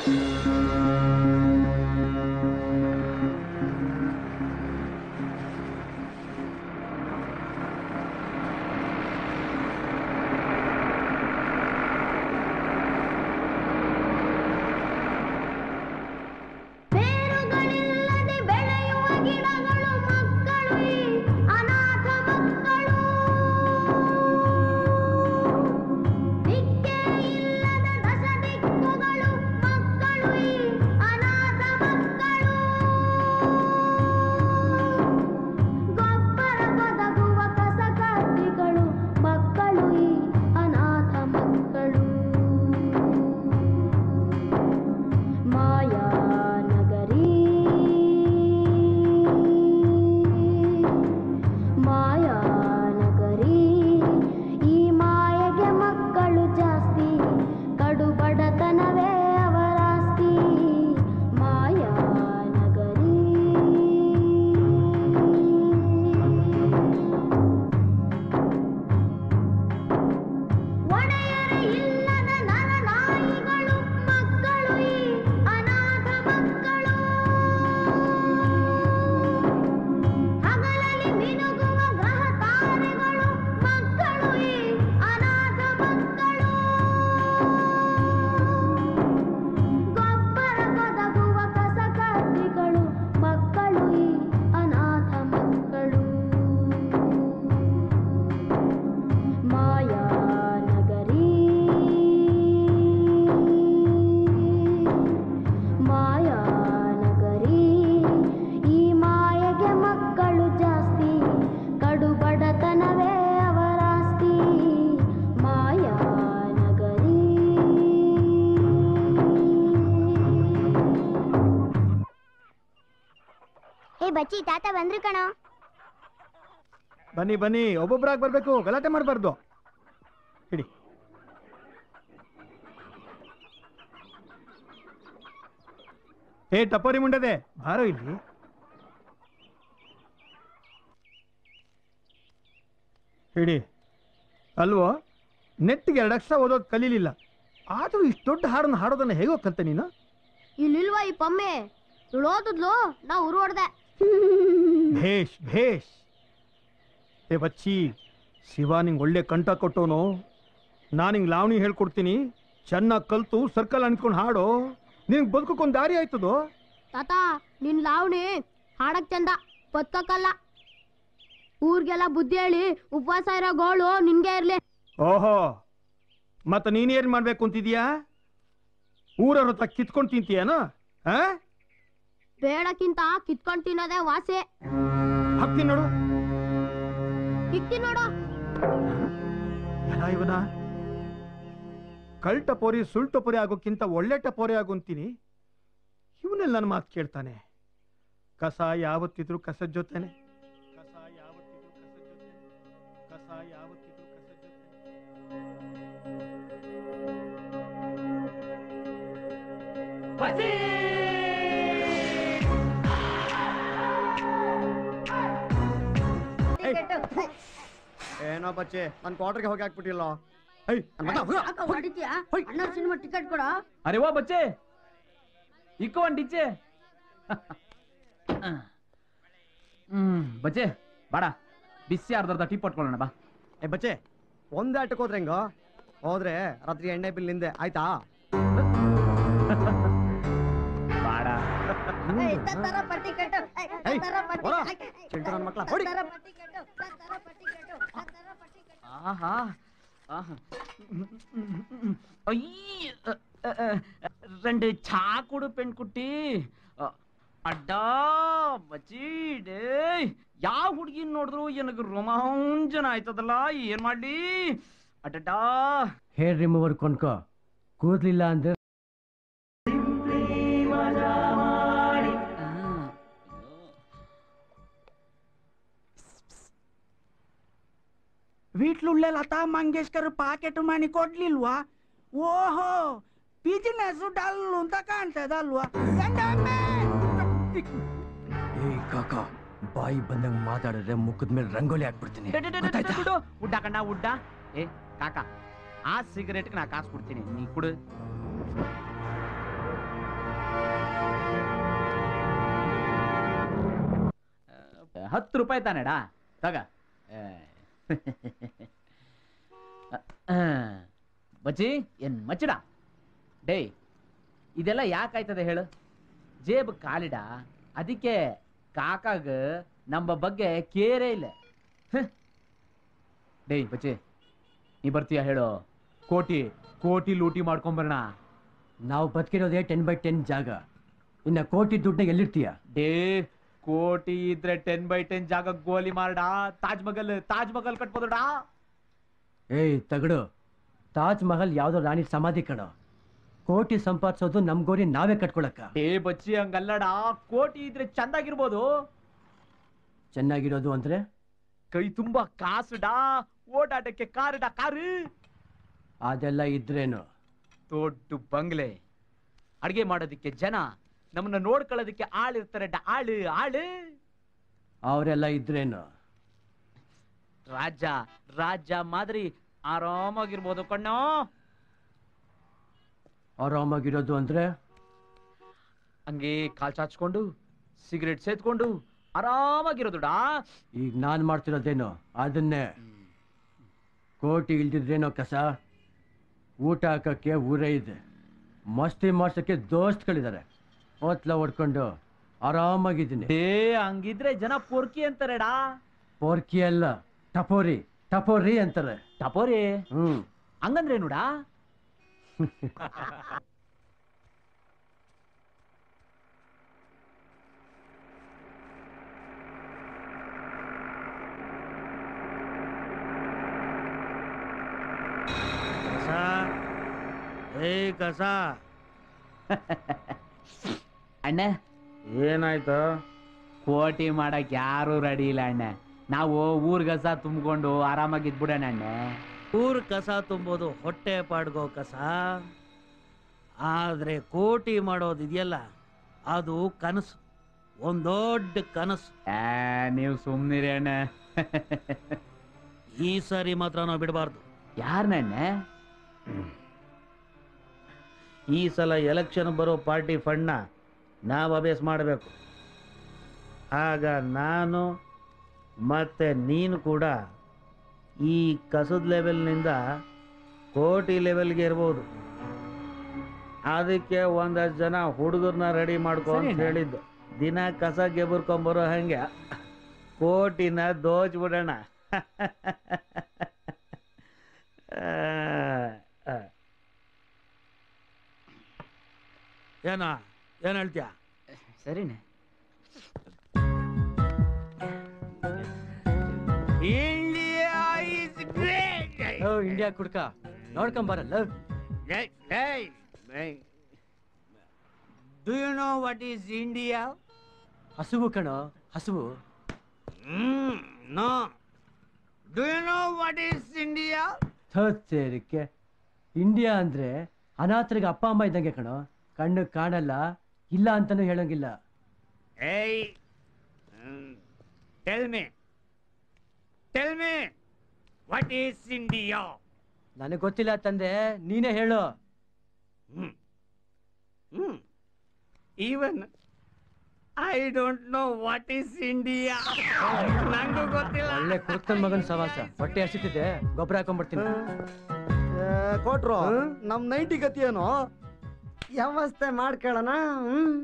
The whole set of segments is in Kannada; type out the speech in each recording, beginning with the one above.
ಬೇರುಗಳಿಲ್ಲದೆ ಬೆಳೆಯುವ ಗಿಡಗಳು ಮಕ್ಕಳು ಈ ಅನಾಥ ಮಕ್ಕಳು ದಿಕ್ಕೇ ಇಲ್ಲದ ದಶ ದಿಕ್ಕುಗಳು ಮಕ್ಕಳು ಈ ಅನಾಥ ಮಕ್ಕಳು ಗೊಬ್ಬರ ಬದಗುವ ಕಸಕಡ್ಡಿಗಳು ಮಕ್ಕಳು ಈ ಅನಾಥ ಮಕ್ಕಳು ಮಾಯಾ ನಗರಿ ಮಾಯಾ ನಗರಿ ಈ ಮಾಯೆಗೆ ಮಕ್ಕಳು ಜಾಸ್ತಿ ಕಡು ಬಡತನವೇ ಅವರಾಸ್ತಿ ಮಾಯಾ ನಗರಿ ಒಡೆಯರೇ ಇಲ್ಲದ ನರನಾಯಿಗಳು ಮಕ್ಕಳು ಈ ಅನಾಥ ಮಕ್ಕಳು ಹಗಲಲ್ಲಿ ಮಿನುಗುವ ಗ್ರಹ ತಾರೆಗಳು ಮಕ್ಕಳು ಈ ಅನಾಥ ಮಕ್ಕಳು ಗೊಬ್ಬರ ಬದಗುವ ಕಸಕಡ್ಡಿಗಳು ಮಕ್ಕಳು ಈ ಅನಾಥ ಮಕ್ಕಳು ಮಾಯಾ ನಗರಿ ಮಾಯಾ ನಗರಿ ಈ ಮಾಯೆಗೆ ಮಕ್ಕಳು ಜಾಸ್ತಿ ಕಡು ಬಡತನವೇ ಅವರಾಸ್ತಿ ಮಾಯಾ ನಗರಿ ಏ ಬಚ್ಚಿ ತಾತ ಬಂದ್ರು ಕಣೋ ಬನ್ನಿ ಬನ್ನಿ ಒಬ್ಬೊಬ್ಬರಾಗಿ ಬರ್ಬೇಕು ಗಲಾಟೆ ಮಾಡಬಾರ್ದು ಹಿಡಿ ಏ ಟಪೋರಿ ಮುಂಡದೆ ಬಾರೋ ಇಲ್ಲಿ ಹಿಡಿ ಅಲ್ವೋ ನೆಟ್ಟಿಗೆ ಎರಡು ಅಕ್ಷರ ಓದೋದು ಕಲೀಲಿಲ್ಲ ಆದರೂ ಇಷ್ಟು ದೊಡ್ಡ ಹಾಡನ್ನು ಹಾಡೋದನ್ನ ಹೇಗೋ ಕಲ್ತೆ ನೀನು ಇಲ್ಲಿಲ್ವಾ ಈ ಪಮ್ಮೆ ಇವಳು ಓದಿದ್ಲು ನಾ ಉರು ಹೊಡ್ದೆ ಭೇಷ್ ಭೇಷ್ ಏ ಬಚ್ಚಿ ಶಿವ ನಿಂಗೆ ಒಳ್ಳೆ ಕಂಠ ಕೊಟ್ಟವನು ನಾನು ಹಿಂಗೆ ಲಾವಣಿ ಹೇಳ್ಕೊಡ್ತೀನಿ ಚೆನ್ನಾಗಿ ಕಲ್ತು ಸರ್ಕಲ್ ಅನ್ಕೊಂಡು ಹಾಡು ನಿನ್ಗೆ ಬದುಕೋಕೊಂದು ದಾರಿ ಆಯ್ತದೋ ತಾತ ನಿನ್ ಲಾವಣಿ ಹಾಡಕ್ ಚಂದ ಬದುಕಕ್ಕಲ್ಲ ಊರ್ಗೆಲ್ಲ ಬುದ್ಧಿ ಹೇಳಿ ಉಪವಾಸ ಇರೋ ಗೋಳು ನಿನ್ಗೆ ಇರ್ಲಿ ಓಹೋ ಮತ್ತೆ ನೀನೇನು ಮಾಡ್ಬೇಕು ಅಂತಿದ್ಯಾ ಊರವ್ರ ಹತ್ರ ಕಿತ್ಕೊಂಡು ತಿಂತೀಯನೋ ಹಾ ಬೇಡಕ್ಕಿಂತ ಕಿತ್ಕೊಂಡ್ ತಿನ್ನೋದೇ ವಾಸೆ ಹಾಕ್ತೀನಿ ನೋಡು ಇಕ್ತಿ ನೋಡು ಎಲ್ಲ ಇವನ ಕಳ್ ಟಪೋರಿ ಸುಳ್ ಟಪೋರಿ ಆಗೋಕ್ಕಿಂತ ಒಳ್ಳೆ ಟಪೋರಿ ಆಗು ಅಂತೀನಿ ಇವನೆಲ್ಲ ನನ್ನ ಮಾತು ಕೇಳ್ತಾನೆ ಕಸ ಯಾವತ್ತಿದ್ರು ಕಸದ ಜೊತೆನೆ ಕಸ ಯಾವತ್ತಿದ್ರು ಕಸದ ಜೊತೆ ಕಸ ಯಾವತ್ತಿದ್ರು ಕಸದ ಜೊತೆ ಏನೋ ಬಚ್ಚೆ ನನ್ನ ಕ್ವಾರ್ಟರ್ಗೆ ಹೋಗಿ ಹಾಕ್ಬಿಟ್ಟಿಲ್ಲ ಅಣ್ಣ ಸಿನಿಮಾ ಟಿಕೆಟ್ ಕೊಡ ಅರೆ ವಾ ಬಚ್ಚೆ ಇಕ್ಕೋ ಒಂದ್ ಡಿಚ್ಚೆ ಹ್ಮ್ ಬಚ್ಚೆ ಬಾಡ ಬಿಸಿ ಅರ್ಧ ಅರ್ಧ ಟೀ ಪಟ್ಕೊಳ್ಳೋಣ ಬಾ ಏ ಬಚ್ಚೆ ಒಂದೇ ಆಟಕ್ಕೆ ಹೋದ್ರೆ ಹೆಂಗೋ ಹೋದ್ರೆ ರಾತ್ರಿ ಎಣ್ಣೆ ಬಿಲ್ ನಿಂದೆ ಆಯ್ತಾ ಬಾಡ ಏಯ್, ಹೊರ. ಚಿಂಟು ನನ್ನ ಮಕ್ಳ ಹೊಡಿ ಆಹಾ ಆಹಾ ஐய் ரெண்டு சா கொடு பெண் குட்டி ಅ, ಅಡ್ಡಾ ಬಚ್ಚಿ ಡೇಯ್ ಯಾವ ಹುಡುಗಿನ ನೋಡಿದ್ರು எனக்கு ರೋಮಾಂಚನ ಆಯ್ತದಲ್ಲ ಏನ್ ಮಾಡ್ಲಿ ಅಡ್ಡಾ ಹೇರ್ ರಿಮೂವರ್ ಕೊಂಡ್ಕೋ ಕೂದ್ಲಿಲ್ಲ ಅಂದ್ರೆ వీటిలుళ్ళే లతా మంగేష్కర్ పాకెట్ మనీ ಕೊಡ್ಲಿಲ್ವಾ ಓಹೋ ಬಿಸಿನೆಸ್ ಡಲ್ ಅಂತ ಕಾಣ್ತದಲ್ವಾ ಗಂಡಮ್ಮೆ! ಏ ಕಾಕ ಬಾಯಿ ಬಂದಂಗ್ ಮಾತಾಡಿದ್ರೆ ಮುಖದ ಮೇಲೆ ರಂಗೋಲಿ ಹಾಕ್ಬಿಡ್ತೀನಿ ಗೊತ್ತಾಯ್ತಾ? ಬಿಡು ಉಡ್ಡ ಕಣ್ಣ ಉಡ್ಡ ಏ ಕಾಕ ಆ ಸಿಗರೇಟ್ಗೆ ನಾ ಕಾಸು ಕೊಡ್ತೀನಿ ನೀ ಕುಡು ಹತ್ತು ರೂಪಾಯಿ ತಾನೆಡಾ ತಗ ಏ. ಬಚ್ಚಿ ಏನ್ ಮಚ್ಚಡ ಡೇ ಇದೆಲ್ಲ ಯಾಕಾಯ್ತದೆ ಹೇಳು ಜೇಬ್ ಕಾಲಿಡ ಅದಕ್ಕೆ ಕಾಕಾಗ ನಮ್ಮ ಬಗ್ಗೆ ಕೇರೇ ಇಲ್ಲ ಹ್. ಡೇಯ್ ಬಚ್ಚಿ ನೀ ಬರ್ತೀಯ ಹೇಳು ಕೋಟಿ ಕೋಟಿ ಲೂಟಿ ಮಾಡ್ಕೊಂಬರೋಣ ನಾವು ಬದುಕಿರೋದೇ ಟೆನ್ ಬೈ ಟೆನ್ ಜಾಗ ಇನ್ನ ಕೋಟಿ ದುಡ್ಡನ್ನ ಎಲ್ಲಿರ್ತೀಯ ಡೇ ಕೋಟಿ ಇದ್ರೆ ಟೆನ್ ಬೈ ಟೆನ್ ಜಾಗ ಗೋಲಿ ಮಾರಡ ತಾಜ್ ಮಹಲ್ ತಾಜ್ ಮಹಲ್ ಕಟ್ಬೋದಡ ಏಯ್ ತಗಡು ತಾಜ್ ಮಹಲ್ ಯಾವ್ದೋ ರಾಣಿ ಸಮಾಧಿ ಕಣೋ ಕೋಟಿ ಸಂಪಾದಿಸೋದು ನಮ್ ಗೋರಿ ನಾವೇ ಕಟ್ಕೊಳಕ್ಕ ಡೇ ಬಚ್ಚಿ ಹಂಗಲ್ಲಡ ಕೋಟಿ ಇದ್ರೆ ಚಂದಾಗಿರ್ಬೋದು ಚೆನ್ನಾಗಿರೋದು ಅಂದ್ರೆ ಕೈ ತುಂಬಾ ಕಾಸುಡಾ ಓಡಾಟಕ್ಕೆ ಕಾರುಡ ಕಾರು ಅದೆಲ್ಲ ಇದ್ರೇನು ದೊಡ್ಡ ಬಂಗ್ಲೆ ಅಡ್ಗೆ ಮಾಡೋದಕ್ಕೆ ಜನ ನಮ್ಮನ್ನ ನೋಡ್ಕೊಳ್ಳೋದಕ್ಕೆ ಆಳಿರ್ತಾರೆ ಡ ಆಳು ಆಳು ಅವರೆಲ್ಲ ಇದ್ರೇನು ರಾಜ ರಾಜ ಮಾದರಿ ಆರಾಮಾಗಿರ್ಬೋದು ಕಣ್ಣೋ ಆರಾಮಾಗಿರೋದು ಅಂದ್ರೆ ಹಂಗೆ ಕಾಲ್ ಚಾಚ್ಕೊಂಡು ಸಿಗರೇಟ್ ಸೇದ್ಕೊಂಡು ಆರಾಮಾಗಿರೋದುಡಾ ಈಗ ನಾನ್ ಮಾಡ್ತಿರೋದೇನು ಅದನ್ನೇ ಕೋಟಿ ಇಲ್ದಿದ್ರೇನೋ ಕಸ ಊಟ ಹಾಕಕ್ಕೆ ಊರೇ ಇದೆ ಮಸ್ತಿ ಮಾಡ್ಸಕ್ಕೆ ದೋಸ್ತ್ಗಳಿದ್ದಾರೆ ಓತ್ಲ ಹೊಡ್ಕೊಂಡು ಆರಾಮಾಗಿದ್ದೀನಿ ಡೇ ಹಂಗಿದ್ರೆ ಜನ ಪೊರ್ಕಿ ಅಂತಾರೆಡಾ ಪೋರ್ಕಿ ಅಲ್ಲ ಟಪೋರಿ ಟಪೋರಿ ಅಂತಾರೆ ಟಪೋರಿ ಹ್ಮ್ ಹಂಗಂದ್ರೇನುಡಾ ಕಸ ಏ ಕಸ ಅಣ್ಣ ಏನಾಯ್ತು ಕೋಟಿ ಮಾಡಕ್ ಯಾರು ರೆಡಿ ಇಲ್ಲ ಅಣ್ಣ ನಾವು ಊರ್ಗಸ ತುಂಬಿಕೊಂಡು ಆರಾಮಾಗಿದ್ಬಿಡೋಣ ಅಣ್ಣ ಊರ್ ಕಸ ತುಂಬೋದು ಹೊಟ್ಟೆ ಪಾಡ್ಗೋ ಕಸ ಆದ್ರೆ ಕೋಟಿ ಮಾಡೋದಿದೆಯಲ್ಲ ಅದು ಕನಸು ಒಂದ್ ದೊಡ್ಡ ಕನಸು ಆ, ನೀವು ಸುಮ್ನಿರಿ ಅಣ್ಣ ಈ ಸರಿ ಮಾತ್ರ ನಾವು ಬಿಡಬಾರ್ದು ಯಾರಣ್ಣ ಈ ಸಲ ಎಲೆಕ್ಷನ್ ಬರೋ ಪಾರ್ಟಿ ಫಂಡ್ನ ನಾವು ಅಭ್ಯಾಸ ಮಾಡಬೇಕು ಆಗ ನಾನು ಮತ್ತೆ ನೀನು ಕೂಡ ಈ ಕಸದ ಲೆವೆಲ್ನಿಂದ ಕೋಟಿ ಲೆವೆಲ್ಗೆ ಇರ್ಬೋದು ಅದಕ್ಕೆ ಒಂದಷ್ಟು ಜನ ಹುಡುಗರನ್ನ ರೆಡಿ ಮಾಡ್ಕೊ ಅಂತ ಸರಿನಾ? ಹೇಳಿದ್ದು ದಿನ ಕಸ ಗೆಬರ್ಕೊಂಬರೋ ಹಂಗೆ ಕೋಟಿನ ದೋಚ್ಬಿಡೋಣ ಏನ ಏನ್ ಹೇಳ್ತೀಯ ಸರಿನೇ India is great oh India ಕುಡ್ಕ ನೋಡ್ಕೊಂಬರಲ್ಲ do you know what is India ಹಸುವು ಕಣೋ ಹಸುವು hmm no do you know what is India ಸೇರಿಕೆ ಇಂಡಿಯಾ ಅಂದ್ರೆ ಅನಾಥರಿಗೆ ಅಪ್ಪ ಅಮ್ಮ ಇದ್ದಂಗೆ ಕಣೋ ಕಣ್ಣು ಕಾಣಲ್ಲ ಇಲ್ಲ ಅಂತಾನೂ ಹೇಳಂಗಿಲ್ಲ ಏಯ್ tell me tell me what is India ನನಗೆ ಗೊತ್ತಿಲ್ಲ ತಂದೆ ನೀನೇ ಹೇಳು hmm hmm even I don't know what is India ನಂಗೂ ಗೊತ್ತಿಲ್ಲ ಒಳ್ಳೆ ಕುರ್ತನ್ ಮಗನ್ ಸವಾಸ ಹೊಟ್ಟೆ ಹಸಿತಿದೆ ಗೊಬ್ಬರ ಹಾಕೊಂಡ್ಬಿಡ್ತೀನಿ ಕೊಟ್ರು ನಮ್ ನೈಂಟಿ ಗತಿ ಏನು ವ್ಯವಸ್ಥೆ ಮಾಡ್ಕೊಳ್ಳೋಣ ಹ್ಮ್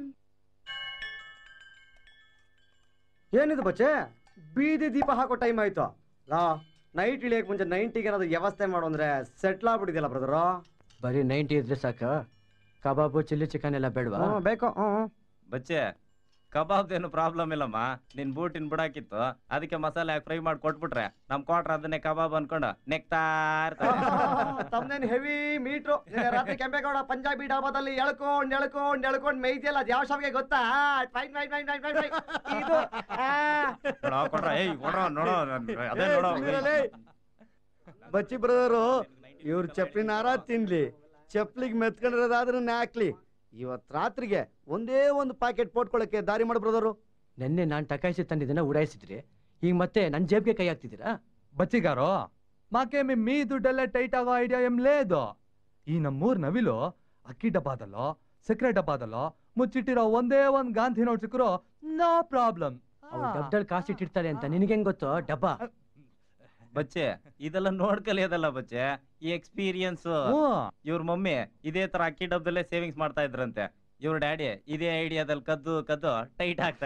ಏನಿದು ಬಚ್ಚೆ ಬೀದಿ ದೀಪ ಹಾಕೋ ಟೈಮ್ ಆಯ್ತು ಲಾ ನೈಟ್ ಇಳಿಯಕ್ ಮುಂಚೆ ನೈಂಟಿಗೆ ಏನಾದ್ರು ವ್ಯವಸ್ಥೆ ಮಾಡು ಅಂದ್ರೆ ಸೆಟ್ಲ್ ಆಗ್ಬಿಟ್ಟಿದ್ಯಲ್ಲ ಬ್ರದರು ಬರೀ ನೈಂಟಿ ಇದ್ರೆ ಸಾಕ ಕಬಾಬು ಚಿಲ್ಲಿ ಚಿಕನ್ ಎಲ್ಲ ಬೇಡವಾ ಬೇಕು ಹ್ಮ್ ಬಚ್ಚೆ ಕಬಾಬ್ದೇನು ಪ್ರಾಬ್ಲಮ್ ಇಲ್ಲಮ್ಮ ನಿನ್ ಬೂಟಿನ ಬಿಡಾಕಿತ್ತು ಅದಕ್ಕೆ ಮಸಾಲೆ ಹಾಕಿ ಫ್ರೈ ಮಾಡಿ ಕೊಟ್ಬಿಟ್ರೆ ನಮ್ ಕ್ವಾಟ್ರ್ ಅದನ್ನೇ ಕಬಾಬ್ ಅನ್ಕೊಂಡು ನೆಕ್ತಾ ಇರ್ತಾರೆ ತಮ್ನೇನ್ ಹೆವಿ ಮೀಟ್ರು ರಾತ್ರಿ ಕೆಂಪೇಗೌಡ ಪಂಜಾಬಿ ಡಾಬಾದಲ್ಲಿ ಎಳ್ಕೊಂಡ್ ಎಳ್ಕೊಂಡ್ ಎಳ್ಕೊಂಡ್ ಮೇಯ್ತಿಯಲ್ಲ ಅದು ಯಾವ ಶಾವಿಗೆ ಗೊತ್ತಾ fine fine fine fine fine ಇದು ಆ. ನೋಡೋ ಕೊಡ್ರ ಏಯ್ ಕೊಡ್ರ ನೋಡೋ ಅದೇ ನೋಡೋ ಸುಮ್ನಿರಲೇ. ಬಚ್ಚಿ ಬ್ರದರು ಇವ್ರ ಚಪ್ಲಿನ ಹಾರ ತಿನ್ಲಿ ಚಪ್ಲಿಗೆ ಮೆತ್ಕೊಂಡಿರೋದಾದ್ರೂ ಹಾಕ್ಲಿ ಇವತ್ ರಾತ್ರಿಗೆ ಒಂದೇ ಒಂದು ಪ್ಯಾಕೆಟ್ ಪೋಟ್ಕೊಳಕ್ಕೆ ದಾರಿ ಮಾಡು ಬ್ರದರು ನಿನ್ನೆ ನಾನ್ ಟಕಾಯಿಸಿ ತಂದಿದ್ದನ್ನ ಉಡಾಯಿಸಿದ್ರಿ ಈಗ ಮತ್ತೆ నన్ను జేబుకే కై ಹಾಕ್ತಿದ್ದೀರಾ బచ్చిగారు మాకేమి మీ దుడ్డల్లే టైట్ ಆಗೋ ಐಡಿಯಾ ఏం లేదు ಈ ನಮ್ಮೂರ್ ನವಿಲು ಅಕ್ಕಿ ಡಬ್ಬಾದಲ್ಲೋ ಸಕ್ಕರೆ ಡಬ್ಬಾದಲ್ಲೋ ಮುಚ್ಚಿಟ್ಟಿರೋ ಒಂದೇ ಒಂದ್ ಗಾಂಧಿ ನೋಟ್ ಸಿಕ್ಕರು ನೋ ಪ್ರಾಬ್ಲಮ್ ಅವ್ರು ಡಬ್ದಲ್ಲಿ ಕಾಸು ಇಟ್ಟಿರ್ತಾರೆ ಅಂತ ನಿನಗೆಂಗ್ ಗೊತ್ತು ಡಬ್ಬ ಬಚ್ಚೆ ಇದೆಲ್ಲ ನೋಡ್ ಕಲಿಯೋದಲ್ಲ ಬಚ್ಚೆ ಈ ಎಕ್ಸ್ಪೀರಿಯನ್ಸ್ ಇವ್ರ ಮಮ್ಮಿ ಇದೇ ತರ ಅಕ್ಕಿ ಡಬ್ಬದಲ್ಲೇ ಸೇವಿಂಗ್ಸ್ ಮಾಡ್ತಾ ಇದ್ರಂತೆ ಇವ್ರ ಡ್ಯಾಡಿ ಇದೇ ಐಡಿಯಾದಲ್ಲಿ ಕದ್ದು ಕದ್ದು ಟೈಟ್ ಆಗ್ತಾ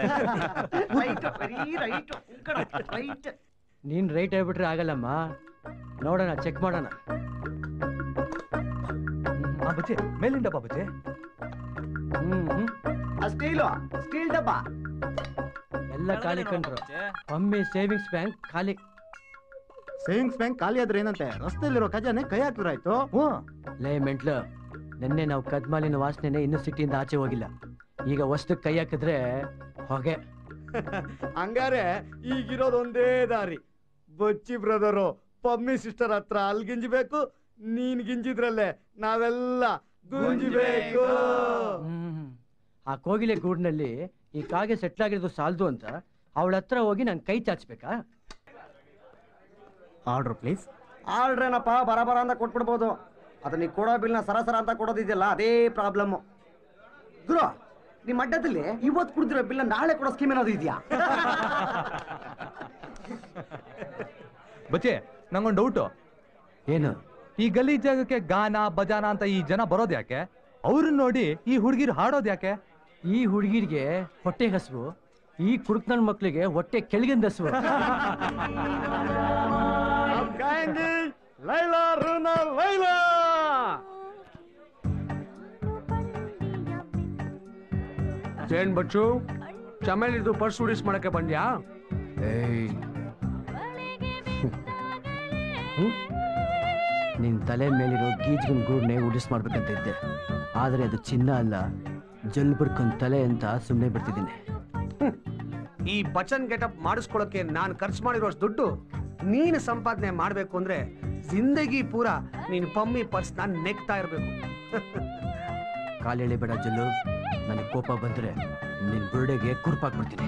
ಇದ್ರು ನೀನ್ ರೈಟ್ ಹೇಳ್ಬಿಟ್ರೆ ಆಗಲ್ಲಮ್ಮ ನೋಡೋಣ ಚೆಕ್ ಮಾಡೋಣ ಆ ಬಚ್ಚೆ ಮೇಲಿಂದ ಬಾ ಬಚ್ಚೆ ಹ್ಮ್ ಹ್ಮ್. ಸ್ಟೀಲು ಸ್ಟೀಲ್ ಡಬ್ಬ ಎಲ್ಲ ಖಾಲಿ ಕಂಡ್ರು ಒಮ್ಮೆ ಸೇವಿಂಗ್ಸ್ ಬ್ಯಾಂಕ್ ಖಾಲಿ ಸೇವಿಂಗ್ಸ್ ಬ್ಯಾಂಕ್ ಖಾಲಿ ಆದ್ರೆ ಏನಂತೆ ರಸ್ತೆಯಲ್ಲಿರೋ ಖಜಾನೆ ಕೈ ಹಾಕಿದ್ರಾಯ್ತು ಲೇ ಮೆಂಟ್ಲು ನಿನ್ನೆ ನಾವು ಕದ್ಮಾಲಿನ ವಾಸನೆ ಇನ್ನೂ ಸಿಟಿಯಿಂದ ಆಚೆ ಹೋಗಿಲ್ಲ ಈಗ ವಸ್ತು ಕೈ ಹಾಕಿದ್ರೆ ಹೊಗೆ ಹಂಗಾರೆ ಈಗಿರೋದು ಒಂದೇ ದಾರಿ ಬಚ್ಚಿ ಬ್ರದರು ಪಮ್ಮಿ ಸಿಸ್ಟರ್ ಹತ್ರ ಅಲ್ಲಿ ಗಿಂಜಬೇಕು ನೀನ್ ಗಿಂಜಿದ್ರಲ್ಲೇ ನಾವೆಲ್ಲ ಗುಂಜಿಬೇಕು ಹ್ಮ್. ಆ ಕೋಗಿಲೆ ಗೂಡ್ನಲ್ಲಿ ಈ ಕಾಗೆ ಸೆಟ್ಲ್ ಆಗಿರೋದು ಸಾಲದು ಅಂತ ಅವಳ ಹತ್ರ ಹೋಗಿ ನಾನು ಕೈ ಚಾಚ್ಬೇಕಾ ಆರ್ಡ್ರ್ ಪ್ಲೀಸ್ ಆರ್ಡ್ರ್ ಏನಪ್ಪ ಬರ ಬರ ಅಂತ ಕೊಟ್ಬಿಡ್ಬೋದು ಅದು ನೀ ಕೊಡೋ ಬಿಲ್ನ ಸರಸರ ಅಂತ ಕೊಡೋದಿದೆಯಲ್ಲ ಅದೇ ಪ್ರಾಬ್ಲಮ್ ಗುರು ನಿಮ್ಮ ಅಡ್ಡದಲ್ಲಿ ಇವತ್ತು ಕುಡಿದಿರೋ ಬಿಲ್ನ ನಾಳೆ ಕೊಡೋ ಸ್ಕೀಮ್ ಏನಾದ್ರು ಇದೆಯಾ ಬಚ್ಚೆ ನಂಗೊಂದು ಡೌಟು ಏನು ಈ ಗಲೀಜ್ ಜಾಗಕ್ಕೆ ಗಾನ ಬಜಾನ ಅಂತ ಈ ಜನ ಬರೋದ್ ಯಾಕೆ ಅವ್ರನ್ನ ನೋಡಿ ಈ ಹುಡುಗಿರು ಹಾಡೋದ್ ಯಾಕೆ ಈ ಹುಡುಗಿರಿಗೆ ಹೊಟ್ಟೆ ಹಸುವು ಈ ಕುಡುಕ್ ನನ್ನ ಮಕ್ಳಿಗೆ ಹೊಟ್ಟೆ ಕೆಳಗಿಂದ ಹಸುವು ಲೈಲಾ ರೂನಾ ಲೈಲಾ ಏನ್ ಬಚ್ಚು ಚಮೇಲಿದು ಪರ್ಸ್ ಉಡಿಸ್ ಮಾಡಕ್ಕೆ ಬಂದ್ಯಾ ಏಯ್. ಹ್ಮ್? ನಿನ್ ತಲೆ ಮೇಲಿರೋ ಗೀಜ್ಗಿನ ಗೂಡ್ನೆ ಉಡಿಸ್ ಮಾಡ್ಬೇಕಂತ ಇದ್ದೆ ಆದ್ರೆ ಅದು ಚಿನ್ನ ಅಲ್ಲ ಜಲ್ಬರ್ಕೊಂಡ್ ತಲೆ ಅಂತ ಸುಮ್ಮನೆ ಬಿಡ್ತಿದ್ದೀನಿ ಈ ಬಚನ್ ಗೆಟಪ್ ಮಾಡಿಸ್ಕೊಳಕ್ಕೆ ನಾನು ಖರ್ಚು ಮಾಡಿರೋಷ್ಟು ದುಡ್ಡು ನೀನು ಸಂಪಾದನೆ ಮಾಡ್ಬೇಕು ಅಂದ್ರೆ ಜಿಂದಗಿ ಪೂರ ನೀನು ಪಮ್ಮಿ ಪರ್ಸ್ ನಾನು ನೆಕ್ತಾ ಇರ್ಬೇಕು ಕಾಲೆಳೆ ಬೇಡ ಜಲ್ಲು ನನಗೆ ಕೋಪ ಬಂದ್ರೆ ನಿನ್ ಬುರುಡೆಗೆ ಕುರ್ಪಾಕ್ಬಿಡ್ತೀನಿ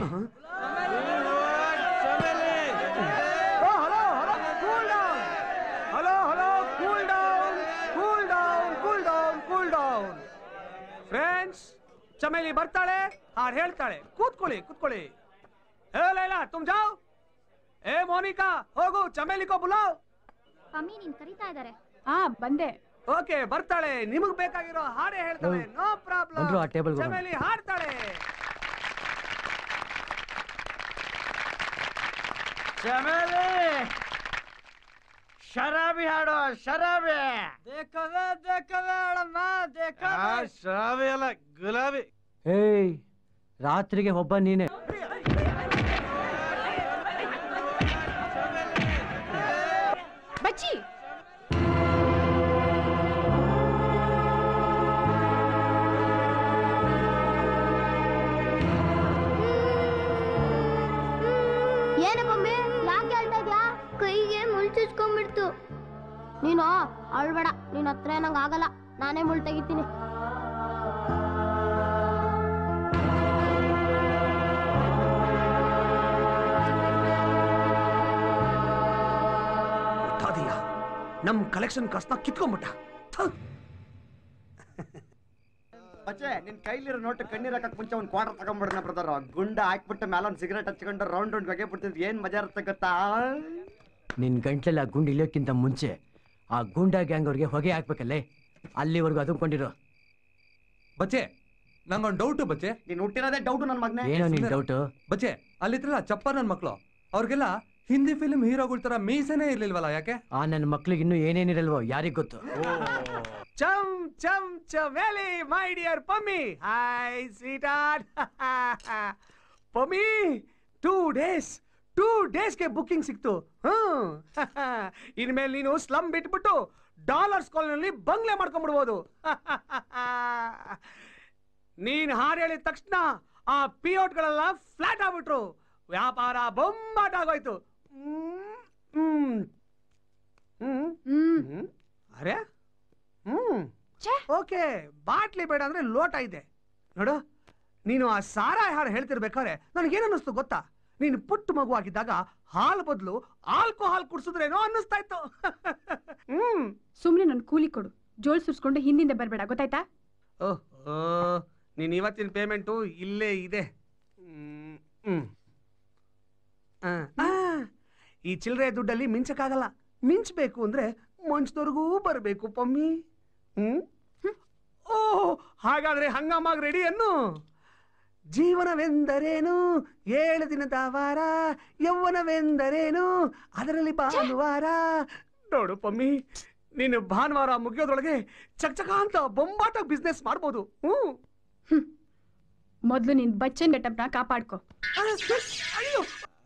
hello hello cool down cool down cool down cool down friends Chameli ಬರ್ತಾಳೆ ಹಾಡ್ ಹೇಳ್ತಾಳೆ ಕೂತ್ಕೊಳ್ಳಿ ಕೂತ್ಕೊಳ್ಳಿ ಏ ಲೈಲಾ ತುಮ್ ಜಾವ್ ಏ ಮೋನಿಕಾ ಹೋಗು ಚಮೇಲಿ ಕೋ ಬುಲಾವ್ ಮಮ್ಮಿ ನೀನ್ ಕರಿತಾ ಇದಾರೆ ಹಾ ಬಂದೆ ಓಕೆ ಬರ್ತಾಳೆ ನಿಮಗ್ ಬೇಕಾಗಿರೋ ಹಾಡೇ ಹೇಳ್ತಾಳೆ ನೋ ಪ್ರಾಬ್ಲಮ್ ಬಂದ್ರು ಆ ಟೇಬಲ್ಗೆ ಹೋಗೋಣ. ಚಮೇಲಿ ಹಾಡ್ತಾಳೆ ಶರಾಬಿ ಹಾಡೋ ಶರಾಬಿ ಶರಾಬಿ ಅಲ್ಲ ಗುಲಾಬಿ ಏಯ್ ರಾತ್ರಿಗೆ ಒಬ್ಬ ನೀನೆ ಬಚ್ಚಿ ಏನು ಮಮ್ಮಿ ಯಾಕೆ ಹೇಳ್ತಾ ಇದ್ಯಾ ಕೈಗೆ ಮುಳ್ ಚುಚ್ಕೊಂಡ್ಬಿಡ್ತು ನೀನು ಅಳ್ಬೇಡ ನಿನ್ ಹತ್ರ ನಂಗೆ ಆಗಲ್ಲ ನಾನೇ ಮುಳ್ ತೆಗಿತೀನಿ ಗೊತ್ತಾದಿಯಾ ನಮ್ ಕಲೆಕ್ಷನ್ ಕಸ್ನ ಕಿತ್ಕೊಂಡ್ಬಿಟ್ಟ ಥು. ಬಚ್ಚೆ ನಿನ್ ಕೈಲಿರೋ ನೋಟ್ ಕಣ್ಣೀರ್ ಹಾಕಕ್ ಮುಂಚೆ ಒಂದ್ ಕ್ವಾರ್ಟರ್ ತಗೊಂಡ್ಬಿಡ್ನ ಬ್ರದರ್ ಗುಂಡ ಹಾಕ್ಬಿಟ್ಟು ಮೇಲೆ ಒಂದ್ ಸಿಗರೇಟ್ ಹಚ್ಕೊಂಡು ರೌಂಡ್ ರೌಂಡ್ ಬಗೆ ಬಿಡ್ತಿದ್ ಏನ್ ಮಜಾ ಇರುತ್ತೆ ಗೊತ್ತಾ ನಿನ್ ಗಂಟ್ಲಲ್ಲಿ ಆ ಗುಂಡು ಇಳಿಯೋಕ್ಕಿಂತ ಮುಂಚೆ ಆ ಗೂಂಡಾ ಗ್ಯಾಂಗ್ ಅವ್ರಿಗೆ ಹೊಗೆ ಹಾಕ್ಬೇಕಲ್ಲೇ ಅಲ್ಲಿವರೆಗೂ ಅದುಕೊಂಡಿರೋ ಬಚ್ಚೆ ನಂಗೊಂದು ಡೌಟು ಬಚ್ಚೆ ನೀನ್ ಹುಟ್ಟಿರೋದೇ ಡೌಟ್ ನನ್ ಮಗ್ನೆ ಏನೋ ನಿನ್ ಡೌಟು ಬಚ್ಚೆ ಅಲ್ಲಿತ್ರಲ್ಲ ಚಪ್ಪರ್ ನನ್ ಮಕ್ಳು ಅವ್ರಿಗೆಲ್ಲ ಹಿಂದಿ ಫಿಲ್ಮ್ ಹೀರೋಗಳ ತರ ಮೀಸನೇ ಇರ್ಲಿಲ್ವಲ್ಲ ಯಾಕೆ ಆ ನನ್ನ ಮಕ್ಳಿಗೆ ಇನ್ನೂ ಏನೇನಿರಲ್ವೋ ಯಾರಿಗ್ ಗೊತ್ತು ಚಮ್ ಚಮ್ Chameli my dear Pammi hi sweet Pammi two days two ಡೇಸ್ಗೆ ಬುಕ್ಕಿಂಗ್ ಸಿಕ್ತು ಹ್ಮ್ ಇನ್ಮೇಲೆ ನೀನು ಸ್ಲಮ್ ಬಿಟ್ಬಿಟ್ಟು ಡಾಲರ್ಸ್ ಕಾಲೋನಲ್ಲಿ ಬಂಗ್ಲೆ ಮಾಡ್ಕೊಂಡ್ಬಿಡ್ಬೋದು ನೀನ್ ಹಾಡು ಹೇಳಿದ ತಕ್ಷಣ ಆ ಪಿಯೋಟ್ಗಳೆಲ್ಲ ಫ್ಲಾಟ್ ಆಗ್ಬಿಟ್ರು ವ್ಯಾಪಾರ ಬೊಂಬಾಟ ಆಗೋಯ್ತು ಹ್ಮ್ ಹ್ಮ್ ಹ್ಮ್ ಹ್ಮ್ ಹ್ಮ್ ಅರೆ ಹ್ಮ್ ಓಕೆ ಬಾಟ್ಲಿ ಬೇಡ ಅಂದ್ರೆ ಲೋಟ ಇದೆ ನೋಡು ನೀನು ಆ ಸಾರಾಯಿ ಹಾಡು ಹೇಳ್ತಿರ್ಬೇಕಾದ್ರೆ ನನಗೇನು ಅನ್ನಿಸ್ತು ಗೊತ್ತಾ ನೀನು ಪುಟ್ಟ ಮಗು ಆಗಿದ್ದಾಗ ಹಾಲು ಬದಲು ಆಲ್ಕೋಹಾಲ್ ಕುಡ್ಸಿದ್ರೇನೋ ಅನ್ನಿಸ್ತಾ ಇತ್ತು ಹ್ಮ್ ಸುಮ್ನೆ ನನ್ ಕೂಲಿ ಕೊಡು ಜೋಳ್ ಸುರ್ಸ್ಕೊಂಡು ಹಿಂದಿಂದ ಬರ್ಬೇಡ ಗೊತ್ತಾಯ್ತಾ ಓಹ್ ನೀನ್ ಇವತ್ತಿನ ಪೇಮೆಂಟು ಇಲ್ಲೇ ಇದೆ ಹ್ಮ್, ಹ್ಮ್ ಆ, ಆ, ಈ ಚಿಲ್ಲರೆ ದುಡ್ಡಲ್ಲಿ ಮಿಂಚಕ್ಕಾಗಲ್ಲ ಮಿಂಚಬೇಕು ಅಂದ್ರೆ ಮಂಚದವರೆಗೂ ಬರಬೇಕು ಪಮ್ಮಿ ಹ್ಮ್ ಓ ಹಾಗಾದ್ರೆ ಹಂಗಾಮಾಗ್ ರೆಡಿ ಅನ್ನು ಜೀವನವೆಂದರೇನು ಏಳು ದಿನದ ವಾರ ಯೌವನವೆಂದರೇನು ಅದರಲ್ಲಿ ಭಾನುವಾರ ನೋಡು ಪಮ್ಮಿ ನೀನು ಭಾನುವಾರ ಮುಗಿಯೋದ್ರೊಳಗೆ ಚಕ್ ಅಂತ ಬೊಂಬಾಟ ಬಿಸ್ನೆಸ್ ಮಾಡ್ಬೋದು ಹ್ಮ್ ಮೊದ್ಲು ನಿನ್ ಬಚ್ಚನ್ ಗೆಟಪ್ನ ಕಾಪಾಡ್ಕೊ ಅಯ್ಯೋ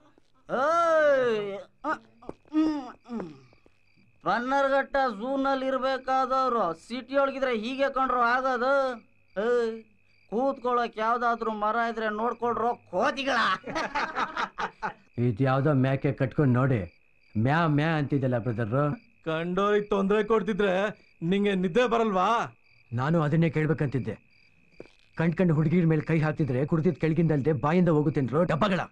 ಬನ್ನರ್ಘಟ್ಟ ಝೂನಲ್ಲಿ ಇರ್ಬೇಕಾದವ್ರು ಸಿಟಿ ಒಳಗಿದ್ರೆ ಹೀಗೆ ಕಂಡ್ರು ಆಗೋದು ಏಯ್ ಕೂತ್ಕೊಳ್ಳೋಕ್ ಯಾವ್ದಾದ್ರು ಮರ ಇದ್ರೆ ನೋಡ್ಕೊಳ್ರೋ ಕೋತಿಗಳ ಇದು ಯಾವ್ದೋ ಮ್ಯಾಕೆ ಕಟ್ಕೊಂಡು ನೋಡಿ ಮ್ಯಾ ಮ್ಯಾ ಅಂತಿದ್ದಲ್ಲ ಬ್ರದರ್ ಕಂಡೋರಿಗೆ ತೊಂದರೆ ಕೊಡ್ತಿದ್ರೆ ನಿಂಗೆ ನಿದ್ದೆ ಬರಲ್ವಾ ನಾನು ಅದನ್ನೇ ಕೇಳ್ಬೇಕಂತಿದ್ದೆ ಕಣ್ ಕಂಡು ಹುಡುಗಿರ ಮೇಲೆ ಕೈ ಹಾಕ್ತಿದ್ರೆ ಕುಡ್ದಿದ್ ಕೆಳಗಿಂದಲ್ದೆ ಬಾಯಿಂದ ಹೋಗುತ್ತೇನ್ರೋ ಡಬ್ಬಗಳ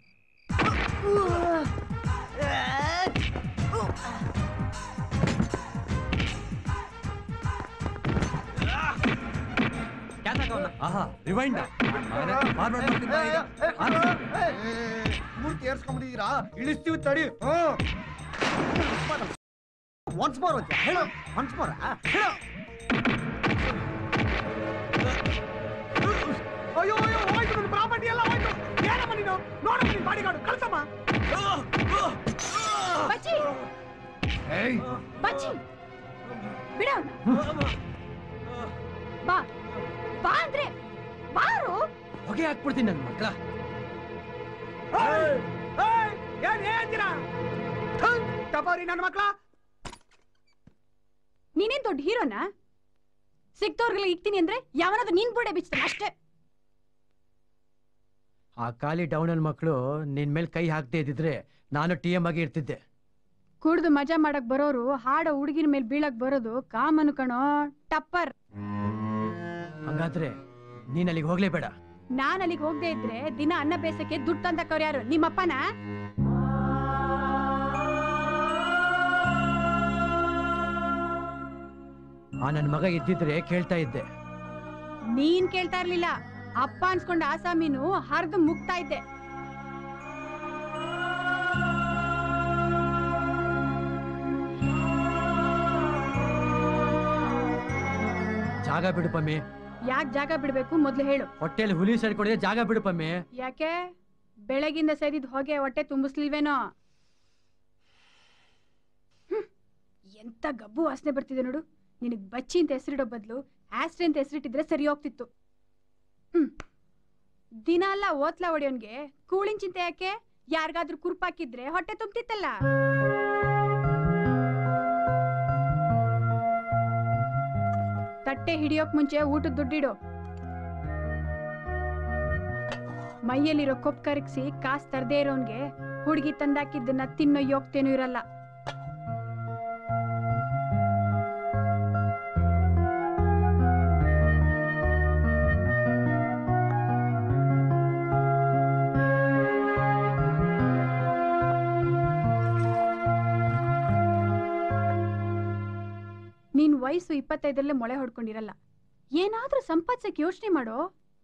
ಆಹಾ ರಿವೈಂಡ್ ಮೂರ್ತಿ ಏರ್ಸ್ಕೊಂಡ್ಬಿಟ್ಟಿದ್ದೀರಾ ಇಳಿಸ್ತೀವಿ ತಡಿ ಒನ್ಸ್ ಮೋರ್ ಅಂತ ಹೇಳು ಒನ್ಸ್ ಮೋರ್ ಹೇಳು ಅಯ್ಯೋ ಅಯ್ಯೋ ಹೋಯ್ತು ನನ್ನ ಪ್ರಾಪರ್ಟಿ ಎಲ್ಲ ಹೋಯ್ತು ಏನಮ್ಮ ನೀನು ನೋಡಮ್ಮ ನೀನ್ ಬಾಡಿಗಾಡು ಕಳ್ಸಮ್ಮ ಬಚ್ಚಿ ಬಚ್ಚಿ ಬಿಡ ಬಾ ಬಾ ಅಂದ್ರೆ ಬಾರು ಹೊಗೆ ಹಾಕ್ಬಿಡ್ತೀನಿ ನನ್ನ ಮಕ್ಕಳ ಏಯ್! ಏಯ್! ಏನ್ ಹೇಳ್ತೀರಾ ಥು, ಟಪಾರಿ ನನ್ನ ಮಕ್ಳ ನೀನೇನ್ ದೊಡ್ಡ ಹೀರೋನಾ ಸಿಕ್ತವ್ರಿಗೆಲ್ಲ ಇಕ್ತೀನಿ ಅಂದ್ರೆ ಯಾವನಾದ್ರೂ ನಿನ್ ಬುಡೆ ಬಿಚ್ತಾನೆ ಅಷ್ಟೇ ಆ ಖಾಲಿ ಡೌನಲ್ ಮಕ್ಕಳು ನಿನ್ ಮೇಲೆ ಕೈ ಹಾಕ್ದೇ ಇದ್ದಿದ್ರೆ ನಾನು ಟಿ ಎಂ ಆಗಿ ಇರ್ತಿದ್ದೆ ಕುಡ್ದು ಮಜಾ ಮಾಡಕ್ ಬರೋರು ಹಾಡೋ ಹುಡುಗಿನ ಮೇಲೆ ಬೀಳಕ್ ಬರೋದು ಕಾಮನ್ ಕಣೋ ಟಪ್ಪರ್ ಹಂಗಾದ್ರೆ ನೀನ್ ಅಲ್ಲಿಗೆ ಹೋಗ್ಲೇಬೇಡ ನಾನ್ ಅಲ್ಲಿಗೆ ಹೋಗದೆ ಇದ್ರೆ ದಿನ ಅನ್ನ ಬೇಸಕ್ಕೆ ದುಡ್ಡು ತಂದಕ್ಕವ್ರು ಯಾರು ನಿಮ್ಮಪ್ಪನ ಆ ನನ್ನ ಮಗ ಇದ್ದಿದ್ರೆ ಕೇಳ್ತಾ ಇದ್ದೆ ನೀನ್ ಕೇಳ್ತಾ ಇರ್ಲಿಲ್ಲ ಅಪ್ಪ ಅನ್ಸ್ಕೊಂಡ ಆಸಾಮಿನು ಹರ್ದು ಮುಗ್ತಾ ಇದ್ದೆ ಜಾಗ ಬಿಡು ಪಮ್ಮಿ ಯಾಕ್ ಜಾಗ ಬಿಡ್ಬೇಕು ಮೊದ್ಲು ಹೇಳು ಹೊಟ್ಟೆಲಿ ಹುಲಿ ಸೇರ್ಕೊಂಡಿದ್ರೆ ಜಾಗ ಬಿಡು ಪಮ್ಮಿ ಯಾಕೆ ಬೆಳಗಿಂದ ಸೇದಿದ್ ಹೊಗೆ ಹೊಟ್ಟೆ ತುಂಬಿಸ್ಲಿಲ್ವೇನೋ ಹ್ಮ್. ಎಂತ ಗಬ್ಬು ವಾಸನೆ ಬರ್ತಿದೆ ನೋಡು ನಿನಗ್ ಬಚ್ಚಿ ಅಂತ ಹೆಸರಿಡೋ ಬದಲು ಆಸ್ಟ್ರಿ ಅಂತ ಹೆಸರಿಟ್ಟಿದ್ರೆ ಸರಿ ಹೋಗ್ತಿತ್ತು ಹ್ಮ್ ದಿನ ಅಲ್ಲ ಓತ್ಲ ಹೊಡಿಯೋನ್ಗೆ ಕೂಳಿನ ಚಿಂತೆ ಯಾಕೆ ಯಾರಿಗಾದ್ರೂ ಕುರ್ಪಾಕಿದ್ರೆ ಹೊಟ್ಟೆ ತುಂಬ್ತಿತ್ತಲ್ಲ ತಟ್ಟೆ ಹಿಡಿಯೋಕ್ ಮುಂಚೆ ಊಟದ ದುಡ್ಡಿಡು ಮೈಯಲ್ಲಿರೋ ಕೊಪ್ ಕರಗಿಸಿ ಕಾಸ್ ತರದೇ ಇರೋನ್ಗೆ ಹುಡುಗಿ ತಂದಾಕಿದ್ದನ್ನ ತಿನ್ನೋ ಯೋಗ್ತೇನೂ ಇರಲ್ಲ ನೀನ್ ವಯಸ್ಸು ಇಪ್ಪತ್ತೈದರಲ್ಲೇ ಮೊಳೆ ಹೊಡ್ಕೊಂಡಿರಲ್ಲ ಏನಾದ್ರೂ ಸಂಪಾದಿಸಕ್ ಯೋಚನೆ ಮಾಡೋ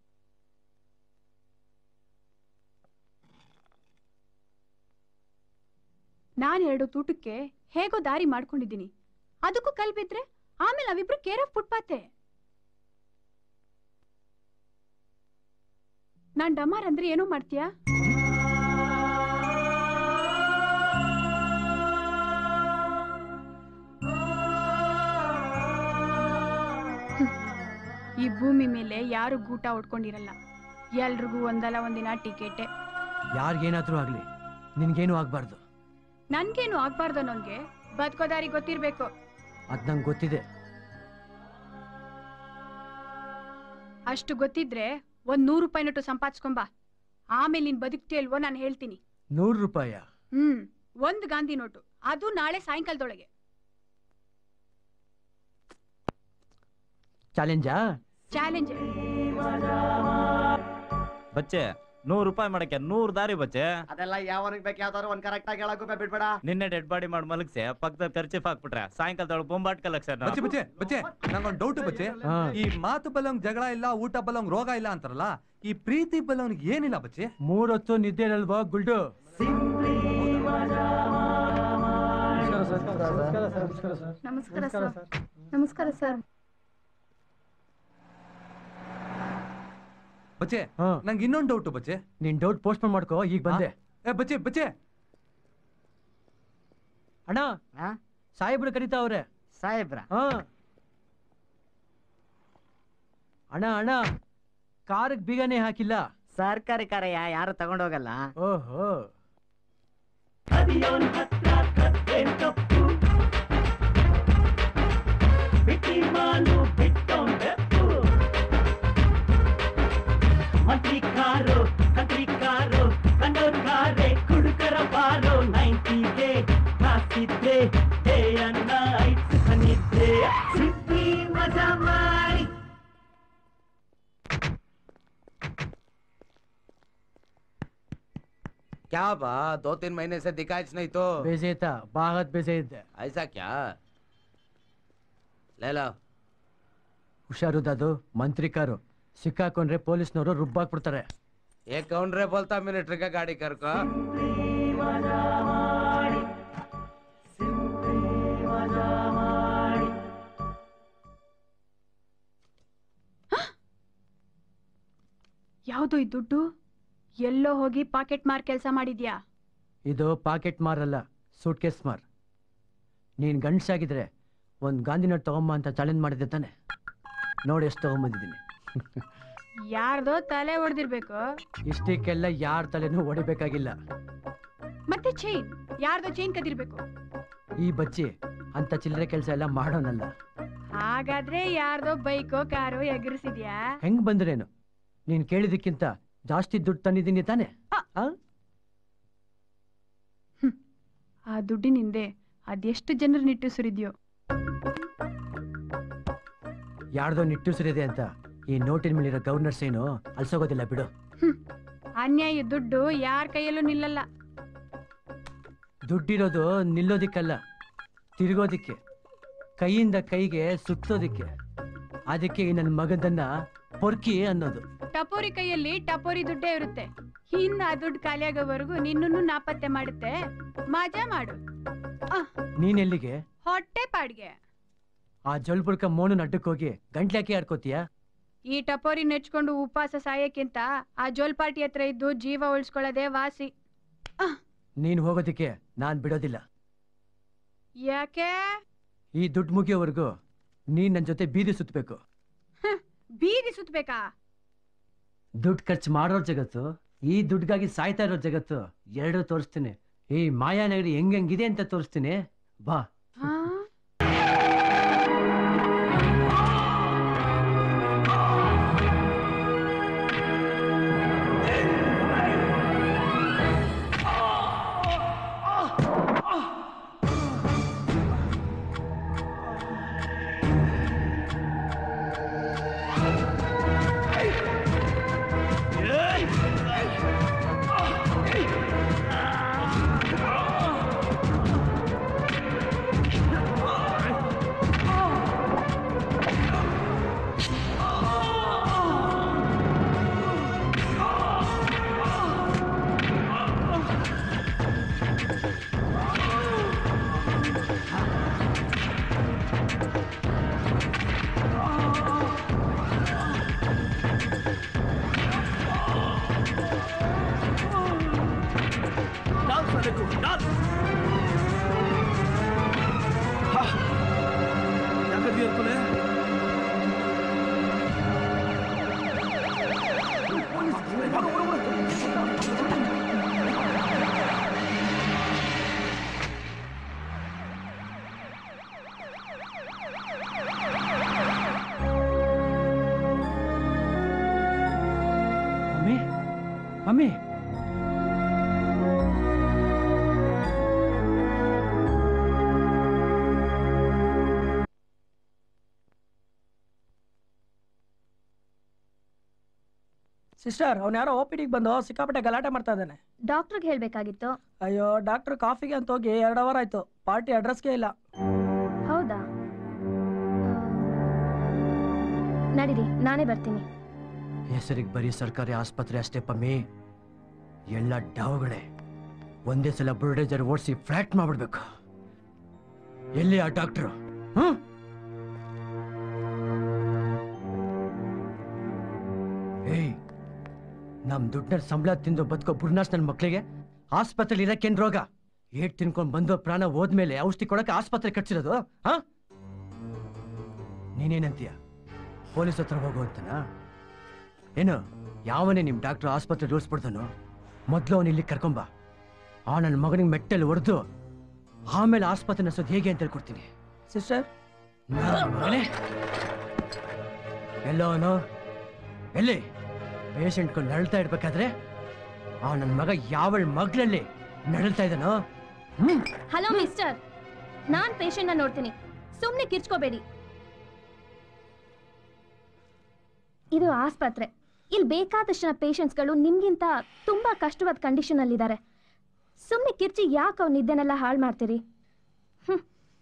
ನಾನ್ ಎರಡು ತೂಟಕ್ಕೆ ಹೇಗೋ ದಾರಿ ಮಾಡ್ಕೊಂಡಿದ್ದೀನಿ ಅದಕ್ಕೂ ಕಲ್ ಬಿದ್ರೆ ಆಮೇಲೆ ನಾವಿಬ್ರು ಕೇರ್ ಆಫ್ ಫುಟ್ಪಾತೆ ನಾನ್ ಡಮಾರ್ ಅಂದ್ರೆ ಏನೋ ಮಾಡ್ತೀಯಾ ಹ್ಮ್. ಈ ಭೂಮಿ ಮೇಲೆ ಯಾರು ಗೂಟ ಉಟ್ಕೊಂಡಿರಲ್ಲ ಎಲ್ರಿಗೂ ಒಂದಲ್ಲ ಒಂದಿನ ಟಿಕೆಟೆ ಯಾರಿಗೇನಾದ್ರೂ ಆಗ್ಲಿ ನಿನ್ಗೇನು ಆಗ್ಬಾರ್ದು ನನ್ಗೇನು ಆಗ್ಬಾರ್ದು ಅನ್ನೋನ್ಗೆ ಬದುಕೋ ದಾರಿ ಗೊತ್ತಿರ್ಬೇಕು ಅದ್ ನಂಗೆ ಗೊತ್ತಿದೆ ಅಷ್ಟು ಗೊತ್ತಿದ್ರೆ ಒಂದ್ ನೂರು ರೂಪಾಯಿ ನೋಟು ಸಂಪಾದಿಸ್ಕೊಂಬ ಆಮೇಲೆ ನೀನ್ ಬದುಕ್ತಿಯಲ್ವೋ ನಾನು ಹೇಳ್ತೀನಿ ನೂರು ರೂಪಾಯ ಹ್ಮ್ ಒಂದ್ ಗಾಂಧಿ ನೋಟು ಅದು ನಾಳೆ ಸಾಯಂಕಾಲದೊಳಗೆ ಚಾಲೆಂಜಾ ಚಾಲೆಂಜ್ ಬಚ್ಚೆ ನೂರು ರೂಪಾಯಿ ಮಾಡಕ್ಕೆ ನೂರ್ ದಾರಿ ಬಚ್ಚೆ ಅದೆಲ್ಲ ಯಾವನಿಗೆ ಬೇಕು ಯಾವ್ದಾದ್ರು ಒಂದ್ ಕರೆಕ್ಟ್ ಆಗಿ ಹೇಳಕ್ಕೂ ಬಿಡ್ಬೇಡ ನಿನ್ನೆ ಡೆಡ್ ಬಾಡಿ ಮಾಡಿ ಮಲಗ್ಸಿ ಪಕ್ಕದ ಖರ್ಚಿಫ್ ಹಾಕ್ಬಿಟ್ರೆ ಸಾಯಂಕಾಲದೊಳಗೆ ಬೊಂಬಾಟ್ ಕಲೆಕ್ಷನ್ ಬಚ್ಚೆ ಬಚ್ಚೆ ಬಚ್ಚೆ ನಂಗೊಂದು ಡೌಟ್ ಬಚ್ಚೆ ಹಾ. ಈ ಮಾತು ಬಲ್ಲಂಗ್ ಜಗಳ ಇಲ್ಲ ಊಟ ಬಲ್ಲಂಗ್ ರೋಗ ಇಲ್ಲ ಅಂತಾರಲ್ಲ ಈ ಪ್ರೀತಿ ಬಲ್ಲವನಿಗೆ ಏನಿಲ್ಲ ಬಚ್ಚೆ ಮೂರೊತ್ತು ನಿದ್ದೆ ಇರಲ್ವಾ ಗುಲ್ಡು ನಮಸ್ಕಾರ ಸರ್ ನಮಸ್ಕಾರ ಸರ್ ಬಚ್ಚೆ ನಂಗೆ ಇನ್ನೊಂದು ಡೌಟ್ ಬಚ್ಚೆ ನಿನ್ ಡೌಟ್ ಪೋಸ್ಟ್ ಮಾಡ್ಕೋ ಈಗ ಬಂದೆ ಏ ಬಚ್ಚೆ ಬಚ್ಚೆ ಅಣ್ಣ ಸಾಹೇಬ್ರು ಕರಿತಾವ್ರೆ ಸಾಹೇಬ್ರ ಹಾ ಅಣ್ಣ ಅಣ್ಣ ಕಾರ್ಗ್ ಬೀಗನೇ ಹಾಕಿಲ್ಲ ಸರ್ಕಾರಿ ಕಾರ್ಯ ಯಾರು ತಗೊಂಡೋಗಲ್ಲ ಓಹೋ ಮಂತ್ರಿ ಕಾರು ಕಂತ್ರಿ ಕಾರು ಕಂಡೋರ್ ಕಾರೆ ಕುಡುಕರ ಬಾರೋ ನೈಂಟಿಗೆ ಕಾಸಿದ್ದೆ ಡೇ ಅಂಡ್ ನೈಟ್ ಸುಖನಿದ್ದೆ ಸಿಕ್ಕಿ ಮಜಾ ಮಾಡಿ क्या बा दो तीन महीने से दिखाई नहीं तो ಬೇಜೆ ಇತ್ತ ಬಾಗತ್ ಬೇಜೆ ಇದ್ದೆ ऐसा क्या ले लो ಹುಷಾರು ದಾದು ಮಂತ್ರಿ ಕಾರು ಸಿಕ್ಕಾಕೊಂಡ್ರೆ ಪೊಲೀಸ್ನವರು ರುಬ್ಬಾಕ್ಬಿಡ್ತಾರೆ ये कौन रे बोलता मिलिट्री का गाड़ी कर को ಯಾವ್ದು ಈ ದುಡ್ಡು ಎಲ್ಲೋ ಹೋಗಿ ಪಾಕೆಟ್ ಮಾರ್ ಕೆಲಸ ಮಾಡಿದ್ಯಾ ಇದು ಪಾಕೆಟ್ ಮಾರ್ ಅಲ್ಲ ಸೂಟ್ ಕೇಸ್ ಮಾರ್ ನೀನ್ ಗಂಡ್ಸಾಗಿದ್ರೆ ಒಂದ್ ಗಾಂಧಿನಟ್ ತಗೊಂಬ ಅಂತ ಚಾಲೆಂಜ್ ಮಾಡಿದ್ದೆ ತಾನೆ ನೋಡಿ ಎಷ್ಟು ತಗೊಂಬಂದಿದ್ದೀನಿ ಯಾರ್ದೋ ತಲೆ ಹೊಡೆದಿರ್ಬೇಕು ಇಷ್ಟಕ್ಕೆಲ್ಲ ಯಾರ ತಲೆನೂ ಹೊಡಿಬೇಕಾಗಿಲ್ಲ ಮತ್ತೆ ಚೈನ್ ಯಾರ್ದೋ ಚೈನ್ ಕದಿರ್ಬೇಕು ಈ ಬಚ್ಚಿ ಅಂತ ಚಿಲ್ಲರೆ ಕೆಲಸ ಎಲ್ಲ ಮಾಡೋನಲ್ಲ ಹಾಗಾದ್ರೆ ಯಾರ್ದೋ ಬೈಕೋ ಕಾರೋ ಎಗರಿಸಿದ್ಯಾ ಹೆಂಗ್ ಬಂದ್ರೇನು ನೀನ್ ಕೇಳಿದಕ್ಕಿಂತ ಜಾಸ್ತಿ ದುಡ್ಡು ತಂದಿದ್ದೀನಿ ತಾನೆ ಆ ದುಡ್ಡಿನಿಂದೆ ಅದೆಷ್ಟು ಜನರು ನಿಟ್ಟುಸಿರಿದ್ಯೋ ಯಾರ್ದೋ ನಿಟ್ಟುಸಿರಿದೆ ಅಂತ ಈ ನೋಟಿನ ಮೇಲಿರೋ ಗವರ್ನರ್ ಸೈನು ಅಲ್ಸೋಗೋದಿಲ್ಲ ಬಿಡು ಅನ್ಯಾಯ ದುಡ್ಡು ಯಾರ ಕೈಯಲ್ಲೂ ನಿಲ್ಲಲ್ಲ ದುಡ್ಡಿರೋದು ನಿಲ್ಲೋದಿಕ್ಕಲ್ಲ ತಿರುಗೋದಿಕ್ಕೆ ಕೈಯಿಂದ ಕೈಗೆ ಸುತ್ತೋದಿಕ್ಕೆ ಅದಕ್ಕೆ ಈ ನನ್ನ ಮಗದನ್ನ ಪೊರ್ಕಿ ಅನ್ನೋದು ಟಪೋರಿ ಕೈಯಲ್ಲಿ ಟಪೋರಿ ದುಡ್ಡೇ ಇರುತ್ತೆ ಇನ್ನು ಆ ದುಡ್ಡು ಖಾಲಿಯಾಗೋವರೆಗೂ ನಿನ್ನನ್ನು ನಾಪತ್ತೆ ಮಾಡುತ್ತೆ ಮಜಾ ಮಾಡು ನೀನೆಲ್ಲಿಗೆ ಹೊಟ್ಟೆ ಪಾಡ್ಗೆ ಆ ಜೊಲ್ಬುಳ್ಕ ಮೋನು ಅಡ್ಡಕ್ಕೋಗಿ ಗಂಟ್ಲಾಕಿ ಆಡ್ಕೋತೀಯ ಈ ಟಪೋರಿ ನೆಚ್ಕೊಂಡು ಉಪವಾಸ ಸಾಯಕ್ಕಿಂತ ಆ ಜೋಲ್ ಪಾರ್ಟಿ ಹತ್ರ ಇದ್ದು ಜೀವ ಉಳಿಸ್ಕೊಳ್ಳೋದೇ ವಾಸಿ ನೀನ್ ಹೋಗೋದಿಕ್ಕೆ ನಾನ್ ಬಿಡೋದಿಲ್ಲ ಯಾಕೆ ಈ ದುಡ್ಡು ಮುಗಿಯೋವರೆಗೂ ನೀನ್ ನನ್ ಜೊತೆ ಬೀದಿ ಸುತ್ತಬೇಕು ಬೀದಿ ಸುತ್ಬೇಕಾ ದುಡ್ಡು ಖರ್ಚು ಮಾಡೋರ್ ಜಗತ್ತು ಈ ದುಡ್ಡಿಗಾಗಿ ಸಾಯ್ತಾ ಇರೋ ಜಗತ್ತು ಎರಡು ತೋರಿಸ್ತೀನಿ ಈ ಮಾಯಾನಗರಿ ಹೆಂಗೆಂಗಿದೆ ಅಂತ ತೋರಿಸ್ತೀನಿ ಬಾ डाल साले को डाल हाँ। क्या कर दिया तूने ಮಮ್ಮಿ ಮಮ್ಮಿ ಸಿಸ್ಟರ್ ಅವ್ನು ಯಾರೋ ಓ ಪಿ ಡಿಗೆ ಬಂದು ಸಿಕ್ಕಾಪಟ್ಟೆ ಗಲಾಟೆ ಮಾಡ್ತಾ ಇದ್ದಾನೆ ಡಾಕ್ಟ್ರಿಗೆ ಹೇಳ್ಬೇಕಾಗಿತ್ತು ಅಯ್ಯೋ ಡಾಕ್ಟರ್ ಕಾಫಿಗೆ ಅಂತ ಹೋಗಿ ಎರಡು ಅವರ್ ಆಯ್ತು ಪಾರ್ಟಿ ಅಡ್ರೆಸ್ಗೆ ಇಲ್ಲ ಹೌದಾ ನಡೀರಿ ನಾನೇ ಬರ್ತೀನಿ ಹೆಸರಿಗೆ ಬರೀ ಸರ್ಕಾರಿ ಆಸ್ಪತ್ರೆ ಅಷ್ಟೇ ಪಮ್ಮಿ ಎಲ್ಲ ಡಾವುಗಳೇ ಒಂದೇ ಸಲ ಬುಲ್ಡೇಜರ್ ಓಡಿಸಿ ಫ್ಲಾಟ್ ಮಾಡ್ಬಿಡ್ಬೇಕು ಎಲ್ಲಿ ಆ ಡಾಕ್ಟ್ರು ಹ್ಮ್ ಏಯ್ ನಮ್ ದುಡ್ಡನ್ನ ಸಂಬಳ ತಿಂದು ಬದುಕೋ ಬುರ್ನಾಸ್ ನನ್ನ ಮಕ್ಳಿಗೆ ಆಸ್ಪತ್ರೆಲಿ ಇರಕ್ಕೇನ್ ರೋಗ ಏಟ್ ತಿನ್ಕೊಂಡ್ ಬಂದು ಪ್ರಾಣ ಹೋದ್ಮೇಲೆ ಔಷಧಿ ಕೊಡಕ್ಕೆ ಆಸ್ಪತ್ರೆ ಕಟ್ಸಿರೋದು ಹಾ ನೀನೇನಂತೀಯ ಪೊಲೀಸ್ ಹತ್ರ ಹೋಗು ಅಂತನಾ ಏನು ಯಾವನೇ ನಿಮ್ ಡಾಕ್ಟರ್ ಆಸ್ಪತ್ರೆ ರೂಲ್ಸ್ ಬಿಡ್ತಾನೋ ಮೊದ್ಲು ಅವನು ಇಲ್ಲಿ ಕರ್ಕೊಂಬ ಆ ನನ್ನ ಮಗನಿಗೆ ಮೆಟ್ಟಲ್ಲಿ ಹೊಡೆದು ಆಮೇಲೆ ಆಸ್ಪತ್ರೆ ನಡೆಸೋದು ಹೇಗೆ ಅಂತ ಹೇಳ್ಕೊಡ್ತೀನಿ ಸಿಸ್ಟರ್ ಮಗನೇ ಎಲ್ಲೋ ಅವನು ಎಲ್ಲಿ ಪೇಷಂಟ್ ನರಳ್ತಾ ಇರ್ಬೇಕಾದ್ರೆ ಆ ನನ್ನ ಮಗ ಯಾವಳ ಮಗ್ಳಲ್ಲಿ ನರಳ್ತಾ ಇದ್ದಾನೋ ಹ್ಮ್ ಹಲೋ ಮಿಸ್ಟರ್ ನಾನ್ ಪೇಷಂಟ್ ನೋಡ್ತೀನಿ ಸುಮ್ನೆ ಕಿರ್ಚ್ಕೋಬೇಡಿ ಇದು ಆಸ್ಪತ್ರೆ ಇಲ್ಲಿ ಬೇಕಾದಷ್ಟು ಜನ ಪೇಷಂಟ್ಸ್ಗಳು ನಿಮ್ಗಿಂತ ತುಂಬಾ ಕಷ್ಟವಾದ ಕಂಡೀಷನ್ ಅಲ್ಲಿದ್ದಾರೆ ಸುಮ್ನೆ ಕಿರ್ಚಿ ಯಾಕೆ ಅವ್ನ ನಿದ್ದೆನೆಲ್ಲ ಹಾಳು ಮಾಡ್ತೀರಿ ಹ್ಮ್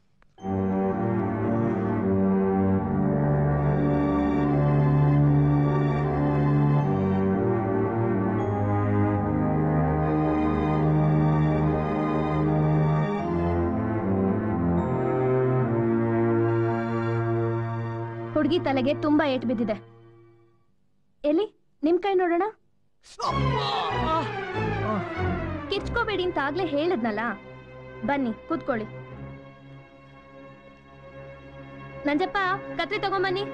ಹುಡುಗಿ ತಲೆಗೆ ತುಂಬಾ ಏಟ್ ಬಿದ್ದಿದೆ ಎಲ್ಲಿ ನಿಮ್ ಕೈ ನೋಡೋಣ ಕಿರ್ಚ್ಕೋಬೇಡಿ ಅಂತ ಆಗ್ಲೇ ಹೇಳಿದ್ನಲ್ಲ ಬನ್ನಿ ಕೂತ್ಕೊಳ್ಳಿ ನಂಜಪ್ಪ ಕತ್ರಿ ತಗೊಂಬನ್ನಿ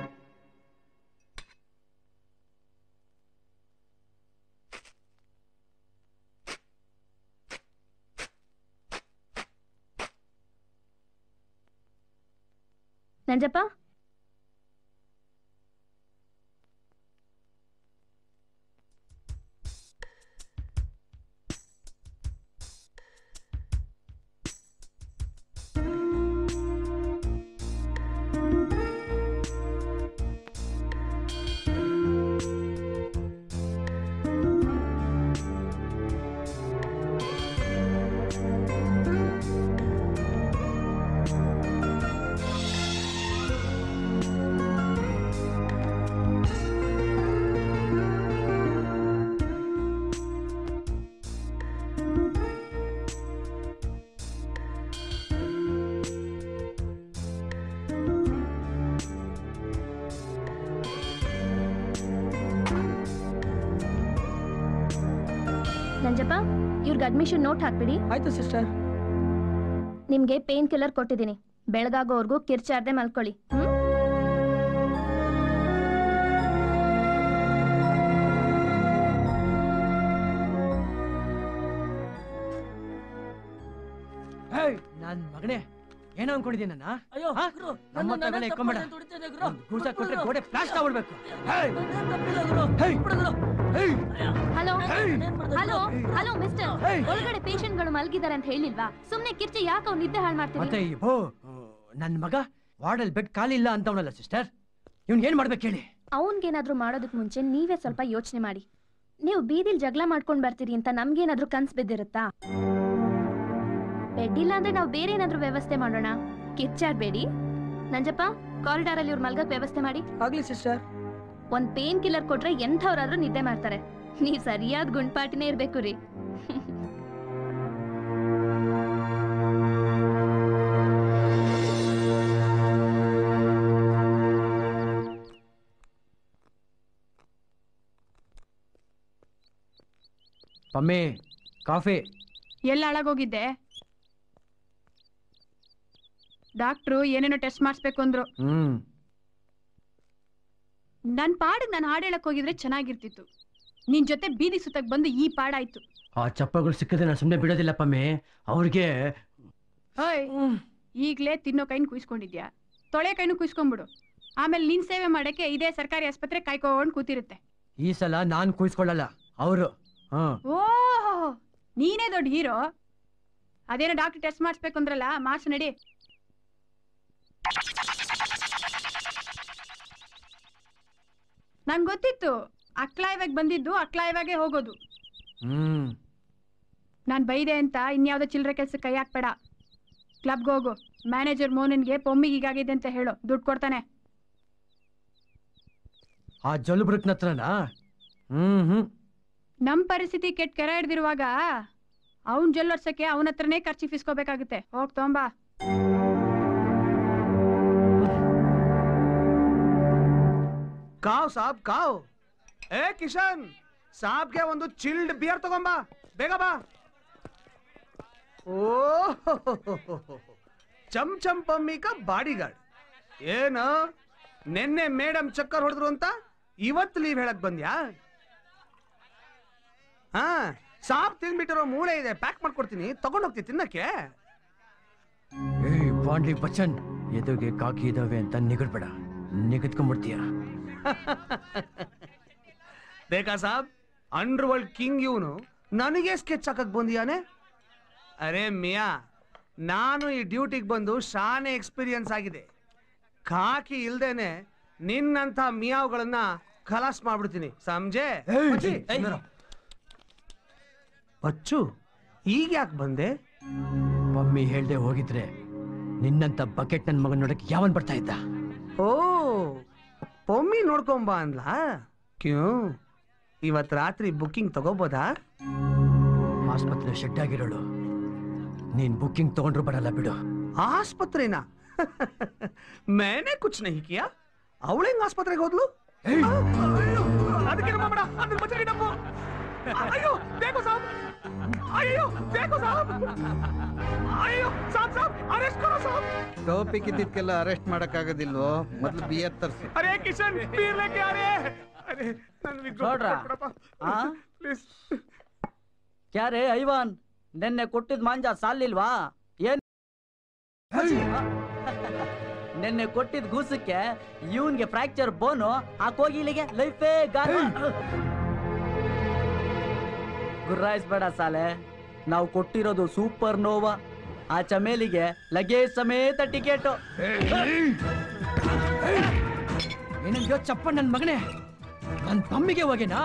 ನಂಜಪ್ಪ ನಂಜಪ್ಪ ಇವ್ರಿಗೆ ಅಡ್ಮಿಷನ್ ನೋಟ್ ಹಾಕ್ಬಿಡಿ ಆಯ್ತು ಸಿಸ್ಟರ್ ನಿಮ್ಗೆ ಪೇನ್ ಕಿಲ್ಲರ್ ಕೊಟ್ಟಿದ್ದೀನಿ ಬೆಳಗಾಗೋವರೆಗೂ ಕಿರ್ಚಾರ್ದೆ ಮಲ್ಕೊಳ್ಳಿ ಹ್ಮ್ ನನ್ ಮಗನೇ ಏನೋ ಅನ್ಕೊಂಡಿದ್ದೀನಿ ನನ್ನ ಅಯ್ಯೋ ಆ? ಗುರು, ನಮ್ಮ ನನ್ನ- ಹತ್ರ ನನ್ನ ಇಟ್ಕೊಂಬೇಡ ತಪ್ಪು ನಾನು ದುಡಿತೇನೆ ಗುರು. ಒಂದ್ ಗೂಸ ಕೊಟ್ರೆ ಗುರು. ಗೋಡೆ ಪ್ಲಾಸ್ಟ್ ಆಗ್ಬಿಡ್ಬೇಕು ಹಲೋ ಹಲೋ ಹಲೋ ಮಿಸ್ಟರ್ ಒಳಗಡೆ ಪೇಷಂಟ್ಗಳು ಮಲಗಿದ್ದಾರೆ ಅಂತ ಹೇಳಿಲ್ವಾ ಸುಮ್ನೆ ಕಿರ್ಚಿ ಯಾಕೆ ಅವ್ನು ನಿದ್ದೆ ಹಾಳು ಮತ್ತೆ ಮಾಡ್ತೀವಿ ಈ- ಓ ನನ್ ಮಗ ವಾರ್ಡಲ್ ಬೆಡ್ ಖಾಲಿ ಇಲ್ಲ ಅಂತವನಲ್ಲ ಸಿಸ್ಟರ್ ಇವ್ನ್ ಏನ್ ಮಾಡ್ಬೇಕು ಹೇಳಿ ಅವನ್ಗೇನಾದ್ರೂ ಮಾಡೋದಕ್ ಮುಂಚೆ ನೀವೇ ಸ್ವಲ್ಪ ಯೋಚನೆ ಮಾಡಿ ನೀವು ಬೀದಿಲ್ ಜಗಳ ಮಾಡ್ಕೊಂಡ್ ಬರ್ತೀರಿ ಅಂತ ನಮ್ಗೇನಾದ್ರೂ ಕನ್ಸ್ ಬಿದ್ದಿರುತ್ತಾ ಬೆಡ್ ಇಲ್ಲ ಅಂದ್ರೆ ನಾವು ಬೇರೆ ಏನಾದ್ರೂ ವ್ಯವಸ್ಥೆ ಮಾಡೋಣ ಕಿಚ್ಚಾಡ್ಬೇಡಿ ನಂಜಪ್ಪ ಕಾರಿಡಾರ್ ಅಲ್ಲಿ ಇವ್ರ ಮಲ್ಗಕ್ ವ್ಯವಸ್ಥೆ ಮಾಡಿ ಆಗ್ಲಿ ಸಿಸ್ಟರ್ ಒಂದ್ ಪೇನ್ ಕಿಲ್ಲರ್ ಕೊಟ್ರೆ ಎಂಥವ್ರಾದ್ರೂ ನಿದ್ದೆ ಮಾಡ್ತಾರೆ ನೀವ್ ಸರಿಯಾದ ಗುಂಡ್ಪಾಟಿನೇ ಇರ್ಬೇಕು ರೀ ಪಮ್ಮಿ ಕಾಫಿ ಎಲ್ಲ ಹಾಳಾಗೋಗಿದ್ದೆ ಡಾಕ್ಟ್ರು ಏನೇನೋ ಟೆಸ್ಟ್ ಮಾಡಿಸ್ಬೇಕು ಅಂದ್ರು ಹ್ಮ್ ನನ್ ಪಾಡಿಗೆ ನಾನು ಹಾಡು ಹೇಳಕ್ ಹೋಗಿದ್ರೆ ಚೆನ್ನಾಗಿರ್ತಿತ್ತು ನಿನ್ ಜೊತೆ ಬೀದಿ ಸುತ್ತಕ್ ಬಂದು ಈ ಪಾಡಾಯ್ತು ಆ ಚಪ್ಪಗಳು ಸಿಕ್ಕಿದ್ರೆ ನಾನು ಸುಮ್ಮನೆ ಬಿಡೋದಿಲ್ಲ ಪಮ್ಮಿ ಅವ್ರಿಗೆ ಓಯ್ ಈಗ್ಲೇ ತಿನ್ನೋ ಕೈನ್ ಕುಯ್ಸ್ಕೊಂಡಿದ್ಯಾ ತೊಳೆ ಕೈನು ಕುಯ್ಸ್ಕೊಂಡ್ಬಿಡು ಆಮೇಲೆ ನಿನ್ ಸೇವೆ ಮಾಡಕ್ಕೆ ಇದೇ ಸರ್ಕಾರಿ ಆಸ್ಪತ್ರೆ ಕಾಯ್ಕೊಂಡ್ ಕೂತಿರುತ್ತೆ ಈ ಸಲ ನಾನ್ ಕೂಯಿಸ್ಕೊಳ್ಳಲ್ಲ ಅವರು ಹಾ ಓಹೋ ನೀನೇ ದೊಡ್ಡ ಹೀರೋ ಅದೇನೋ ಡಾಕ್ಟರ್ ಟೆಸ್ಟ್ ಮಾಡಿಸ್ಬೇಕು ಅಂದ್ರಲ್ಲ ಮಾಡ್ಸು ನಡಿ ನಂಗೆ ಗೊತ್ತಿತ್ತು ಅಕ್ಲಾಯವಾಗಿ ಬಂದಿದ್ದು ಅಕ್ಲಾಯವಾಗೇ ಹೋಗೋದು ಹ್ಮ್ ನಾನು ಬೈದೆ ಅಂತ ಇನ್ಯಾವುದೋ ಚಿಲ್ಲರೆ ಕೆಲಸ ಕೈ ಹಾಕ್ಬೇಡ ಕ್ಲಬ್ಗೆ ಹೋಗು ಮ್ಯಾನೇಜರ್ ಮೋಹನ್ಗೆ ಪೊಮ್ಮಿಗೆ ಹೀಗಾಗಿದೆ ಅಂತ ಹೇಳು ದುಡ್ಡು ಕೊಡ್ತಾನೆ ಆ ಜಲ್ಬೃಕ್ನ ಹತ್ರನಾ ಹ್ಮ್ ಹ್ಮ್ ನಮ್ ಪರಿಸ್ಥಿತಿ ಕೆಟ್ಟ ಕೆರ ಹಿಡ್ದಿರುವಾಗ ಅವ್ನ್ ಜೊಲ್ಲೊರ್ಸಕ್ಕೆ ಅವನ ಹತ್ರನೇ ಖರ್ಚು ಫಿಸ್ಕೋಬೇಕಾಗುತ್ತೆ ಹೋಗ್ ತೊಂಬಾ ಕಾವ್ ಸಾಬ್ ಕಾವ್ ಏ ಕಿಶನ್ ಸಾಬ್ಗೆ ಒಂದು ಚಿಲ್ಡ್ ಬಿಯರ್ ತಗೊಂಬಾ ಬೇಗ ಬಾ ಓ ಚಮ್ ಚಮ್ ಪಮ್ಮಿ ಕಾ ಬಾಡಿ ಗಾರ್ಡ್ ಏನ ನಿನ್ನೆ ಮೇಡಮ್ ಚಕ್ಕರ್ ಹೊಡೆದ್ರು ಅಂತ ಇವತ್ತು ಲೀವ್ ಹೇಳಕ್ ಬಂದ್ಯಾ ಹಾ ಸಾಬ್ ತಿನ್ಬಿಟ್ಟಿರೋ ಮೂಳೆ ಇದೆ ಪ್ಯಾಕ್ ಮಾಡ್ಕೊಡ್ತೀನಿ ತಗೊಂಡ್ ಹೋಗ್ತೀನಿ ತಿನ್ನಕ್ಕೆ ಏಯ್ ಬಾಂಡ್ಲಿ ಬಚ್ಚನ್ ಎದುರಿಗೆ ಕಾಕಿ ಇದಾವೆ ಅಂತ ನಿಗಡ್ಬೇಡ ನಿಗದ್ಕೊಂಡ್ಬಿಡ್ತೀಯ ಬೇಕಾ ಸಾಬ್ ಅಂಡರ್ ವರ್ಲ್ಡ್ ಕಿಂಗ್ ಇವನು ನನಗೆ ಸ್ಕೆಚ್ ಹಾಕಕ್ ಬಂದಿಯಾನೆ ಅರೆ ಮಿಯಾ ನಾನು ಈ ಡ್ಯೂಟಿಗೆ ಬಂದು ಶಾನೆ ಎಕ್ಸ್ಪೀರಿಯನ್ಸ್ ಆಗಿದೆ ಖಾಕಿ ಇಲ್ದೇನೆ ನಿನ್ನಂಥ ಮಿಯಾವ್ಗಳನ್ನ ಖಲಾಸ್ ಮಾಡ್ಬಿಡ್ತೀನಿ ಸಂಜೆ ಬಚ್ಚು ಈಗ ಯಾಕೆ ಬಂದೆ ಮಮ್ಮಿ ಹೇಳ್ದೆ ಹೋಗಿದ್ರೆ ನಿನ್ನಂತ ಬಕೆಟ್ ನನ್ ಮಗನ್ ನೋಡಕ್ ಯಾವನ್ ಬರ್ತಾ ಇದ್ದ ಓ ಪೊಮ್ಮಿ ನೋಡ್ಕೊಂಬ ಅಂದ್ಲಾ ಕ್ಯೂ ಇವತ್ ರಾತ್ರಿ ಬುಕ್ಕಿಂಗ್ ತಗೋಬೋದಾ ಆಸ್ಪತ್ರೆ ಶೆಡ್ ಆಗಿರೋಳು ನೀನ್ ಬುಕ್ಕಿಂಗ್ ತಗೊಂಡ್ರು ಬರಲ್ಲ ಬಿಡು ಆಸ್ಪತ್ರೆನಾ मैंने कुछ नहीं किया ಅವಳು ಹೆಂಗ್ ಆಸ್ಪತ್ರೆಗೆ ಹೋದ್ಲು ಅದಕ್ಕೆ ನಮ್ಮ ಮಾಡ ಅದ್ರ ಬಚ್ಚಲಿ ಡಬ್ಬು ಅಯ್ಯೋ ಬೇಕೋ ಸಾಬ್ ಅಯ್ಯೋ ಬೇಕೋ ಸಾಬ್ ಅಯ್ಯೋ ಸಾಬ್ ಸಾಬ್ ಅರೆಸ್ಟ್ ಕರೋ ಸಾಬ್ ಟೋಪಿ ಕಿತ್ತಿದ್ಕೆಲ್ಲ ಅರೆಸ್ಟ್ ಮಾಡಕ್ಕಾಗೋದಿಲ್ವೋ ಮೊದ್ಲು ಬಿಯರ್ ತರ್ಸು ಅರೆ ಕಿಶನ್ ಬೀರ್ ಲೇಕೆ ಆ ರೇ ಅರೆ ನನ್ನ ವಿಗ್ರಹ ನೋಡ್ರಾ? ಕೊಡಪ್ಪ ಆ? ಪ್ಲೀಸ್ ಕ್ಯಾ ರೇ ಐವಾನ್ ನಿನ್ನೆ ಕೊಟ್ಟಿದ್ ಮಾಂಜ ಸಾಲಿಲ್ವಾ ಏನ್ ನಿನ್ನೆ ಕೊಟ್ಟಿದ್ ಗೂಸಕ್ಕೆ ಇವನ್ಗೆ ಫ್ರಾಕ್ಚರ್ ಬೋನು ಹಾಕೋಗಿ ಇಲ್ಲಿಗೆ ಲೈಫೇ ಗಾಯ ಗುರ್ರಾಯಿಸ್ಬೇಡ ಸಾಲೆ ನಾವು ಕೊಟ್ಟಿರೋದು ಸೂಪರ್ ನೋವಾ ಆ ಚಮೇಲಿಗೆ ಲಗೇಜ್ ಸಮೇತ ಟಿಕೆಟು ಏನಂದ್ಯೋ ಚಪ್ಪ ನನ್ ಮಗನೇ ನನ್ ತಮ್ಮಿಗೆ ಹೋಗೇನಾ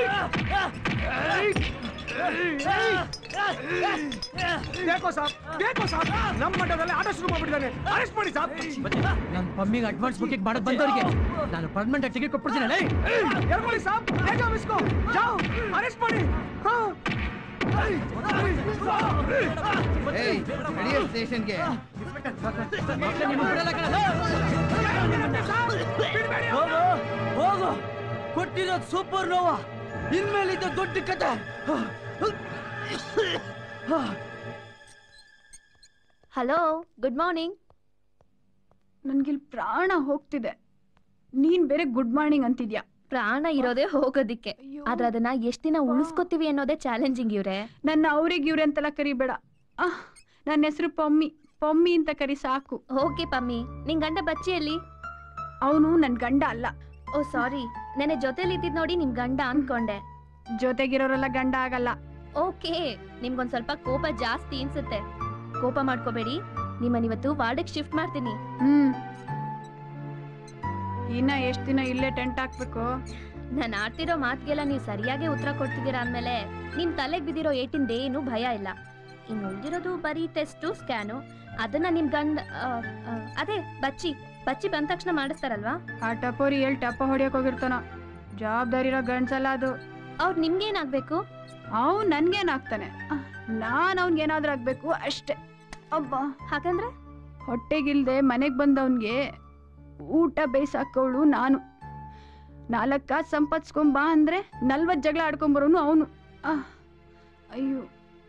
ಬೇಕೋ ಸಾಬ್ ಬೇಕೋ ಸಾಬ್ ನಮ್ಮ ಮಠದಲ್ಲಿ ಆಟ ಶುರು ಮಾಡ್ಬಿಟ್ಟಿದ್ದಾನೆ ಅರೆಸ್ಟ್ ಮಾಡಿ ಸಾಬ್ ನನ್ ಪಮ್ಮಿಗೆ ಅಡ್ವಾನ್ಸ್ ಬುಕಿಂಗ್ ಮಾಡಕ್ ಬಂದವ್ರಿಗೆ ನಾನು ಪರ್ಮನೆಂಟ್ ಟಿಕೆಟ್ ಕೊಟ್ಬಿಡ್ತೀನಿ ಎರ್ಕೊಳ್ಳಿ ಸಾಬ್ ಬೇಗ ಮಿಸ್ಕೋ ಜಾವ್ ಅರೆಸ್ಟ್ ಮಾಡಿ ಹಾ ಏಯ್ ನಡೆಯೋ ಸ್ಟೇಷನ್ಗೆ ಹೋಗು ಹೋಗು ಕೊಟ್ಟಿರೋದು ಸೂಪರ್ ನೋವಾ ಇನ್ಮೇಲಿದ್ದ ದೊಡ್ಡ ಕತೆ ಹಲೋ ಗುಡ್ ಮಾರ್ನಿಂಗ್ ನನ್ಗಿಲ್ ಪ್ರಾಣ ಹೋಗ್ತಿದೆ ನೀನ್ ಬೇರೆ ಗುಡ್ ಮಾರ್ನಿಂಗ್ ಅಂತಿದ್ಯಾ ಪ್ರಾಣ ಇರೋದೇ ಹೋಗೋದಿಕ್ಕೆ ಆದ್ರೆ ಅದನ್ನ ಎಷ್ಟ್ ದಿನ ಉಳಿಸ್ಕೊತೀವಿ ಅನ್ನೋದೇ ಚಾಲೆಂಜಿಂಗ್ ಇವ್ರೆ ನನ್ನ ಅವ್ರಿಗೆ ಇವ್ರೆ ಅಂತೆಲ್ಲ ಕರಿಬೇಡ ಆಹ್, ನನ್ನ ಹೆಸರು ಪಮ್ಮಿ ಪಮ್ಮಿ ಅಂತ ಕರಿ ಸಾಕು ಓಕೆ ಪಮ್ಮಿ ನಿನ್ ಗಂಡ ಬಚ್ಚಿಯಲ್ಲಿ ಅವನು ನನ್ ಗಂಡ ಅಲ್ಲ ಓ ಸಾರಿ ನೆನೆ ಜೊತೆಲಿ ಇದ್ದಿದ್ ನೋಡಿ ನಿಮ್ ಗಂಡ ಅನ್ಕೊಂಡೆ ಜೊತೆಗಿರೋರೆಲ್ಲ ಗಂಡ ಆಗಲ್ಲ ಓಕೆ ನಿಮ್ಗೊಂದ್ ಸ್ವಲ್ಪ ಕೋಪ ಜಾಸ್ತಿ ಅನ್ಸುತ್ತೆ ಕೋಪ ಮಾಡ್ಕೋಬೇಡಿ ನಿಮ್ಮನ್ ಇವತ್ತು ವಾರ್ಡಕ್ ಶಿಫ್ಟ್ ಮಾಡ್ತೀನಿ ಹ್ಮ್ ಇನ್ನ ಎಷ್ಟ್ ದಿನ ಇಲ್ಲೇ ಟೆಂಟ್ ಹಾಕ್ಬೇಕು ನಾನ್ ಆಡ್ತಿರೋ ಮಾತ್ಗೆಲ್ಲ ನೀವು ಸರಿಯಾಗಿ ಉತ್ತರ ಕೊಡ್ತಿದ್ದೀರಾ ಅಂದ್ಮೇಲೆ ನಿಮ್ ತಲೆಗ್ ಬಿದ್ದಿರೋ ಏಟಿಂದ ಏನು ಭಯ ಇಲ್ಲ ಇನ್ನು ಉಳ್ದಿರೋದು ಬರೀ ಟೆಸ್ಟು ಸ್ಕ್ಯಾನು ಅದನ್ನ ನಿಮ್ ಗಂಡ ಆ, ಆ, ಅದೇ ಬಚ್ಚಿ ಬಚ್ಚಿ ಬಂದ ತಕ್ಷಣ ಮಾಡಿಸ್ತಾರಲ್ವಾ ಆ ಟಪೋರಿ ಎಲ್ ಟಪ ಹೊಡಿಯಕ್ ಹೋಗಿರ್ತಾನ ಜವಾಬ್ದಾರಿ ಇರೋ ಗಂಡ್ಸಲ್ಲ ಅದು ಅವ್ರು ನಿಮ್ಗೇನಾಗ್ಬೇಕು ಅವ್ ನನ್ಗೇನಾಗ್ತಾನೆ ಅಹ್, ನಾನ್ ಅವ್ನ್ಗೇನಾದ್ರೂ ಆಗ್ಬೇಕು ಅಷ್ಟೇ ಅಬ್ಬಾ ಹಾಗಂದ್ರೆ ಹೊಟ್ಟೆಗಿಲ್ದೆ ಮನೆಗ್ ಬಂದವನ್ಗೆ ಊಟ ಬೇಯಿಸಾಕೋಳು ನಾನು ನಾಲ್ಕು ಕಾಸು ಸಂಪಾದಿಸ್ಕೊಂಬಾ ಅಂದ್ರೆ ನಲ್ವತ್ತು ಜಗಳ ಆಡ್ಕೊಂಬರೋನು ಅವನು ಅಯ್ಯೋ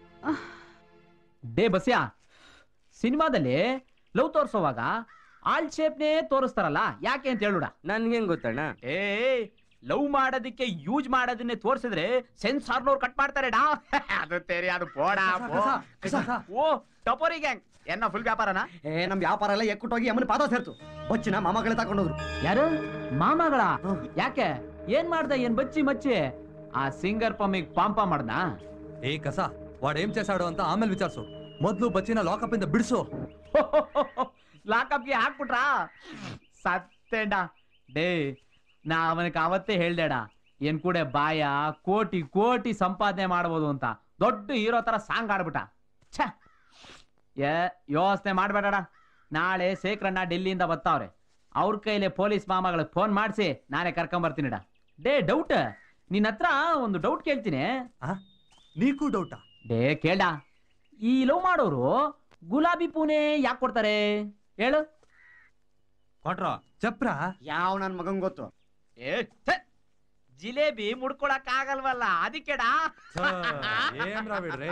ಡೇ ಬಸ್ಯಾ ಸಿನಿಮಾದಲ್ಲಿ ಲವ್ ತೋರ್ಸೋವಾಗ ಆಲ್ ಶೇಪ್ನೇ ತೋರಿಸ್ತಾರಲ್ಲ ಯಾಕೆ ಅಂತ ಹೇಳುಡ ನನ್ಗೆ ಗೊತ್ತಣ್ಣ ಏ ಲವ್ ಮಾಡೋದಕ್ಕೆ ಯೂಸ್ ಮಾಡೋದನ್ನೇ ತೋರಿಸಿದ್ರೆ ಸೆನ್ಸಾರ್ನವ್ರು ಕಟ್ ಮಾಡ್ತಾರೆ ಡಾ ಅದು ತೇರಿ ಅದು ಪೋಡ ಓ ಟಪೋರಿ ಗ್ಯಾಂಗ್ ಎನ್ನ ಫುಲ್ ವ್ಯಾಪಾರನಾ ಏ ನಮ್ ವ್ಯಾಪಾರ ಎಲ್ಲ ಎಕ್ಕುಟ್ಟೋಗಿ ಅಮ್ಮನ ಪಾದ ಸೇರ್ತು ಬಚ್ಚಿನ ಮಾಮಗಳೇ ತಗೊಂಡೋದ್ರು ಯಾರು ಮಾಮಗಳ ಯಾಕೆ ಏನ್ ಮಾಡ್ದ ಏನ್ ಬಚ್ಚಿ ಮಚ್ಚಿ ಆ ಸಿಂಗರ್ ಪಮ್ಮಿಗ್ ಪಾಂಪ ಮಾಡ್ದ ಏ ಕಸ ವಾಡ್ ಏನ್ చేశాడు ಅಂತ ಆಮೇಲೆ ವಿಚಾರಿಸು ಮೊದ್ಲು ಬಚ್ಚಿನ ಲಾಕಪ್ ಇಂದ ಬಿಡಿಸು ಲಾಕಪ್ಗೆ ಹಾಕ್ಬಿಟ್ರಾ ಸತ್ತೇಡ ಡೇ ನಾ ಅವನಿಗೆ ಅವತ್ತೇ ಹೇಳ್ದೇಡ ಏನ್ ಕೂಡ ಬಾಯ ಕೋಟಿ ಕೋಟಿ ಸಂಪಾದನೆ ಮಾಡ್ಬೋದು ಅಂತ ದೊಡ್ಡ ಹೀರೋ ತರ ಸಾಂಗ್ ಆಡ್ಬಿಟ್ಟ ಛ ಏ ಯೋಚನೆ ಮಾಡ್ಬೇಡಣ ನಾಳೆ ಶೇಖರಣ್ಣ ಡೆಲ್ಲಿಯಿಂದ ಬರ್ತಾವ್ರೆ ಅವ್ರ ಕೈಲಿ ಪೊಲೀಸ್ ಮಾಮಗಳಿಗೆ ಫೋನ್ ಮಾಡಿಸಿ ನಾನೇ ಕರ್ಕೊಂಬರ್ತೀನಿಡ ಡೇ ಡೌಟ್ ನಿನ್ನ ಹತ್ರ ಒಂದು ಡೌಟ್ ಕೇಳ್ತೀನಿ ನೀಕು ಡೌಟಾ ಡೇ ಕೇಳ ಈ ಲವ್ ಮಾಡೋರು ಗುಲಾಬಿ ಪೂನೆ ಯಾಕೆ ಕೊಡ್ತಾರೆ ಹೇಳು ಕೊಟ್ರ ಚಪ್ರ ಯಾವ ನನ್ ಮಗನ್ ಗೊತ್ತು ಏ ಛೆ! ಜಿಲೇಬಿ ಮುಡ್ಕೊಳಕ್ ಆಗಲ್ವಲ್ಲ ಅದಕ್ಕೆಡಾ ಏನ್ ಬಿಡ್ರಿ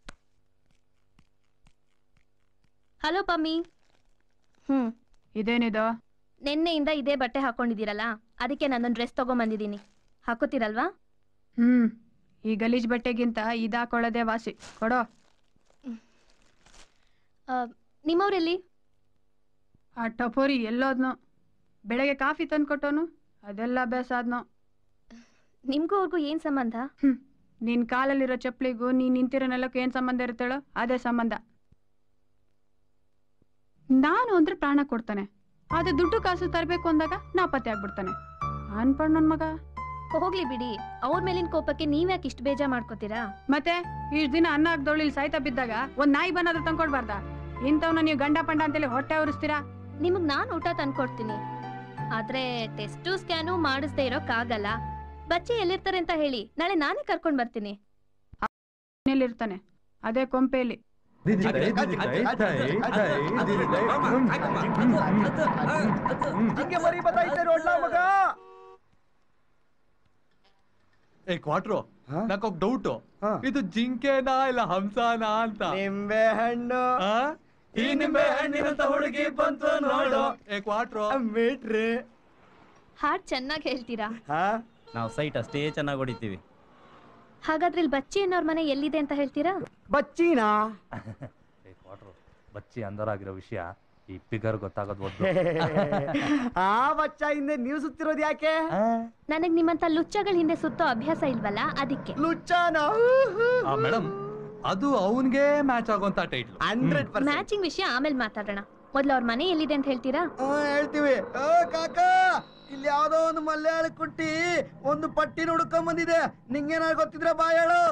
ಹಲೋ ಪಮ್ಮಿ ಹ್ಮ್ ಇದೇನಿದು ನಿನ್ನೆಯಿಂದ ಇದೇ ಬಟ್ಟೆ ಹಾಕೊಂಡಿದ್ದೀರಲ್ಲ ಅದಕ್ಕೆ ನಾನೊಂದು ಡ್ರೆಸ್ ತಗೊಂಬಂದಿದ್ದೀನಿ ಹಾಕೋತೀರಲ್ವಾ ಹ್ಮ್ ಈ ಗಲೀಜ್ ಬಟ್ಟೆಗಿಂತ ಇದ್ ಹಾಕೊಳ್ಳೋದೇ ವಾಸಿ ಕೊಡೋ ಆ, ನಿಮ್ಮವ್ರೆಲ್ಲಿ ಆ ಟಪೋರಿ ಎಲ್ಲೋದ್ನೋ ಬೆಳಗ್ಗೆ ಕಾಫಿ ತಂದು ಕೊಟ್ಟೋನು ಅದೆಲ್ಲ ಅಭ್ಯಾಸ ಆದ್ನೋ ನಿಮ್ಗೂ ಅವ್ರಿಗೂ ಏನ್ ಸಂಬಂಧ ನಿನ್ ಕಾಲಲ್ಲಿರೋ ಚಪ್ಪಲಿಗೂ ನೀನ್ ನಿಂತಿರೋ ನೆಲಕ್ಕೂ ಏನ್ ಸಂಬಂಧ ಇರುತ್ತೇಳೋ ಅದೇ ಸಂಬಂಧ ನಾನು ಅಂದ್ರೆ ಪ್ರಾಣ ಕೊಡ್ತಾನೆ ಆದ್ರೆ ದುಡ್ಡು ಕಾಸು ತರಬೇಕು ಅಂದಾಗ ನಾಪತ್ತೆ ಆಗ್ಬಿಡ್ತಾನೆ ಅನ್ಪಣ್ ನನ್ ಮಗ ಹೋಗ್ಲಿ ಬಿಡಿ ಅವ್ರ ಮೇಲಿನ ಕೋಪಕ್ಕೆ ನೀವ್ಯಾಕೆ ಇಷ್ಟು ಬೇಜಾರ್ ಮಾಡ್ಕೋತೀರಾ ಮತ್ತೆ ಇಷ್ಟ್ ದಿನ ಅನ್ನ ಹಾಕ್ದವಳು ಇಲ್ಲಿ ಸಾಯ್ತಾ ಬಿದ್ದಾಗ ಒಂದ್ ನಾಯಿ ಬನ್ನಾದ್ರೂ ತಂದ್ಕೊಡ್ಬಾರ್ದ ಇಂಥವ್ನ ನೀವು ಗಂಡ ಪಂಡ ಅಂತೇಳಿ ಹೊಟ್ಟೆ ಉರಿಸ್ತೀರಾ ನಿಮಗ್ ನಾನ್ ಊಟ ತಂದ್ಕೊಡ್ತೀನಿ ಆದ್ರೆ ಟೆಸ್ಟು ಸ್ಕ್ಯಾನು ಮಾಡಿಸ್ದೇ ಇರೋಕ್ಕಾಗಲ್ಲ ಬಚ್ಚಿ ಎಲ್ಲಿರ್ತಾರೆ ಅಂತ ಹೇಳಿ ನಾಳೆ ನಾನೇ ಕರ್ಕೊಂಡ್ ಬರ್ತೀನಿ ಇರ್ತಾನೆ ಅದೇ ಕೊಂಪೆಯಲ್ಲಿ ಹಂಗೆ ಮರಿ ಬತ್ತೈತೆ ನೋಡ್ಲ ಮಗ ಏ ಕ್ವಾಟ್ರೋ ನಾಕೊಕ್ ಡೌಟ್ ಇದು ಜಿಂಕೆನಾ ಇಲ್ಲ ಹಂಸನಾ ಅಂತ ನಿಂಬೆ ಹಣ್ಣು ಈ ನಿಂಬೆ ಹಣ್ಣಿನಂತ ಹುಡುಗಿ ಬಂತು ನೋಡು ಏ ಕ್ವಾಟ್ರೋ ಮೀಟ್ರಿ ಹಾಡ್ ಚೆನ್ನಾಗಿ ಹೇಳ್ತೀರಾ ನಾವು ಸೈಟ್ ಅಷ್ಟೇ ಚೆನ್ನಾಗಿ ಹೊಡಿತೀವಿ ಹಾಗಾದ್ರೆ ಇಲ್ಲಿ ಬಚ್ಚಿ ಅನ್ನೋರ್ ಮನೆ ಎಲ್ಲಿದೆ ಅಂತ ಹೇಳ್ತೀರಾ ಬಚ್ಚಿನಾ ಏ ಕ್ವಾಟ್ರೋ ಬಚ್ಚಿ ಅಂದರಾಗಿರೋ ವಿಷಯ ಈ ಪಿಗರ್ ಗೊತ್ತಾಗೋದು ಒದ್ದು ಆ ಬಚ್ಚ ಹಿಂದೆ ನೀವು ಸುತ್ತಿರೋದು ಯಾಕೆ ನನಗ್ ನಿಮ್ಮಂತ ಲುಚ್ಚಗಳ ಹಿಂದೆ ಸುತ್ತೋ ಅಭ್ಯಾಸ ಇಲ್ವಲ್ಲ ಅದಕ್ಕೆ ಲುಚ್ಚಾನ ಆ ಮೇಡಮ್ ಅದು ಅವನ್ಗೆ ಮ್ಯಾಚ್ ಆಗೋಂತ ಟೈಟ್ಲು ಹಂಡ್ರೆಡ್ ಮ್ಯಾಚಿಂಗ್ ವಿಷಯ ಆಮೇಲೆ ಮಾತಾಡೋಣ ಮೊದ್ಲು ಅವ್ರ ಮನೆ ಎಲ್ಲಿದೆ ಅಂತ ಹೇಳ್ತೀರಾ ಹೇಳ್ತೀವಿ ಓ ಕಾಕ ಇಲ್ಲಿ ಯಾವ್ದೋ ಒಂದು ಮಲಯಾಳ ಕುಟ್ಟಿ ಒಂದು ಪಟ್ಟಿನ ಹುಡ್ಕೊಂಡ್ ಬಂದಿದೆ ನಿಂಗೇನಾದ್ರು ಗೊತ್ತಿದ್ರೆ ಬಾ ಹೇಳು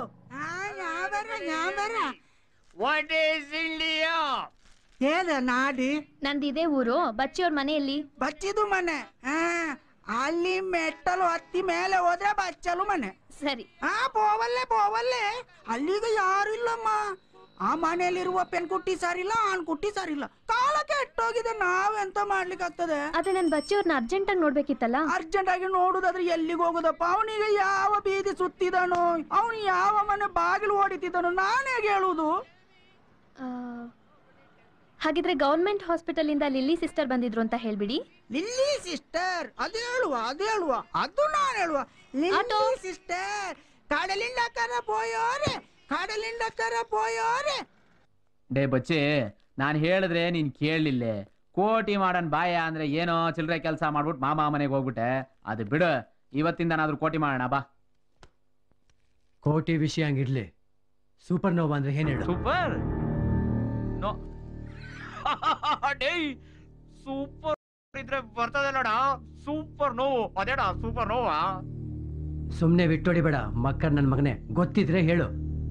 ವಾಟ್ ಈಸ್ ಇಂಡಿಯಾ ಏನ ನಾಡಿ ನಂದಿದೆ ಊರು ಬಚ್ಚಿ ಅವ್ರ ಮನೆಯಲ್ಲಿ ಬಚ್ಚಿದು ಮನೆ ಆ, ಅಲ್ಲಿ ಮೆಟ್ಟಲು ಹತ್ತಿ ಮೇಲೆ ಹೋದ್ರೆ ಬಚ್ಚಲು ಮನೆ ಸರಿ ಆ ಪೋವಲ್ಲೇ ಪೋವಲ್ಲೇ ಅಲ್ಲಿಗ ಯಾರು ಇಲ್ಲಮ್ಮ ಆ ಮನೆಯಲ್ಲಿರುವ ಪೆನ್ಕುಟ್ಟಿ ಸಾರಿಲ್ಲ ಆಣ್ಕುಟ್ಟಿ ಸಾರಿಲ್ಲ ಕಾಲ ಕೆಟ್ಟೋಗಿದೆ ನಾವೆಂತ ಮಾಡ್ಲಿಕ್ಕೆ ಆಗ್ತದೆ ಆದ್ರೆ ನನ್ ಬಚ್ಚಿ ಅವ್ರನ್ನ ಅರ್ಜೆಂಟ್ ಆಗಿ ನೋಡ್ಬೇಕಿತ್ತಲ್ಲ ಅರ್ಜೆಂಟ್ ಆಗಿ ನೋಡುದಾದ್ರೆ ಎಲ್ಲಿಗೆ ಹೋಗುದಪ್ಪ ಅವನಿಗೆ ಯಾವ ಬೀದಿ ಸುತ್ತಿದನು ಅವನು ಯಾವ ಮನೆ ಬಾಗಿಲು ಹೊಡಿತಿದ್ದನು ನಾನೇ ಹೇಳುವುದು ಆ, ಹಾಗಿದ್ರೆ ಗೌರ್ಮೆಂಟ್ ಹಾಸ್ಪಿಟಲ್ ಇಂದ ಲಿಲ್ಲಿ ಸಿಸ್ಟರ್ ಬಂದಿದ್ರು ಅಂತ ಹೇಳ್ಬಿಡಿ ಲಿಲ್ಲಿ ಸಿಸ್ಟರ್ ಅದು ಹೇಳುವ ಅದು ಹೇಳುವ ಅದು ನಾನು ಹೇಳುವ ಲಿಲ್ಲಿ ಸಿಸ್ಟರ್ ಕಡಲಿಂಡಕ್ಕರ ಪೋಯೋರೆ ಕಡಲಿಂಡಕ್ಕರ ಪೋಯೋರೆ ಡೇ ಬಚ್ಚಿ ನಾನು ಹೇಳಿದ್ರೆ ನೀನ್ ಕೇಳಲಿಲ್ಲ ಕೋಟಿ ಮಾಡನ್ ಬಾಯ ಅಂದ್ರೆ ಏನೋ ಚಿಲ್ಲರೆ ಕೆಲಸ ಮಾಡ್ಬಿಟ್ಟು ಮಾಮ ಮನೆಗೆ ಹೋಗ್ಬಿಟ್ಟೆ ಅದು ಬಿಡು ಇವತ್ತಿಂದನಾದ್ರೂ ಕೋಟಿ ಮಾಡೋಣ ಬಾ ಕೋಟಿ ವಿಷಯ ಹಂಗಿರ್ಲಿ ಸೂಪರ್ ನೋವಾ ಅಂದ್ರೆ ಏನ್ ಹೇಳು ಸೂಪರ್ ನೋ ಡೇಯ್ ಸೂಪರ್ ಇದ್ರೆ ಬರ್ತದೆ ನೋಡ ಸೂಪರ್ ನೋವು ಅದೇಡ ಸೂಪರ್ ನೋವಾ ಸುಮ್ನೆ ಬಿಟ್ಟೊಡಿಬೇಡ ಮಕ್ಕರ್ ನನ್ ಮಗನೇ ಗೊತ್ತಿದ್ರೆ ಹೇಳು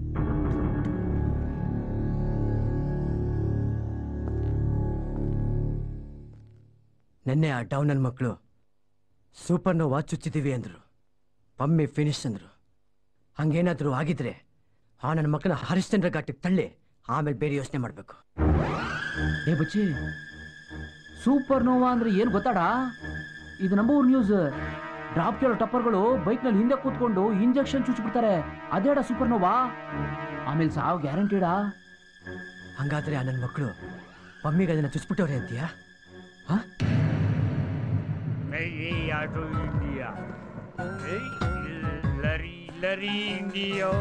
ನೆನ್ನೆ ಆ ಡೌನ್ ನನ್ನ ಮಕ್ಕಳು ಸೂಪರ್ ನೋವಾ ಚುಚ್ಚಿದೀವಿ ಅಂದ್ರು ಪಮ್ಮಿ ಫಿನಿಶ್ ಅಂದ್ರು ಹಂಗೇನಾದ್ರೂ ಆಗಿದ್ರೆ ಆ ನನ್ನ ಮಕ್ಕಳ ಹರಿಶ್ಚಂದ್ರ ಘಾಟಿಗೆ ತಳ್ಳಿ ಆಮೇಲೆ ಬೇರೆ ಯೋಚನೆ ಮಾಡ್ಬೇಕು ಏ ಬಚ್ಚಿ ಸೂಪರ್ ನೋವಾ ಅಂದ್ರೆ ಏನ್ ಗೊತ್ತಾಡ ಇದು ನಂಬೂರ್ ನ್ಯೂಸ್ ಡ್ರಾಪ್ ಕೇಳೋ ಟಪ್ಪರ್ಗಳು ಬೈಕ್ ನಲ್ಲಿ ಹಿಂದೆ ಕೂತ್ಕೊಂಡು ಇಂಜೆಕ್ಷನ್ ಚುಚ್ಬಿಡ್ತಾರೆ ಅದೇಡ ಸೂಪರ್ ನೋವಾ ಆಮೇಲೆ ಸಾವು ಗ್ಯಾರಂಟಿಡಾ ಹಂಗಾದ್ರೆ ಆ ನನ್ನ ಮಕ್ಕಳು ಪಮ್ಮಿಗೆ ಅದನ್ನ ಚುಚ್ಬಿಟ್ಟವ್ರೆ ಅಂತೀಯಾ ಅದು ಇಂಡಿಯಾ ಲರಿ ಲರಿ ಇಂಡಿಯಾ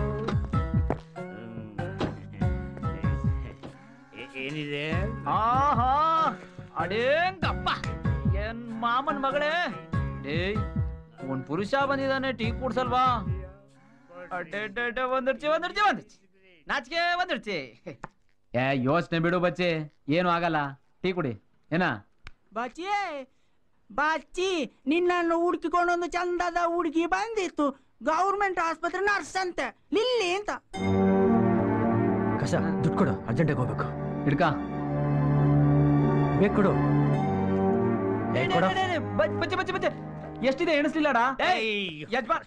ಏನಿದೆ ಆಹಾ ಅಡೇಂಗಪ್ಪ ಏನ್ ಮಾಮನ್ ಮಗಳೇ ಏಯ್ ಒಂದ್ ಪುರುಷ ಬಂದಿದ್ದಾನೆ ಟೀ ಕುಡ್ಸಲ್ವಾ ಅಡ್ಡೆ ಒಂದಿರ್ಚಿ ಒಂದಿರ್ಚಿ ಒಂದಿರ್ಚಿ ನಾಚಿಕೆ ಒಂದಿರ್ಚಿ ಏ ಯೋಚನೆ ಬಿಡು ಬಚ್ಚಿ ಏನು ಆಗಲ್ಲ ಟೀ ಕುಡಿ ಏನ ಬಚ್ಚಿ ಬಚ್ಚಿ ನಿನ್ನನ್ನು ಹುಡುಕಿಕೊಂಡೊಂದು ಚಂದದ ಹುಡುಗಿ ಬಂದಿತ್ತು ಗೌರ್ಮೆಂಟ್ ಆಸ್ಪತ್ರೆ ನರ್ಸ್ ಅಂತೆ ಲಿಲ್ಲಿ ಅಂತ ಕಸ ದುಡ್ಡು ಕೊಡು ಅರ್ಜೆಂಟಾಗಿ ಹೋಗ್ಬೇಕು ಹಿಡ್ಕ ಬೇಕು ಕೊಡು ಏ, ಕೊಡು. ಬಚ್ಚಿ ಬಚ್ಚಿ ಬಚ್ಚಿ ಎಷ್ಟಿದೆ ಎಣಿಸ್ಲಿಲ್ಲಡ ಯಜಮಾನ್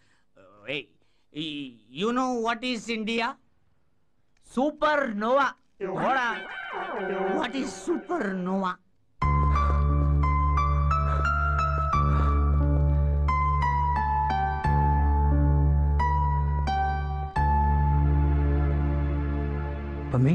you know what is India supernova ನೋಡ what is supernova Pammi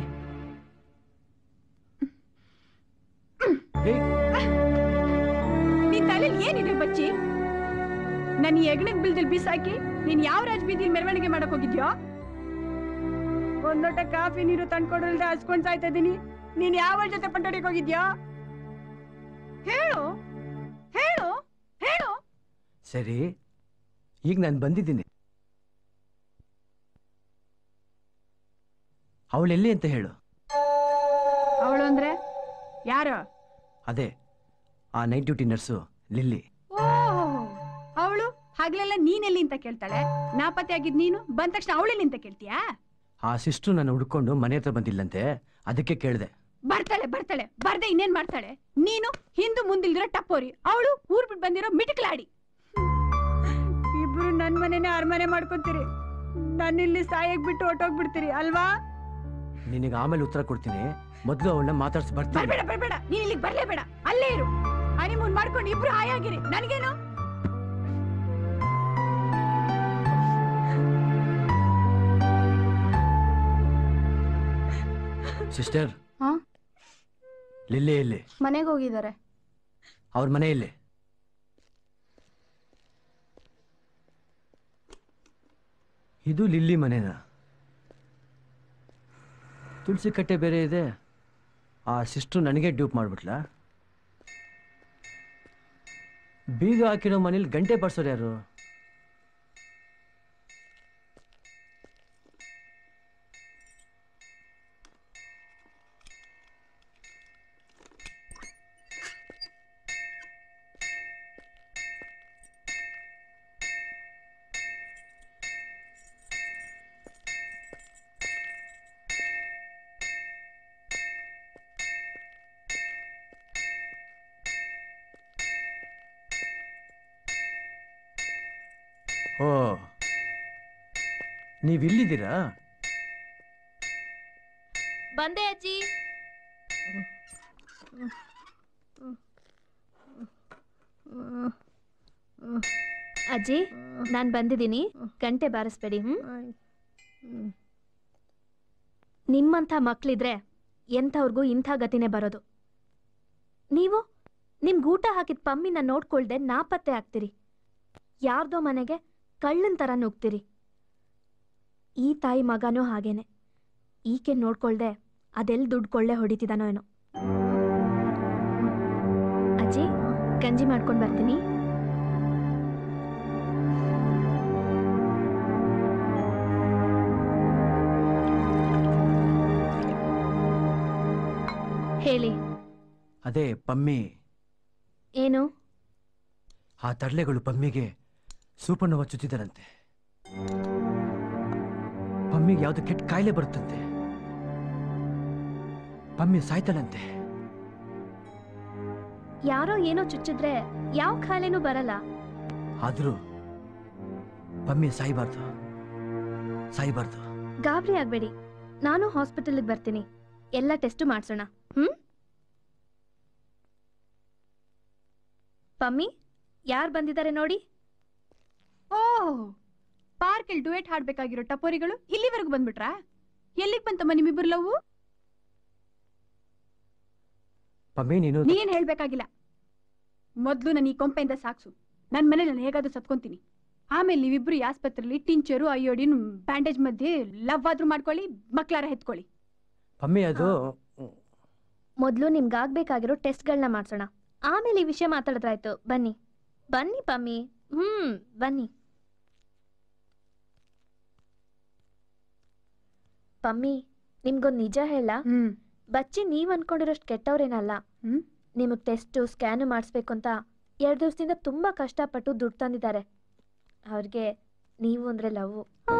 ನಿನ್ ತಲೆಯಲ್ಲಿ ಏನಿದೆ ಬಚ್ಚಿ ನನ್ ಎಗ್ಣಕ್ ಬಿಲ್ದಲ್ಲಿ ಬಿಸಾಕಿ ನೀನ್ ಯಾವ ರಾಜ ಬೀದಿಲ್ ಮೆರವಣಿಗೆ ಮಾಡಕ್ ಹೋಗಿದ್ಯೋ ಒಂದ್ ಲೋಟ ಕಾಫಿ ನೀರು ತಂದ್ಕೊಡ್ರಲ್ದೆ ಹಸ್ಕೊಂಡ್ ಸಾಯ್ತಾ ಇದೀನಿ ನೀನ್ ಯಾವ ಜೊತೆ ಪಂಟೋಡಿಗೆ ಹೋಗಿದ್ಯೋ ಹೇಳು ಹೇಳು ಹೇಳು ಸರಿ ಈಗ ನಾನು ಬಂದಿದ್ದೀನಿ ಅವಳೆಲ್ಲಿ ಅಂತ ಹೇಳು ಅವಳು ಅಂದ್ರೆ ಯಾರು ಅದೇ ಆ ನೈಟ್ ಡ್ಯೂಟಿ ನರ್ಸು ಲಿಲ್ಲಿ ಅವಳು ಹಗಲೆಲ್ಲ ನೀನೆಲ್ಲಿ ಅಂತ ಕೇಳ್ತಾಳೆ ನಾಪತ್ತೆ ಆಗಿದ್ ನೀನು ಬಂದ ತಕ್ಷಣ ಅವಳೆಲ್ಲಿ ಅಂತ ಕೇಳ್ತೀಯಾ ಆ ಸಿಸ್ಟ್ರು ನಾನು ಹುಡ್ಕೊಂಡು ಮನೆ ಹತ್ರ ಬಂದಿಲ್ಲಂತೆ ಅದಕ್ಕೆ ಕೇಳಿದೆ ಬರ್ತಾಳೆ ಬರ್ತಾಳೆ ಬರ್ದೆ ಇನ್ನೇನ್ ಮಾಡ್ತಾಳೆ ನೀನು ಹಿಂದು ಮುಂದಿಲ್ದಿರೋ ಟಪ್ಪೋರಿ ಅವಳು ಊರ್ ಬಿಟ್ಟು ಬಂದಿರೋ ಮಿಟಿಕ್ಲಾಡಿ ಇಬ್ರು ನನ್ ಮನೆನೇ ಅರಮನೆ ಮಾಡ್ಕೊಂತೀರಿ ನನ್ನಿಲ್ಲಿ ಸಾಯಕ್ ಬಿಟ್ಟು ಹೊಟ್ಟೋಗ್ಬಿಡ್ತೀರಿ ಅಲ್ವಾ ನಿನಗೆ ಆಮೇಲೆ ಉತ್ತರ ಕೊಡ್ತೀನಿ ಮೊದಲು ಅವಳನ್ನ ಮಾತಾಡ್ಸಿ ಬರ್ತೀನಿ ಬರ್ಬೇಡ ಬರ್ಬೇಡ ನೀನ್ ಇಲ್ಲಿಗೆ ಬರ್ಲೇಬೇಡ ಅಲ್ಲೇ ಇರು ಹನಿಮೂನ್ ಮಾಡ್ಕೊಂಡು ಇಬ್ರು ಹಾಯಾಗಿರಿ ನನಗೇನು ಸಿಸ್ಟರ್ ಹಾ ಲಿಲ್ಲಿ ಎಲ್ಲಿ ಮನೆಗೆ ಹೋಗಿದ್ದಾರೆ ಅವ್ರ ಮನೆಯಲ್ಲಿ ಇದು ಲಿಲ್ಲಿ ಮನೆನಾ ತುಳಸಿ ಕಟ್ಟೆ ಬೇರೆ ಇದೆ ಆ ಸಿಸ್ಟ್ರು ನನಗೆ ಡ್ಯೂಪ್ ಮಾಡ್ಬಿಟ್ಲಾ ಬೀಗ ಹಾಕಿರೋ ಮನೇಲಿ ಗಂಟೆ ಬಾರ್ಸೋರು ಯಾರು ಓ ನೀವಿಲ್ಲಿದ್ದೀರಾ ಬಂದೆ ಅಜ್ಜಿ ಅಜ್ಜಿ ನಾನ್ ಬಂದಿದ್ದೀನಿ ಗಂಟೆ ಬಾರಿಸ್ಬೇಡಿ ಹ್ಮ್ ನಿಮ್ಮಂಥ ಮಕ್ಳಿದ್ರೆ ಎಂಥವ್ರಿಗೂ ಇಂಥ ಗತಿನೇ ಬರೋದು ನೀವು ನಿಮ್ಗೆ ಊಟ ಹಾಕಿದ ಪಮ್ಮಿನ ನೋಡ್ಕೊಳ್ದೆ ನಾಪತ್ತೆ ಆಗ್ತೀರಿ ಯಾರ್ದೋ ಮನೆಗೆ ಕಳ್ಳನ್ ಥರ ನುಗ್ತೀರಿ ಈ ತಾಯಿ ಮಗನೂ ಹಾಗೇನೆ ಈಕೆ ನೋಡ್ಕೊಳ್ದೆ ಅದೆಲ್ಲಿ ದುಡ್ಡು ಕೊಳ್ಳೆ ಹೊಡಿತಿದಾನೋ ಏನೋ ಅಜ್ಜಿ ಗಂಜಿ ಮಾಡ್ಕೊಂಡು ಬರ್ತೀನಿ ಹೇಳಿ ಅದೇ ಪಮ್ಮಿ ಏನು ಆ ತರ್ಲೆಗಳು ಪಮ್ಮಿಗೆ ಸೂಪರ್ನೋವ ಚುತ್ತಿದ್ದಾರಂತೆ ಪಮ್ಮಿಗೆ ಯಾವ್ದು ಕೆಟ್ಟ ಕಾಯಿಲೆ ಬರುತ್ತಂತೆ ಪಮ್ಮಿ ಸಾಯ್ತಾಳಂತೆ ಯಾರೋ ಏನೋ ಚುಚ್ಚಿದ್ರೆ ಯಾವ ಖಾಯಿಲೆನೂ ಬರಲ್ಲ ಆದ್ರೂ ಪಮ್ಮಿ ಸಾಯ್ಬಾರ್ದು ಸಾಯ್ಬಾರ್ದು ಗಾಬರಿ ಆಗ್ಬೇಡಿ ನಾನು ಹಾಸ್ಪಿಟಲ್ಗೆ ಬರ್ತೀನಿ ಎಲ್ಲ ಟೆಸ್ಟ್ ಮಾಡ್ಸೋಣ ಹ್ಮ್ ಪಮ್ಮಿ ಯಾರು ಬಂದಿದ್ದಾರೆ ನೋಡಿ ಓ ಪಾರ್ಕ್ ಅಲ್ಲಿ ಡುಯೆಟ್ ಹಾಡ್ಬೇಕಾಗಿರೋ ಟಪೋರಿಗಳು ಇಲ್ಲಿವರೆಗೂ ಬಂದ್ಬಿಟ್ರಾ ಎಲ್ಲಿಗ್ ಬಂತಮ್ಮ ನಿಮ್ಮಿಬ್ಬರು ಲವ್ ಪಮ್ಮಿ ನೀನು ನೀನ್ ಹೇಳ್ಬೇಕಾಗಿಲ್ಲ ಮೊದ್ಲು ನಾನು ಈ ಕೊಂಪೆಯಿಂದ ಸಾಕ್ಸು ನನ್ ಮನೇಲಿ ನಾನು ಹೇಗಾದ್ರೂ ಸತ್ಕೊಂತೀನಿ ಆಮೇಲೆ ನೀವಿಬ್ರು ಈ ಆಸ್ಪತ್ರೆಯಲ್ಲಿ ಟಿಂಚರು ಅಯ್ಯೋಡಿನ್ ಬ್ಯಾಂಡೇಜ್ ಮಧ್ಯೆ ಲವ್ ಆದ್ರೂ ಮಾಡ್ಕೊಳ್ಳಿ ಮಕ್ಳಾರ ಹೆತ್ಕೊಳ್ಳಿ ಪಮ್ಮಿ ಅದು ಮೊದಲು ನಿಮ್ಗಾಗ್ಬೇಕಾಗಿರೋ ಟೆಸ್ಟ್ಗಳನ್ನ ಮಾಡ್ಸೋಣ ಆಮೇಲೆ ಈ ವಿಷಯ ಮಾತಾಡಿದ್ರಾಯ್ತು ಬನ್ನಿ ಬನ್ನಿ ಪಮ್ಮಿ ಹ್ಮ್ ಬನ್ನಿ ಪಮ್ಮಿ ನಿಮ್ಗೊಂದು ನಿಜ ಹೇಳ ಬಚ್ಚಿ ನೀವ್ ಅನ್ಕೊಂಡಿರೋಷ್ಟು ಕೆಟ್ಟವ್ರೇನಲ್ಲ ನಿಮಗ್ ಟೆಸ್ಟು ಸ್ಕ್ಯಾನು ಮಾಡಿಸ್ಬೇಕು ಅಂತ ಎರಡು ದಿವಸದಿಂದ ತುಂಬಾ ಕಷ್ಟಪಟ್ಟು ದುಡ್ಡು ತಂದಿದ್ದಾರೆ ಅವ್ರಿಗೆ ನೀವು ಅಂದ್ರೆ ಲವ್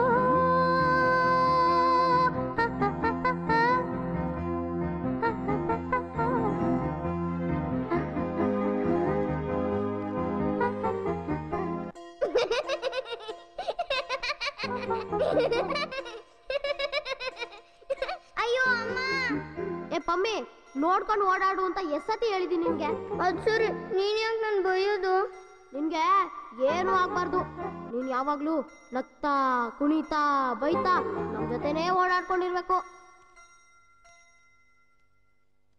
ಅಯ್ಯೋ ಅಮ್ಮ ಏ ಪಮ್ಮಿ ನೋಡ್ಕೊಂಡು ಓಡಾಡು ಅಂತ ಎಷ್ಟತಿ ಹೇಳಿದೀನಿ ನಿನ್ಗೆ ಅದ್ ಸರಿ ನೀನ್ ಯಾಕೆ ನನ್ ಬೈಯೋದು ನಿನ್ಗೆ ಏನು ಆಗ್ಬಾರ್ದು ನೀನ್ ಯಾವಾಗ್ಲೂ ನಗ್ತಾ ಕುಣಿತಾ ಬೈತಾ ನಮ್ ಜೊತೆನೇ ಓಡಾಡ್ಕೊಂಡಿರ್ಬೇಕು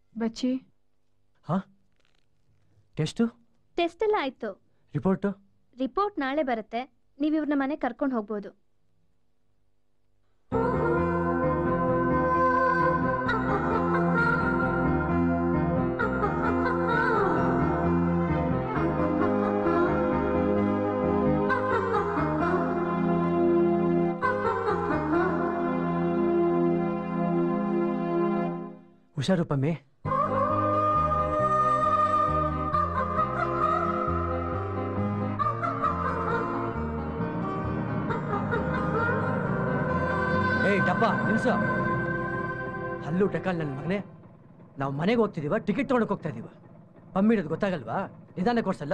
ಬಚ್ಚಿ ಹಾ ಟೆಸ್ಟು ಟೆಸ್ಟ್ ಎಲ್ಲ ಆಯ್ತು ರಿಪೋರ್ಟು ರಿಪೋರ್ಟ್ ನಾಳೆ ಬರುತ್ತೆ ನೀವು ಇವ್ರನ್ನ ಮನೆ ಕರ್ಕೊಂಡು ಹೋಗ್ಬೋದು ಹುಷಾರು ಪಮ್ಮಿ ಏಯ್ ಡಬ್ಬ ನಿಲ್ಸು ಹಲ್ಲು ಟಕಲ್ ನನ್ನ ಮಗನೇ ನಾವು ಮನೆಗೆ ಹೋಗ್ತಿದೀವ ಟಿಕೆಟ್ ತೊಗೊಂಡಕ್ಕೆ ಹೋಗ್ತಾ ಇದೀವ ಪಮ್ಮಿಡೋದು ಗೊತ್ತಾಗಲ್ವಾ ನಿಧಾನ ಕೊಡ್ಸಲ್ಲ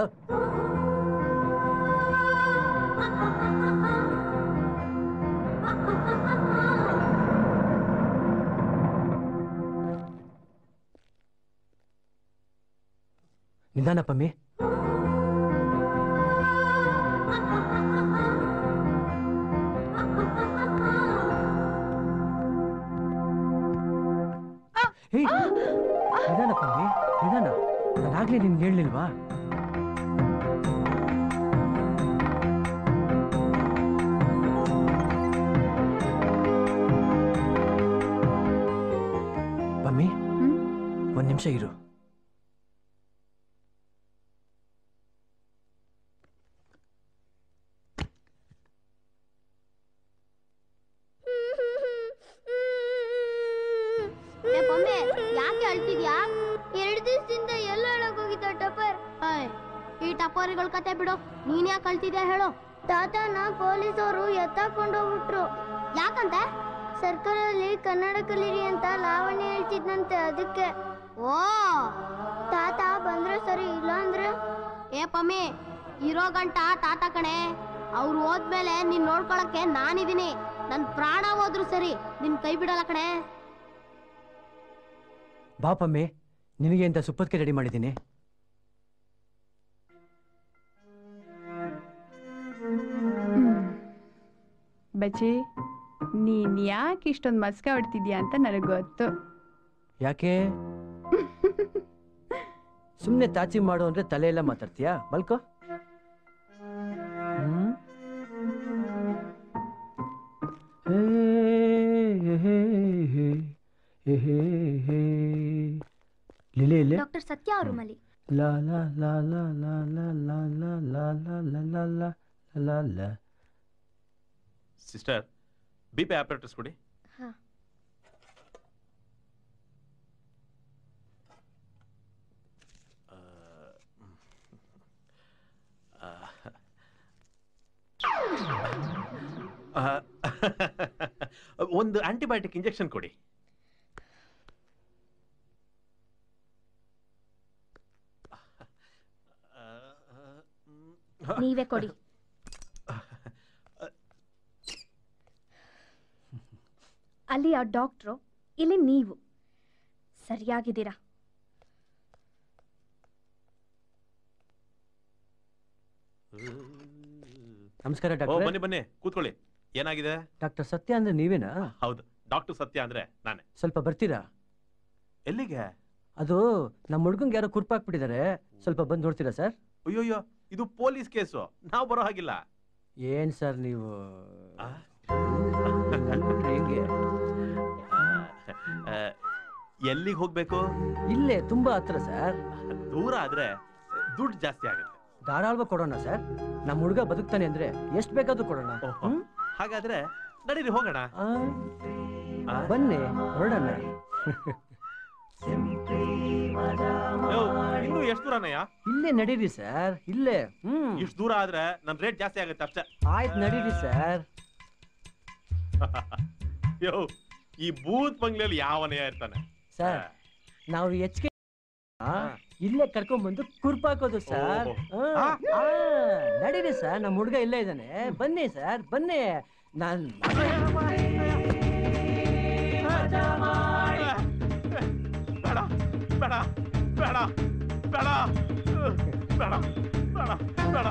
ನಿಧಾನ ಪಮ್ಮಿ ಏಯ್ ನಿಧಾನ ಪಮ್ಮಿ ನಿಧಾನ ನಾನಾಗ್ಲೇ ನಿನ್ಗೆ ಹೇಳಲಿಲ್ವಾ ಪಮ್ಮಿ ಒಂದ್ ನಿಮಿಷ ಇರು ಏ ಬೊಂಬೆ ಯಾಕೆ ಅಳ್ತಿದ್ಯಾ ಎರಡು ದಿವಸದಿಂದ ಎಲ್ಲ ಹೋಗಿದ್ದ ಟಪರ್ ಈ ಟಪೋರಿಗಳ ಕತೆ ಬಿಡು ನೀನ್ ಯಾಕೆ ಅಳ್ತಿದ್ಯಾ ಹೇಳು ತಾತನ ಪೊಲೀಸರು ಎತ್ತಾಕೊಂಡು ಹೋಗ್ಬಿಟ್ರು ಯಾಕಂತೆ ಸರ್ಕಲಲ್ಲಿ ಕನ್ನಡ ಕಲೀರಿ ಅಂತ ಲಾವಣ್ಯ ಹೇಳ್ತಿದ್ನಂತೆ ಅದಕ್ಕೆ ಓ ತಾತ ಬಂದ್ರೆ ಸರಿ ಇಲ್ಲ ಅಂದ್ರೆ ಏ ಪಮ್ಮಿ ಇರೋ ಗಂಟ ತಾತ ಕಣೆ ಅವ್ರು ಹೋದ್ಮೇಲೆ ನೀನ್ ನೋಡ್ಕೊಳಕ್ಕೆ ನಾನಿದೀನಿ ನನ್ ಪ್ರಾಣ ಹೋದ್ರು ಸರಿ ನಿನ್ ಕೈ ಬಿಡಲ್ಲ ಕಣೆ ಬಾ ಪಮ್ಮಿ ನಿನಗೆ ಅಂತ ಸುಪ್ಪತ್ಕೆ ರೆಡಿ ಮಾಡಿದ್ದೀನಿ ಬಚ್ಚಿ ನೀನ್ ಯಾಕೆ ಇಷ್ಟೊಂದು ಮಸ್ಕ ಹೊಡ್ತಿದ್ಯಾ ಅಂತ ನನಗೆ ಗೊತ್ತು ಯಾಕೆ ಸುಮ್ಮನೆ ತಾಚಿ ಮಾಡು ಅಂದ್ರೆ ತಲೆ ಎಲ್ಲ ಮಾತಾಡ್ತೀಯಾ ಬಲ್ಕೋ ಹ್ಮ್? ಹೇ, ಹೇ, ಹೇ, ಹೇ, ಹೇ, ಹೇ. ಲಿಲಿ ಇಲ್ಲಿ ಡಾಕ್ಟರ್ ಸತ್ಯ ಅವ್ರ ರೂಮಲ್ಲಿ ಲಾ ಲಾ ಲಾ ಲಾ ಲಾ ಲಾ ಲಾ ಲಾ ಲಾ ಲಾ ಲಾ ಲಾ ಲಾ ಲಾ ಲಾ ಸಿಸ್ಟರ್ ಬಿ ಪಿ ಆಪರೇಟರ್ಸ್ ಕೊಡಿ ಹಾ ಆ, ಒಂದು ಆಂಟಿಬಯೋಟಿಕ್ ಇಂಜೆಕ್ಷನ್ ಕೊಡಿ ನೀವೇ ಕೊಡಿ ಅಲ್ಲಿ ಆ ಡಾಕ್ಟ್ರು ಇಲ್ಲಿ ನೀವು ಸರಿಯಾಗಿದ್ದೀರಾ ನಮಸ್ಕಾರ ಓ ಡಾಕ್ಟರ್ ಬನ್ನಿ ಬನ್ನಿ ಕೂತ್ಕೊಳ್ಳಿ ಏನಾಗಿದೆ ಡಾಕ್ಟರ್ ಸತ್ಯ ಅಂದ್ರೆ ನೀವೇನಾ ಹೌದು ಡಾಕ್ಟರ್ ಸತ್ಯ ಅಂದ್ರೆ ನಾನೇ ಸ್ವಲ್ಪ ಬರ್ತೀರಾ ಎಲ್ಲಿಗೆ ಅದು ನಮ್ಮ ಹುಡ್ಗಂಗೆ ಯಾರೋ ಕುರ್ಪಾಕ್ಬಿಟ್ಟಿದ್ದಾರೆ ಸ್ವಲ್ಪ ಬಂದು ನೋಡ್ತೀರಾ ಸರ್ ಅಯ್ಯೋಯ್ಯೋ ಇದು ಪೊಲೀಸ್ ಕೇಸು ನಾವು ಬರೋ ಹಾಗಿಲ್ಲ ಏನ್ ಸರ್ ನೀವು ನನ್ಬಿಟ್ರೆ ಹೆಂಗೆ ಎಲ್ಲಿಗೆ ಹೋಗ್ಬೇಕು ಇಲ್ಲೇ ತುಂಬಾ ಹತ್ರ ಸರ್ ದೂರ ಆದ್ರೆ ದುಡ್ಡು ಜಾಸ್ತಿ ಆಗುತ್ತೆ ಧಾರಾಳವಾಗಿ ಕೊಡೋಣ ಸರ್ ನಮ್ಮ ಹುಡುಗ ಬದುಕ್ತಾನೆ ಅಂದ್ರೆ ಎಷ್ಟು ಬೇಕಾದ್ರೂ ಕೊಡೋಣ ಹ್ಮ್? ಹಾಗಾದ್ರೆ ನಡೀರಿ ಹೋಗೋಣ ಆ, ಬನ್ನಿ ಹೊರಡೋಣ ಯೋ, ಇನ್ನು ಎಷ್ಟು ದೂರನಯ್ಯ ಇಲ್ಲೇ ನಡೀರಿ ಸರ್ ಇಲ್ಲೇ ಹ್ಮ್ ಇಷ್ಟು ದೂರ ಆದ್ರೆ ನನ್ ರೇಟ್ ಜಾಸ್ತಿ ಆಗುತ್ತೆ ಅಷ್ಟೇ ಆಯ್ತು ನಡೀರಿ ಸರ್ ಯೋ ಈ ಬೂತ್ ಬಂಗ್ಲೆಯಲ್ಲಿ ಯಾವನಯ್ಯ ಇರ್ತಾನೆ ಸರ್ ನಾವು ಹೆಚ್ಚಿಗೆ ಇಲ್ಲೇ ಕರ್ಕೊಂಡ್ ಬಂದು ಕುರ್ಪಾಕೋದು ಸರ್ ಓಹೋ. ಆ, ಆ, ನಡೀರಿ ಸರ್ ನಮ್ಮ ಹುಡುಗ ಇಲ್ಲೇ ಇದ್ದಾನೆ ಬನ್ನಿ ಸರ್ ಬನ್ನಿ ನಾನ್ ಬೇಡ ಬೇಡ ಬೇಡ ಬೇಡ ಬೇಡ ಬೇಡ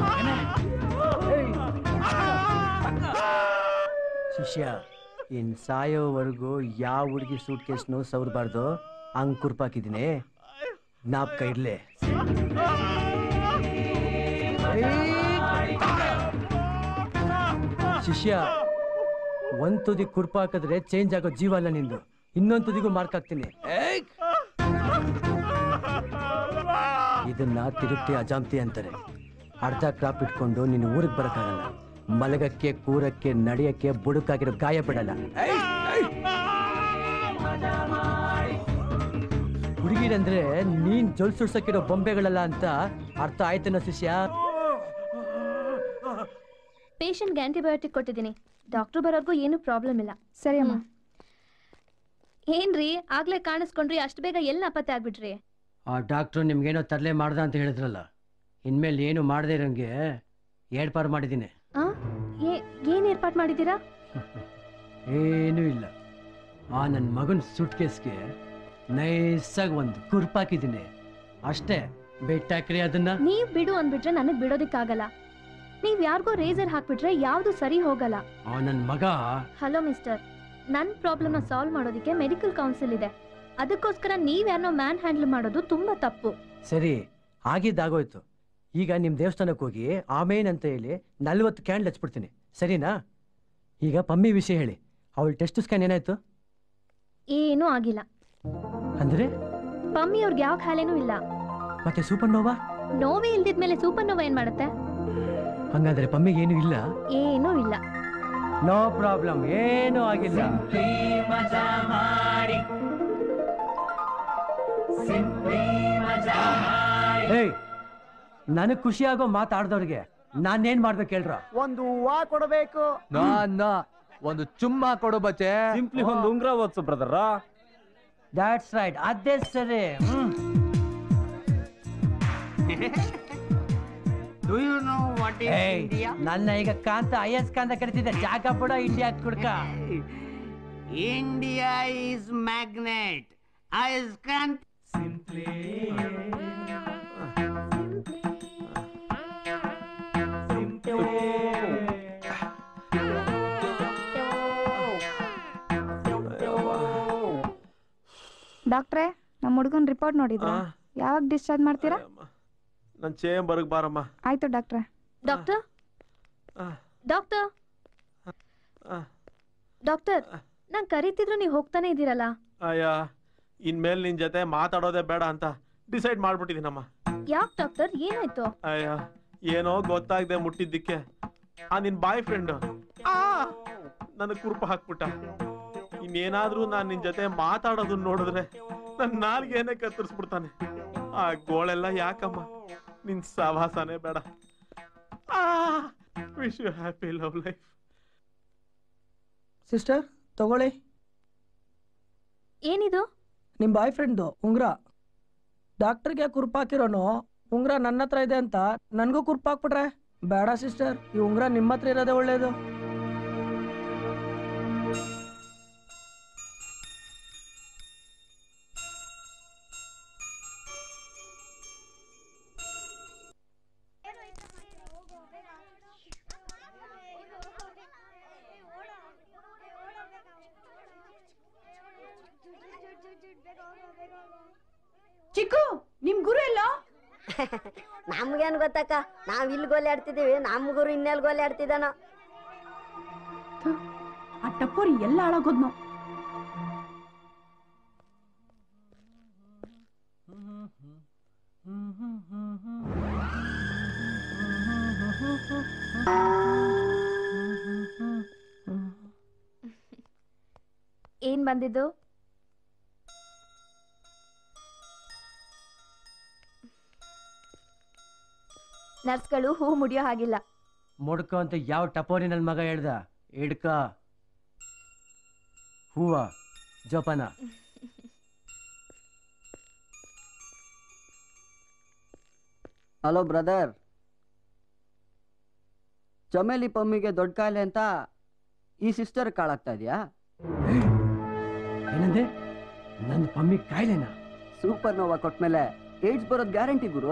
ಬೇಡ ಶಿಷ್ಯ ಇನ್ ಸಾಯೋವರೆಗೂ ಯಾವ ಹುಡುಗಿ ಸೂಟ್ ಕೇಸ್ನು ಸವರ್ಬಾರ್ದು ಹಂಗ್ ಕುರ್ಪಾಕಿದ್ದೀನಿ ಜ್ಞಾಪಕ ಇರ್ಲಿ ಶಿಷ್ಯ ಒಂದ್ ತುದಿ ಕುರ್ಪ ಹಾಕಿದ್ರೆ ಚೇಂಜ್ ಆಗೋ ಜೀವ ಅಲ್ಲ ನಿಂದು ಇನ್ನೊಂದ್ ತುದಿಗೂ ಮಾರ್ಕ್ ಹಾಕ್ತೀನಿ ಏಯ್! ಇದನ್ನ ತಿರುಪ್ತಿ ಅಜಾಮ್ತಿ ಅಂತಾರೆ ಅರ್ಧ ಕ್ರಾಪ್ ಇಟ್ಕೊಂಡು ನೀನು ಊರಿಗೆ ಬರಕ್ಕಾಗಲ್ಲ ಮಲಗಕ್ಕೆ ಕೂರಕ್ಕೆ ನಡೆಯಕ್ಕೆ ಬುಡುಕಾಗಿರೋ ಗಾಯ ಬಿಡಲ್ಲ ಏಯ್! ಏಯ್! ಹುಡುಗಿರಂದ್ರೆ ನೀನ್ ಜೊಲ್ ಸುಡ್ಸಕ್ಕಿರೋ ಬೊಂಬೆಗಳಲ್ಲ ಅಂತ ಅರ್ಥ ಆಯ್ತನ ಶಿಷ್ಯ ಪೇಷಂಟ್ಗೆ ಆಂಟಿಬಯೋಟಿಕ್ ಕೊಟ್ಟಿದ್ದೀನಿ ಡಾಕ್ಟ್ರು ಬರೋರ್ಗೂ ಏನು ಪ್ರಾಬ್ಲಮ್ ಇಲ್ಲ ಸರಿ ಅಮ್ಮ ಏನ್ರಿ ಆಗ್ಲೇ ಕಾಣಿಸ್ಕೊಂಡ್ರಿ ಅಷ್ಟು ಬೇಗ ಎಲ್ಲಿ ನಾಪತ್ತೆ ಆಗ್ಬಿಟ್ರಿ ಆ ಡಾಕ್ಟ್ರು ನಿಮ್ಗೇನೋ ತರಲೆ ಮಾಡ್ದ ಅಂತ ಹೇಳಿದ್ರಲ್ಲ ಇನ್ಮೇಲೆ ಏನು ಮಾಡದೇ ಇರೋಂಗೆ ಏರ್ಪಾಡು ಮಾಡಿದ್ದೀನಿ ಆ ಏ- ಏನ್ ಏರ್ಪಾಟ್ ಮಾಡಿದ್ದೀರಾ ಏನೂ ಇಲ್ಲ ಆ ನನ್ನ ಮಗನ ಸುಟ್ ಕೇಸ್ಗೆ ನೈಸಾಗಿ ಒಂದು ಕುರ್ಪಾಕಿದ್ದೀನಿ ಅಷ್ಟೇ ಬೆಟ್ಟಾಕ್ರಿ ಅದನ್ನ ನೀವ್ ಬಿಡು ಅಂದ್ಬಿಟ್ರೆ ನನಗ್ ಬಿಡೋದಿಕ್ಕಾಗಲ್ಲ ನೀವ್ ಯಾರಿಗೋ ರೇಸರ್ ಹಾಕ್ಬಿಟ್ರೆ ಯಾವ್ದು ಸರಿ ಹೋಗಲ್ಲ ಆ ನನ್ನ ಮಗ ಹಲೋ ಮಿಸ್ಟರ್ ನನ್ ಪ್ರಾಬ್ಲಮ್ನ ಸಾಲ್ವ್ ಮಾಡೋದಕ್ಕೆ ಮೆಡಿಕಲ್ ಕೌನ್ಸಿಲ್ ಇದೆ ಅದಕ್ಕೋಸ್ಕರ ನೀವ್ ಯಾರನ್ನೋ ಮ್ಯಾನ್ ಹ್ಯಾಂಡಲ್ ಮಾಡೋದು ತುಂಬಾ ತಪ್ಪು ಸರಿ ಆಗಿದ್ದಾಗೋಯ್ತು ಈಗ ನಿಮ್ಮ ದೇವಸ್ಥಾನಕ್ಕೆ ಹೋಗಿ ಆಮೇನ್ ಅಂತ ಹೇಳಿ ನಲ್ವತ್ತು ಕ್ಯಾಂಡ್ಲ್ ಹಚ್ಬಿಡ್ತೀನಿ ಸರಿನಾ ಈಗ ಪಮ್ಮಿ ವಿಷಯ ಹೇಳಿ ಅವಳ ಟೆಸ್ಟ್ ಸ್ಕ್ಯಾನ್ ಏನಾಯ್ತು ಏನೂ ಆಗಿಲ್ಲ ಅಂದ್ರೆ ಪಮ್ಮಿ ಅವ್ರಿಗೆ ಯಾವ ಖಾಲೆನೂ ಇಲ್ಲ ಮತ್ತೆ ಸೂಪರ್ ನೋವಾ ನೋವೇ ಇಲ್ದಿದ್ಮೇಲೆ ಸೂಪರ್ ನೋವಾ ಏನ್ ಮಾಡುತ್ತೆ ಹಂಗಾದ್ರೆ ಪಮ್ಮಿಗೆ ಏನು ಇಲ್ಲ ಏನೂ ಇಲ್ಲ ನೋ ಪ್ರಾಬ್ಲಮ್ ಏನೂ ಆಗಿಲ್ಲ ಏಯ್ ನನಗ್ ಖುಷಿ ಆಗೋ ಮಾತಾಡ್ದವ್ರಿಗೆ ನಾನೇನ್ ಮಾಡ್ಬೇಕು ಹೇಳ್ರ ಒಂದು ಹೂವ ಕೊಡಬೇಕು ನಾ ನಾ ಒಂದು ಚುಮ್ಮ ಕೊಡು ಬಚ್ಚೆ ಸಿಂಪ್ಲಿ ಒಂದು ಉಂಗ್ರ ಓದ್ಸು ಬ್ರದರ್ ದಾಟ್ಸ್ ರೈಟ್ ಅದೇ ಸರಿ ಹ್ಮ್ Do you know what is ಏಯ್, India? ನನ್ನ ಈಗ ಕಾಂತ ಐ ಎಸ್ ಕಾಂತ ಕರಿತಿದ್ದೆ ಜಾಗ ಬಿಡ ಇಂಡಿಯಾ ಕುಡ್ಕ India is magnet. Ayaskanth. ಡಾಕ್ಟ್ರೇ ನಮ್ಮ ಹುಡುಗನ್ ರಿಪೋರ್ಟ್ ನೋಡಿದ್ರ ಯಾವಾಗ ಡಿಸ್ಚಾರ್ಜ್ ಮಾಡ್ತೀರಾ ನನ್ನ ಚೇಂಬರ್ಗೆ ಬಾರಮ್ಮ ಆಯ್ತು ಡಾಕ್ಟ್ರೇ ಡಾಕ್ಟರ್ ಡಾಕ್ಟರ್ ಡಾಕ್ಟರ್ ನಾನ್ ಕರೀತಿದ್ರು ನೀವು ಹೋಗ್ತಾನೆ ಇದ್ದೀರಲ್ಲ ಅಯ್ಯ ಇನ್ಮೇಲೆ ನಿನ್ ಜೊತೆ ಮಾತಾಡೋದೇ ಬೇಡ ಅಂತ ಡಿಸೈಡ್ ಮಾಡ್ಬಿಟ್ಟಿದ್ದೀನಮ್ಮ ಯಾಕ್ ಡಾಕ್ಟರ್ ಏನಾಯ್ತು ಅಯ್ಯ ಏನೋ ಗೊತ್ತಾಗದೆ ಮುಟ್ಟಿದ್ದಕ್ಕೆ ಆ ನಿನ್ ಬಾಯ್ ಫ್ರೆಂಡ್ ನನಗೆ ಕುರುಪ ಹಾಕ್ಬಿಟ್ಟ ಇನ್ನೇನಾದ್ರೂ ನಾನ್ ನಿನ್ ಜೊತೆ ಮಾತಾಡೋದನ್ನ ನೋಡಿದ್ರೆ ನನ್ ನಾಲ್ಗೇನೆ ಕತ್ತರಿಸ್ಬಿಡ್ತಾನೆ ಆ ಗೋಳೆಲ್ಲ ಯಾಕಮ್ಮ ನಿನ್ ಸವಾಸನೆ ಬೇಡ wish you happy love life sister ತಗೊಳ್ಳಿ ಏನಿದು ನಿಮ್ಮ ಬಾಯ್ ಫ್ರೆಂಡ್ದು ಉಂಗ್ರ ಡಾಕ್ಟರ್ಗೆ ಕುರ್ಪಾಕಿರೋನು ಉಂಗ್ರ ನನ್ನ ಹತ್ರ ಇದೆ ಅಂತ ನನಗೂ ಕುರ್ಪಾಕ್ಬಿಟ್ರೆ ಬೇಡ ಸಿಸ್ಟರ್ ಈ ಉಂಗ್ರ ನಿಮ್ಮ ಹತ್ರ ಇರೋದೇ ಒಳ್ಳೇದು ಚಿಕ್ಕು ನಿಮ್ ಗುರು ಎಲ್ಲೋ ನಮ್ಗೇನ್ ಗೊತ್ತಕ್ಕ ನಾವ್ ಇಲ್ಲಿ ಗೋಲಿ ಆಡ್ತಿದೀವಿ ನಮ್ ಗುರು ಇನ್ನೆಲ್ ಗೋಲಿ ಆಡ್ತಿದ್ದಾನೋ ಆ ಟಪ್ಪೋರಿ ಎಲ್ಲ ಹಾಳಾಗೋದ್ನು ಏನ್ ಬಂದಿದ್ದು ನರ್ಸ್ಗಳು ಹೂ ಮುಡಿಯೋ ಹಾಗಿಲ್ಲ ಮುಡ್ಕೊ ಅಂತ ಯಾವ ಟಪೋರಿ ನನ್ನ ಮಗ ಹೇಳ್ದ ಹಿಡ್ಕ ಹೂವ ಜೋಪಾನ ಹಲೋ ಬ್ರದರ್ ಚಮೇಲಿ ಪಮ್ಮಿಗೆ ದೊಡ್ಡ ಕಾಯಿಲೆ ಅಂತ ಈ ಸಿಸ್ಟರ್ ಕಾಳಾಗ್ತಾ ಇದೆಯಾ ಏನಂದೆ ನನ್ನ ಪಮ್ಮಿ ಕಾಯಿಲೆನಾ ಸೂಪರ್ ನೋವಾ ಕೊಟ್ಮೇಲೆ ಏಡ್ಸ್ ಬರೋದ್ ಗ್ಯಾರಂಟಿ ಗುರು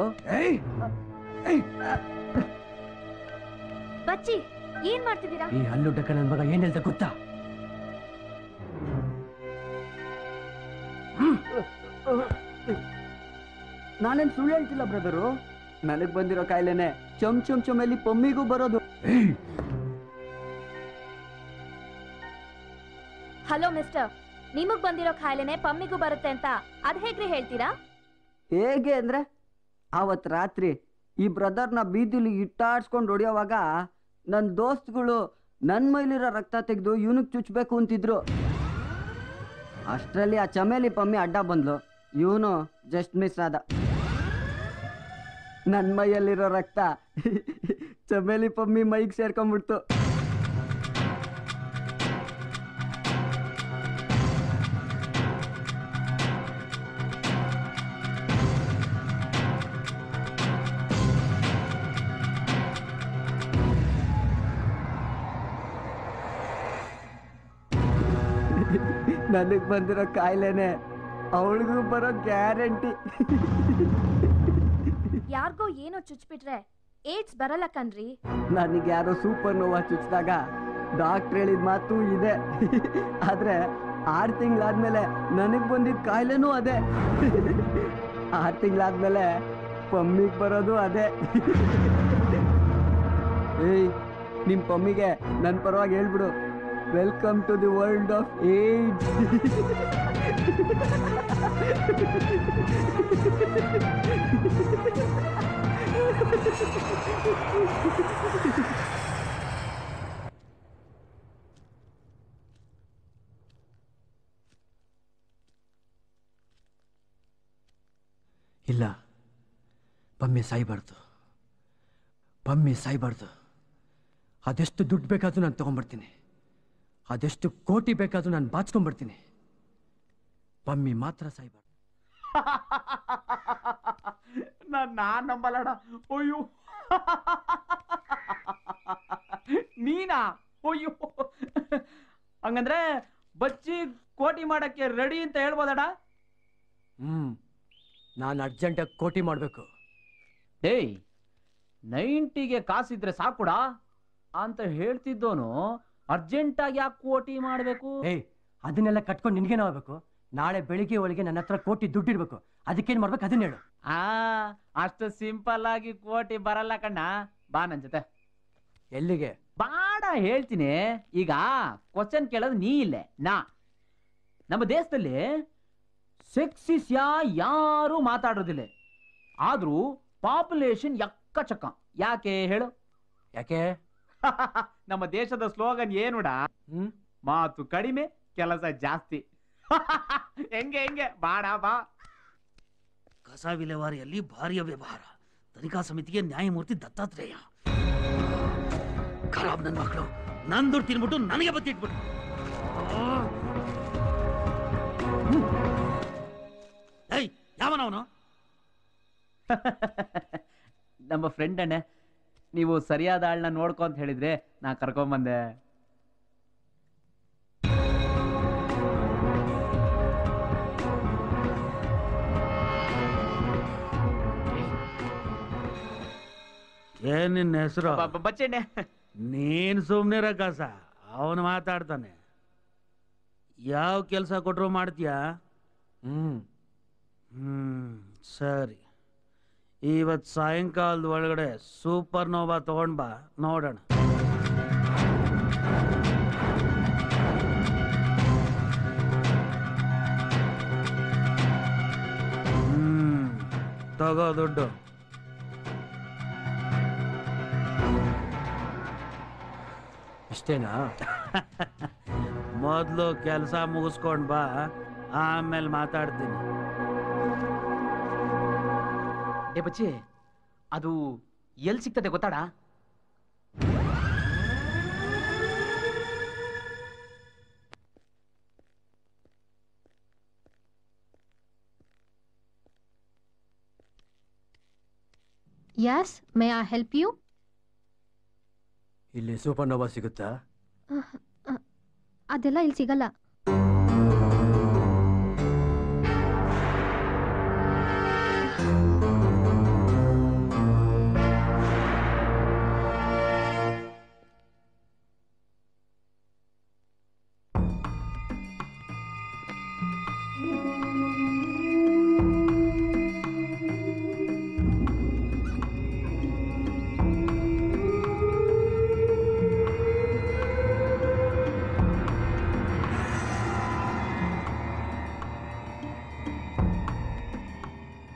ಬಚ್ಚಿ ಏನ್ ಮಾಡ್ತಿದ್ದೀರಾ ಈ ಹಲ್ಲು ಡಕ್ಕ ನನ್ನ ಮಗ ಏನ್ ಹೇಳ್ದ ಗೊತ್ತಾ ನಾನೇನ್ ಸುಳ್ಳು ಹೇಳ್ತಿಲ್ಲ ಬ್ರದರು ನನಗ್ ಬಂದಿರೋ ಕಾಯಿಲೆನೆ ಚಮ್ ಚಮ್ ಚಮಲ್ಲಿ ಪಮ್ಮಿಗೂ ಬರೋದು ಹಲೋ ಮಿಸ್ಟರ್ ನಿಮಗ್ ಬಂದಿರೋ ಖಾಯಿಲೆನೆ ಪಮ್ಮಿಗೂ ಬರುತ್ತೆ ಅಂತ ಅದ್ ಹೇಗ್ರಿ ಹೇಳ್ತೀರಾ ಹೇಗೆ ಅಂದ್ರೆ ಅವತ್ ರಾತ್ರಿ ಈ ಬ್ರದರ್ನ ಬೀದಿಲಿ ಇಟ್ಟಾಡ್ಸ್ಕೊಂಡು ಹೊಡಿಯೋವಾಗ ನನ್ನ ದೋಸ್ತ್ಗಳು ನನ್ನ ಮೈಲಿರೋ ರಕ್ತ ತೆಗೆದು ಇವನಿಗೆ ಚುಚ್ಚಬೇಕು ಅಂತಿದ್ರು ಅಷ್ಟರಲ್ಲಿ ಆ ಚಮೇಲಿ ಪಮ್ಮಿ ಅಡ್ಡ ಬಂದ್ಲು ಇವನು ಜಸ್ಟ್ ಮಿಸ್ ಆದ ನನ್ನ ಮೈಯಲ್ಲಿರೋ ರಕ್ತ ಚಮೇಲಿ ಪಮ್ಮಿ ಮೈಗೆ ಸೇರ್ಕೊಂಡ್ಬಿಡ್ತು ನನಗೆ ಬಂದಿರೋ ಕಾಯಿಲೆನೆ ಅವಳಿಗೂ ಬರೋ ಗ್ಯಾರಂಟಿ ಯಾರ್ಗೋ ಏನೋ ಚುಚ್ಬಿಟ್ರೆ ಏಡ್ಸ್ ಬರಲ್ಲ ಕಣ್ರಿ ನನಗೆ ಯಾರೋ ಸೂಪರ್ ನೋವಾ ಚುಚ್ಚಿದಾಗ ಡಾಕ್ಟ್ರ್ ಹೇಳಿದ ಮಾತು ಇದೆ ಆದ್ರೆ ಆರು ತಿಂಗಳಾದ್ಮೇಲೆ ನನಗೆ ಬಂದಿದ್ದ ಕಾಯಿಲೆನೂ ಅದೇ ಆರು ತಿಂಗಳಾದ್ಮೇಲೆ ಪಮ್ಮಿಗೆ ಬರೋದು ಅದೇ ಏಯ್ ನಿಮ್ಮ ಪಮ್ಮಿಗೆ ನನ್ನ ಪರವಾಗಿ ಹೇಳ್ಬಿಡು welcome to the world of AIDS ಇಲ್ಲ ಪಮ್ಮಿ ಸಾಯ್ಬಾರ್ದು ಪಮ್ಮಿ ಸಾಯ್ಬಾರ್ದು ಅದೆಷ್ಟು ದುಡ್ಡು ಬೇಕಾದ್ರೂ ನಾನು ತೊಗೊಂಬರ್ತೀನಿ ಅದೆಷ್ಟು ಕೋಟಿ ಬೇಕಾದ್ರೂ ನಾನು ಬಾಚ್ಕೊಂಡ್ಬರ್ತೀನಿ ಪಮ್ಮಿ ಮಾತ್ರ ಸಾಯ್ಬಾರ್ದು ನಾನ್ ನಾನ್ ನಂಬಲ್ಲಡ ಅಯ್ಯೋ ನೀನಾ ಅಯ್ಯೋ ಹಂಗಂದ್ರೆ ಬಚ್ಚಿ ಕೋಟಿ ಮಾಡಕ್ಕೆ ರೆಡಿ ಅಂತ ಹೇಳ್ಬೋದಡ ಹ್ಮ್ ನಾನು ಅರ್ಜೆಂಟಾಗಿ ಕೋಟಿ ಮಾಡಬೇಕು ಏಯ್ ನೈಂಟಿಗೆ ಕಾಸಿದ್ರೆ ಸಾಕುಡ ಅಂತ ಹೇಳ್ತಿದ್ದೋನು ಅರ್ಜೆಂಟಾಗಿ ಯಾಕೆ ಕೋಟಿ ಮಾಡಬೇಕು ಏಯ್ ಅದನ್ನೆಲ್ಲ ಕಟ್ಕೊಂಡು ನಿನ್ಗೇನೋ ಆಗ್ಬೇಕು ನಾಳೆ ಬೆಳಿಗ್ಗೆ ಒಳಗೆ ನನ್ನ ಹತ್ರ ಕೋಟಿ ದುಡ್ಡಿರ್ಬೇಕು ಅದಕ್ಕೇನ್ ಮಾಡ್ಬೇಕು ಅದನ್ನ ಹೇಳು ಆ ಅಷ್ಟು ಸಿಂಪಲ್ ಆಗಿ ಕೋಟಿ ಬರಲ್ಲ ಕಣ್ಣ ಬಾ ನನ್ ಜೊತೆ ಎಲ್ಲಿಗೆ ಬಾಡ ಹೇಳ್ತೀನಿ ಈಗ ಕ್ವಶನ್ ಕೇಳೋದು ನೀ ಇಲ್ಲೇ ನಾ ನಮ್ಮ ದೇಶದಲ್ಲಿ ಸೆಕ್ಸಿಸ್ ಯಾ ಯಾರು ಮಾತಾಡೋದಿಲ್ಲ ಆದ್ರೂ ಪಾಪ್ಯುಲೇಷನ್ ಎಕ್ಕಚಕ್ಕ ಯಾಕೆ ಹೇಳು ಯಾಕೆ ನಮ್ಮ ದೇಶದ ಸ್ಲೋಗನ್ ಏನುಡ ಮಾತು ಕಡಿಮೆ ಕೆಲಸ ಜಾಸ್ತಿ ಹೆಂಗೆ ಹೆಂಗೆ ಬಾಡ ಬಾ ಕಸ ವಿಲೇವಾರಿಯಲ್ಲಿ ಭಾರಿಯ ವ್ಯವಹಾರ ತನಿಖಾ ಸಮಿತಿಗೆ ನ್ಯಾಯಮೂರ್ತಿ ದತ್ತಾತ್ರೇಯ ಖರಾಬ್ ನನ್ನ ಮಕ್ಕಳು ನನ್ ದುಡ್ಡು ತಿನ್ಬಿಟ್ಟು ನನಗೆ ಬತ್ತಿಟ್ಬಿಟ್ಟು ಏಯ್ ಯಾವನವನು ನಮ್ಮ ಫ್ರೆಂಡ್ ಅಣ್ಣೆ ನೀವು ಸರಿಯಾದ ಆಳ್ನ ನೋಡ್ಕೊ ಅಂತ ಹೇಳಿದ್ರೆ ನಾ ಕರ್ಕೊಂಬಂದೆ ಏನ್ ನಿನ್ನ ಹೆಸರು ಬಚ್ಚೆಣ್ಣೆ ನೀನ್ ಸುಮ್ನಿರ ಕಸ ಅವನು ಮಾತಾಡ್ತಾನೆ ಯಾವ ಕೆಲಸ ಕೊಟ್ರು ಮಾಡ್ತೀಯಾ ಹ್ಮ್ ಹ್ಮ್ ಸರಿ ಇವತ್ ಸಾಯಂಕಾಲದ ಒಳಗಡೆ ಸೂಪರ್ ನೋವಾ ತಗೊಂಡ್ ಬಾ ನೋಡೋಣ ಹ್ಮ್ ತಗೋ ದುಡ್ಡು ಇಷ್ಟೇನಾ ಮೊದಲು ಕೆಲಸ ಮುಗಿಸ್ಕೊಂಡ್ ಬಾ ಆಮೇಲೆ ಮಾತಾಡ್ತೀನಿ ಏ ಬಚ್ಚಿ ಅದು ಎಲ್ಲಿ ಸಿಗ್ತದೆ ಗೊತ್ತಾಡ yes may I help you ಇಲ್ಲಿ ಸೂಪರ್ ನೋವಾ ಸಿಗುತ್ತಾ ಅದೆಲ್ಲ ಇಲ್ಲಿ ಸಿಗಲ್ಲ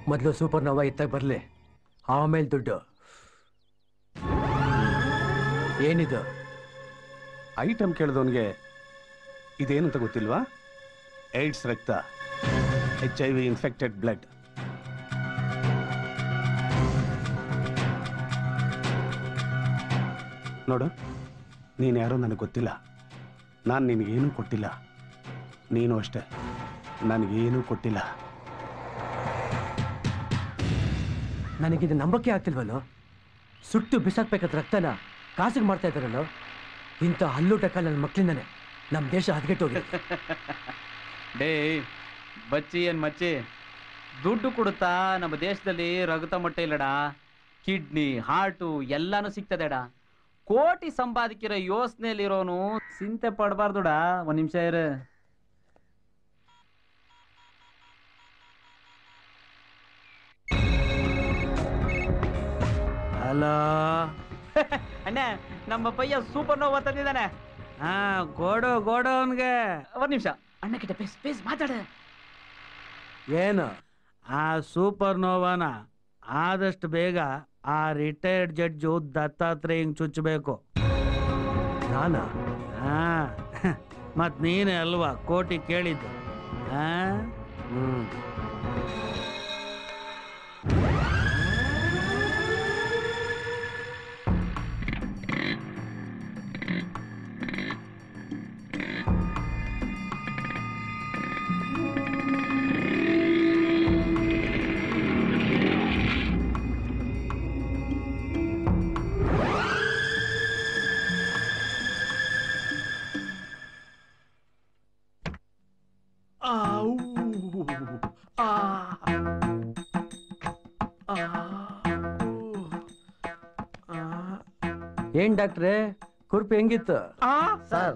ಮೊದಲು ಸೂಪರ್ ನೋವಾ ಇತ್ತಾಗ ಬರಲಿ ಆಮೇಲೆ ದುಡ್ಡು ಏನಿದು ಐಟಮ್ ಕೇಳಿದವನಿಗೆ ಇದೇನಂತ ಗೊತ್ತಿಲ್ವಾ ಏಡ್ಸ್ ರಕ್ತ H I V infected blood ನೋಡು ನೀನು ಯಾರೋ ನನಗೆ ಗೊತ್ತಿಲ್ಲ ನಾನು ನಿನಗೇನೂ ಕೊಟ್ಟಿಲ್ಲ ನೀನು ಅಷ್ಟೇ ನನಗೇನೂ ಕೊಟ್ಟಿಲ್ಲ ನನಗಿದು ನಂಬಕ್ಕೆ ಆಗ್ತಿಲ್ವಲ್ಲೋ ಸುಟ್ಟು ಬಿಸಾಕ್ಬೇಕಾದ ರಕ್ತನ ಕಾಸಿಗೆ ಮಾಡ್ತಾ ಇದ್ದಾರಲ್ಲೋ ಇಂಥ ಹಲ್ಲುಟಕ ನನ್ನ ಮಕ್ಳಿಂದಾನೆ ನಮ್ಮ ದೇಶ ಹದಗೆಟ್ಟೋಗಿದೆ ಡೇ ಬಚ್ಚಿ ಏನ್ ಮಚ್ಚಿ ದುಡ್ಡು ಕೊಡುತ್ತಾ ನಮ್ಮ ದೇಶದಲ್ಲಿ ರಗತ ಮೊಟ್ಟೆ ಇಲ್ಲಡ ಕಿಡ್ನಿ ಹಾರ್ಟು ಎಲ್ಲಾನು ಸಿಗ್ತದೆಡ ಕೋಟಿ ಸಂಪಾದಿಕಿರೋ ಯೋಚನೆಯಲ್ಲಿರೋನು ಚಿಂತೆ ಪಡಬಾರ್ದುಡ ಒಂದ್ ನಿಮಿಷ ಇರು ಹಲೋ ಅಣ್ಣ ನಮ್ಮ ಪಯ್ಯ ಸೂಪರ್ ನೋವಾ ತಂದಿದ್ದಾನೆ ಹಾ ಗೋಡು ಗೋಡು ಅವನ್ಗೆ ಒಂದ್ ನಿಮಿಷ ಅಣ್ಣ ಕಿட்ட ಪ್ಲೀಸ್ ಪ್ಲೀಸ್ ಮಾತಾಡ ಏನು ಆ ಸೂಪರ್ ನೋವಾನ ಆದಷ್ಟು ಬೇಗ ಆ ರಿಟೈರ್ಡ್ ಜಡ್ಜು ದತ್ತಾತ್ರೇಯಂಗ್ ಚುಚ್ಚಬೇಕು ನಾನಾ ಹಾ ಮತ್ ನೀನೇ ಅಲ್ವಾ ಕೋಟಿ ಕೇಳಿದ್ದು ಹಾ ಹ್ಮ್ ಏನ್ ಡಾಕ್ಟ್ರೆ ಕುರ್ಪಿ ಹೆಂಗಿತ್ತು ಸರ್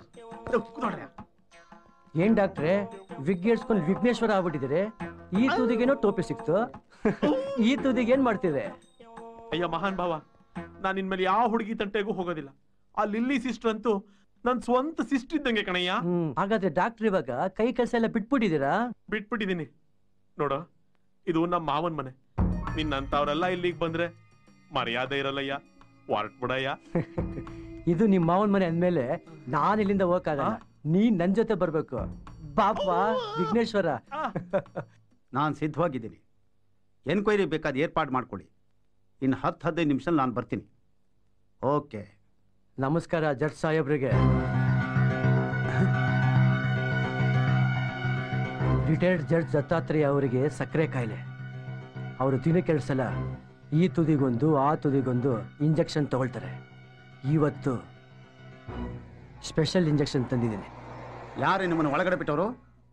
ಏನ್ ಡಾಕ್ಟ್ರೆ ವಿಗ್ಗೇಡ್ಸ್ಕೊಂಡು ವಿಘ್ನೇಶ್ವರ ಆಗ್ಬಿಟ್ಟಿದ್ದೀರಿ ಈ ತುದಿಗೇನೋ ಟೋಪಿ ಸಿಕ್ತು ಈ ತುದಿಗೆ ಏನ್ ಮಾಡ್ತಿದೆ ಅಯ್ಯ ಮಹಾನ್ ಭಾವ ನಾನು ಇನ್ಮೇಲೆ ಯಾವ ಹುಡುಗಿ ತಂಟೆಗೂ ಹೋಗೋದಿಲ್ಲ ಆ ಲಿಲ್ಲಿ ಸಿಸ್ಟರ್ ಅಂತೂ ನನ್ ಸ್ವಂತ ಸಿಸ್ಟರ್ ಇದ್ದಂಗೆ ಕಣಯ್ಯ ಹ್ಮ್ ಹಾಗಾದ್ರೆ ಡಾಕ್ಟರ್ ಇವಾಗ ಕೈ ಕೆಲಸ ಎಲ್ಲ ಬಿಟ್ಬಿಟ್ಟಿದ್ದೀರಾ ಬಿಟ್ಬಿಟ್ಟಿದೀನಿ ನೋಡು ಇದು ನಮ್ಮ ಮಾವನ್ ಮನೆ ನಿನ್ನಂತವ್ರೆಲ್ಲ ಇಲ್ಲಿಗೆ ಬಂದ್ರೆ ಮರ್ಯಾದೆ ಇರಲ್ಲಯ್ಯ ಹೊರಟ್ಬಿಡಯ್ಯ ಇದು ನಿಮ್ ಮಾವನ್ ಮನೆ ಅಂದ್ಮೇಲೆ ನಾನ್ ಇಲ್ಲಿಂದ ಹೋಗಕ್ಕಾಗಲ್ಲ ನೀನ್ ನನ್ ಜೊತೆ ಬರ್ಬೇಕು ಬಾಪ ವಿಘ್ನೇಶ್ವರ ನಾನು ಸಿದ್ಧವಾಗಿದ್ದೀನಿ ಎನ್ಕ್ವೈರಿ ಬೇಕಾದ ಏರ್ಪಾಡು ಮಾಡ್ಕೊಳ್ಳಿ ಇನ್ನು ಹತ್ತು ಹದಿನೈದು ನಿಮಿಷ ನಾನು ಬರ್ತೀನಿ ಓಕೆ ನಮಸ್ಕಾರ ಜಡ್ ಸಾಹೇಬ್ರಿಗೆ ರಿಟೈರ್ಡ್ ಜಡ್ಜ್ ದತ್ತಾತ್ರೇಯ ಅವರಿಗೆ ಸಕ್ಕರೆ ಕಾಯಿಲೆ ಅವರು ದಿನಕ್ಕೆ ಎರಡು ಸಲ ಈ ತುದಿಗೊಂದು ಆ ತುದಿಗೊಂದು ಇಂಜೆಕ್ಷನ್ ತಗೊಳ್ತಾರೆ ಇವತ್ತು ಸ್ಪೆಷಲ್ ಇಂಜೆಕ್ಷನ್ ತಂದಿದ್ದೀನಿ ಯಾರು ನಿಮ್ಮನ್ನು ಒಳಗಡೆ ಬಿಟ್ಟವರು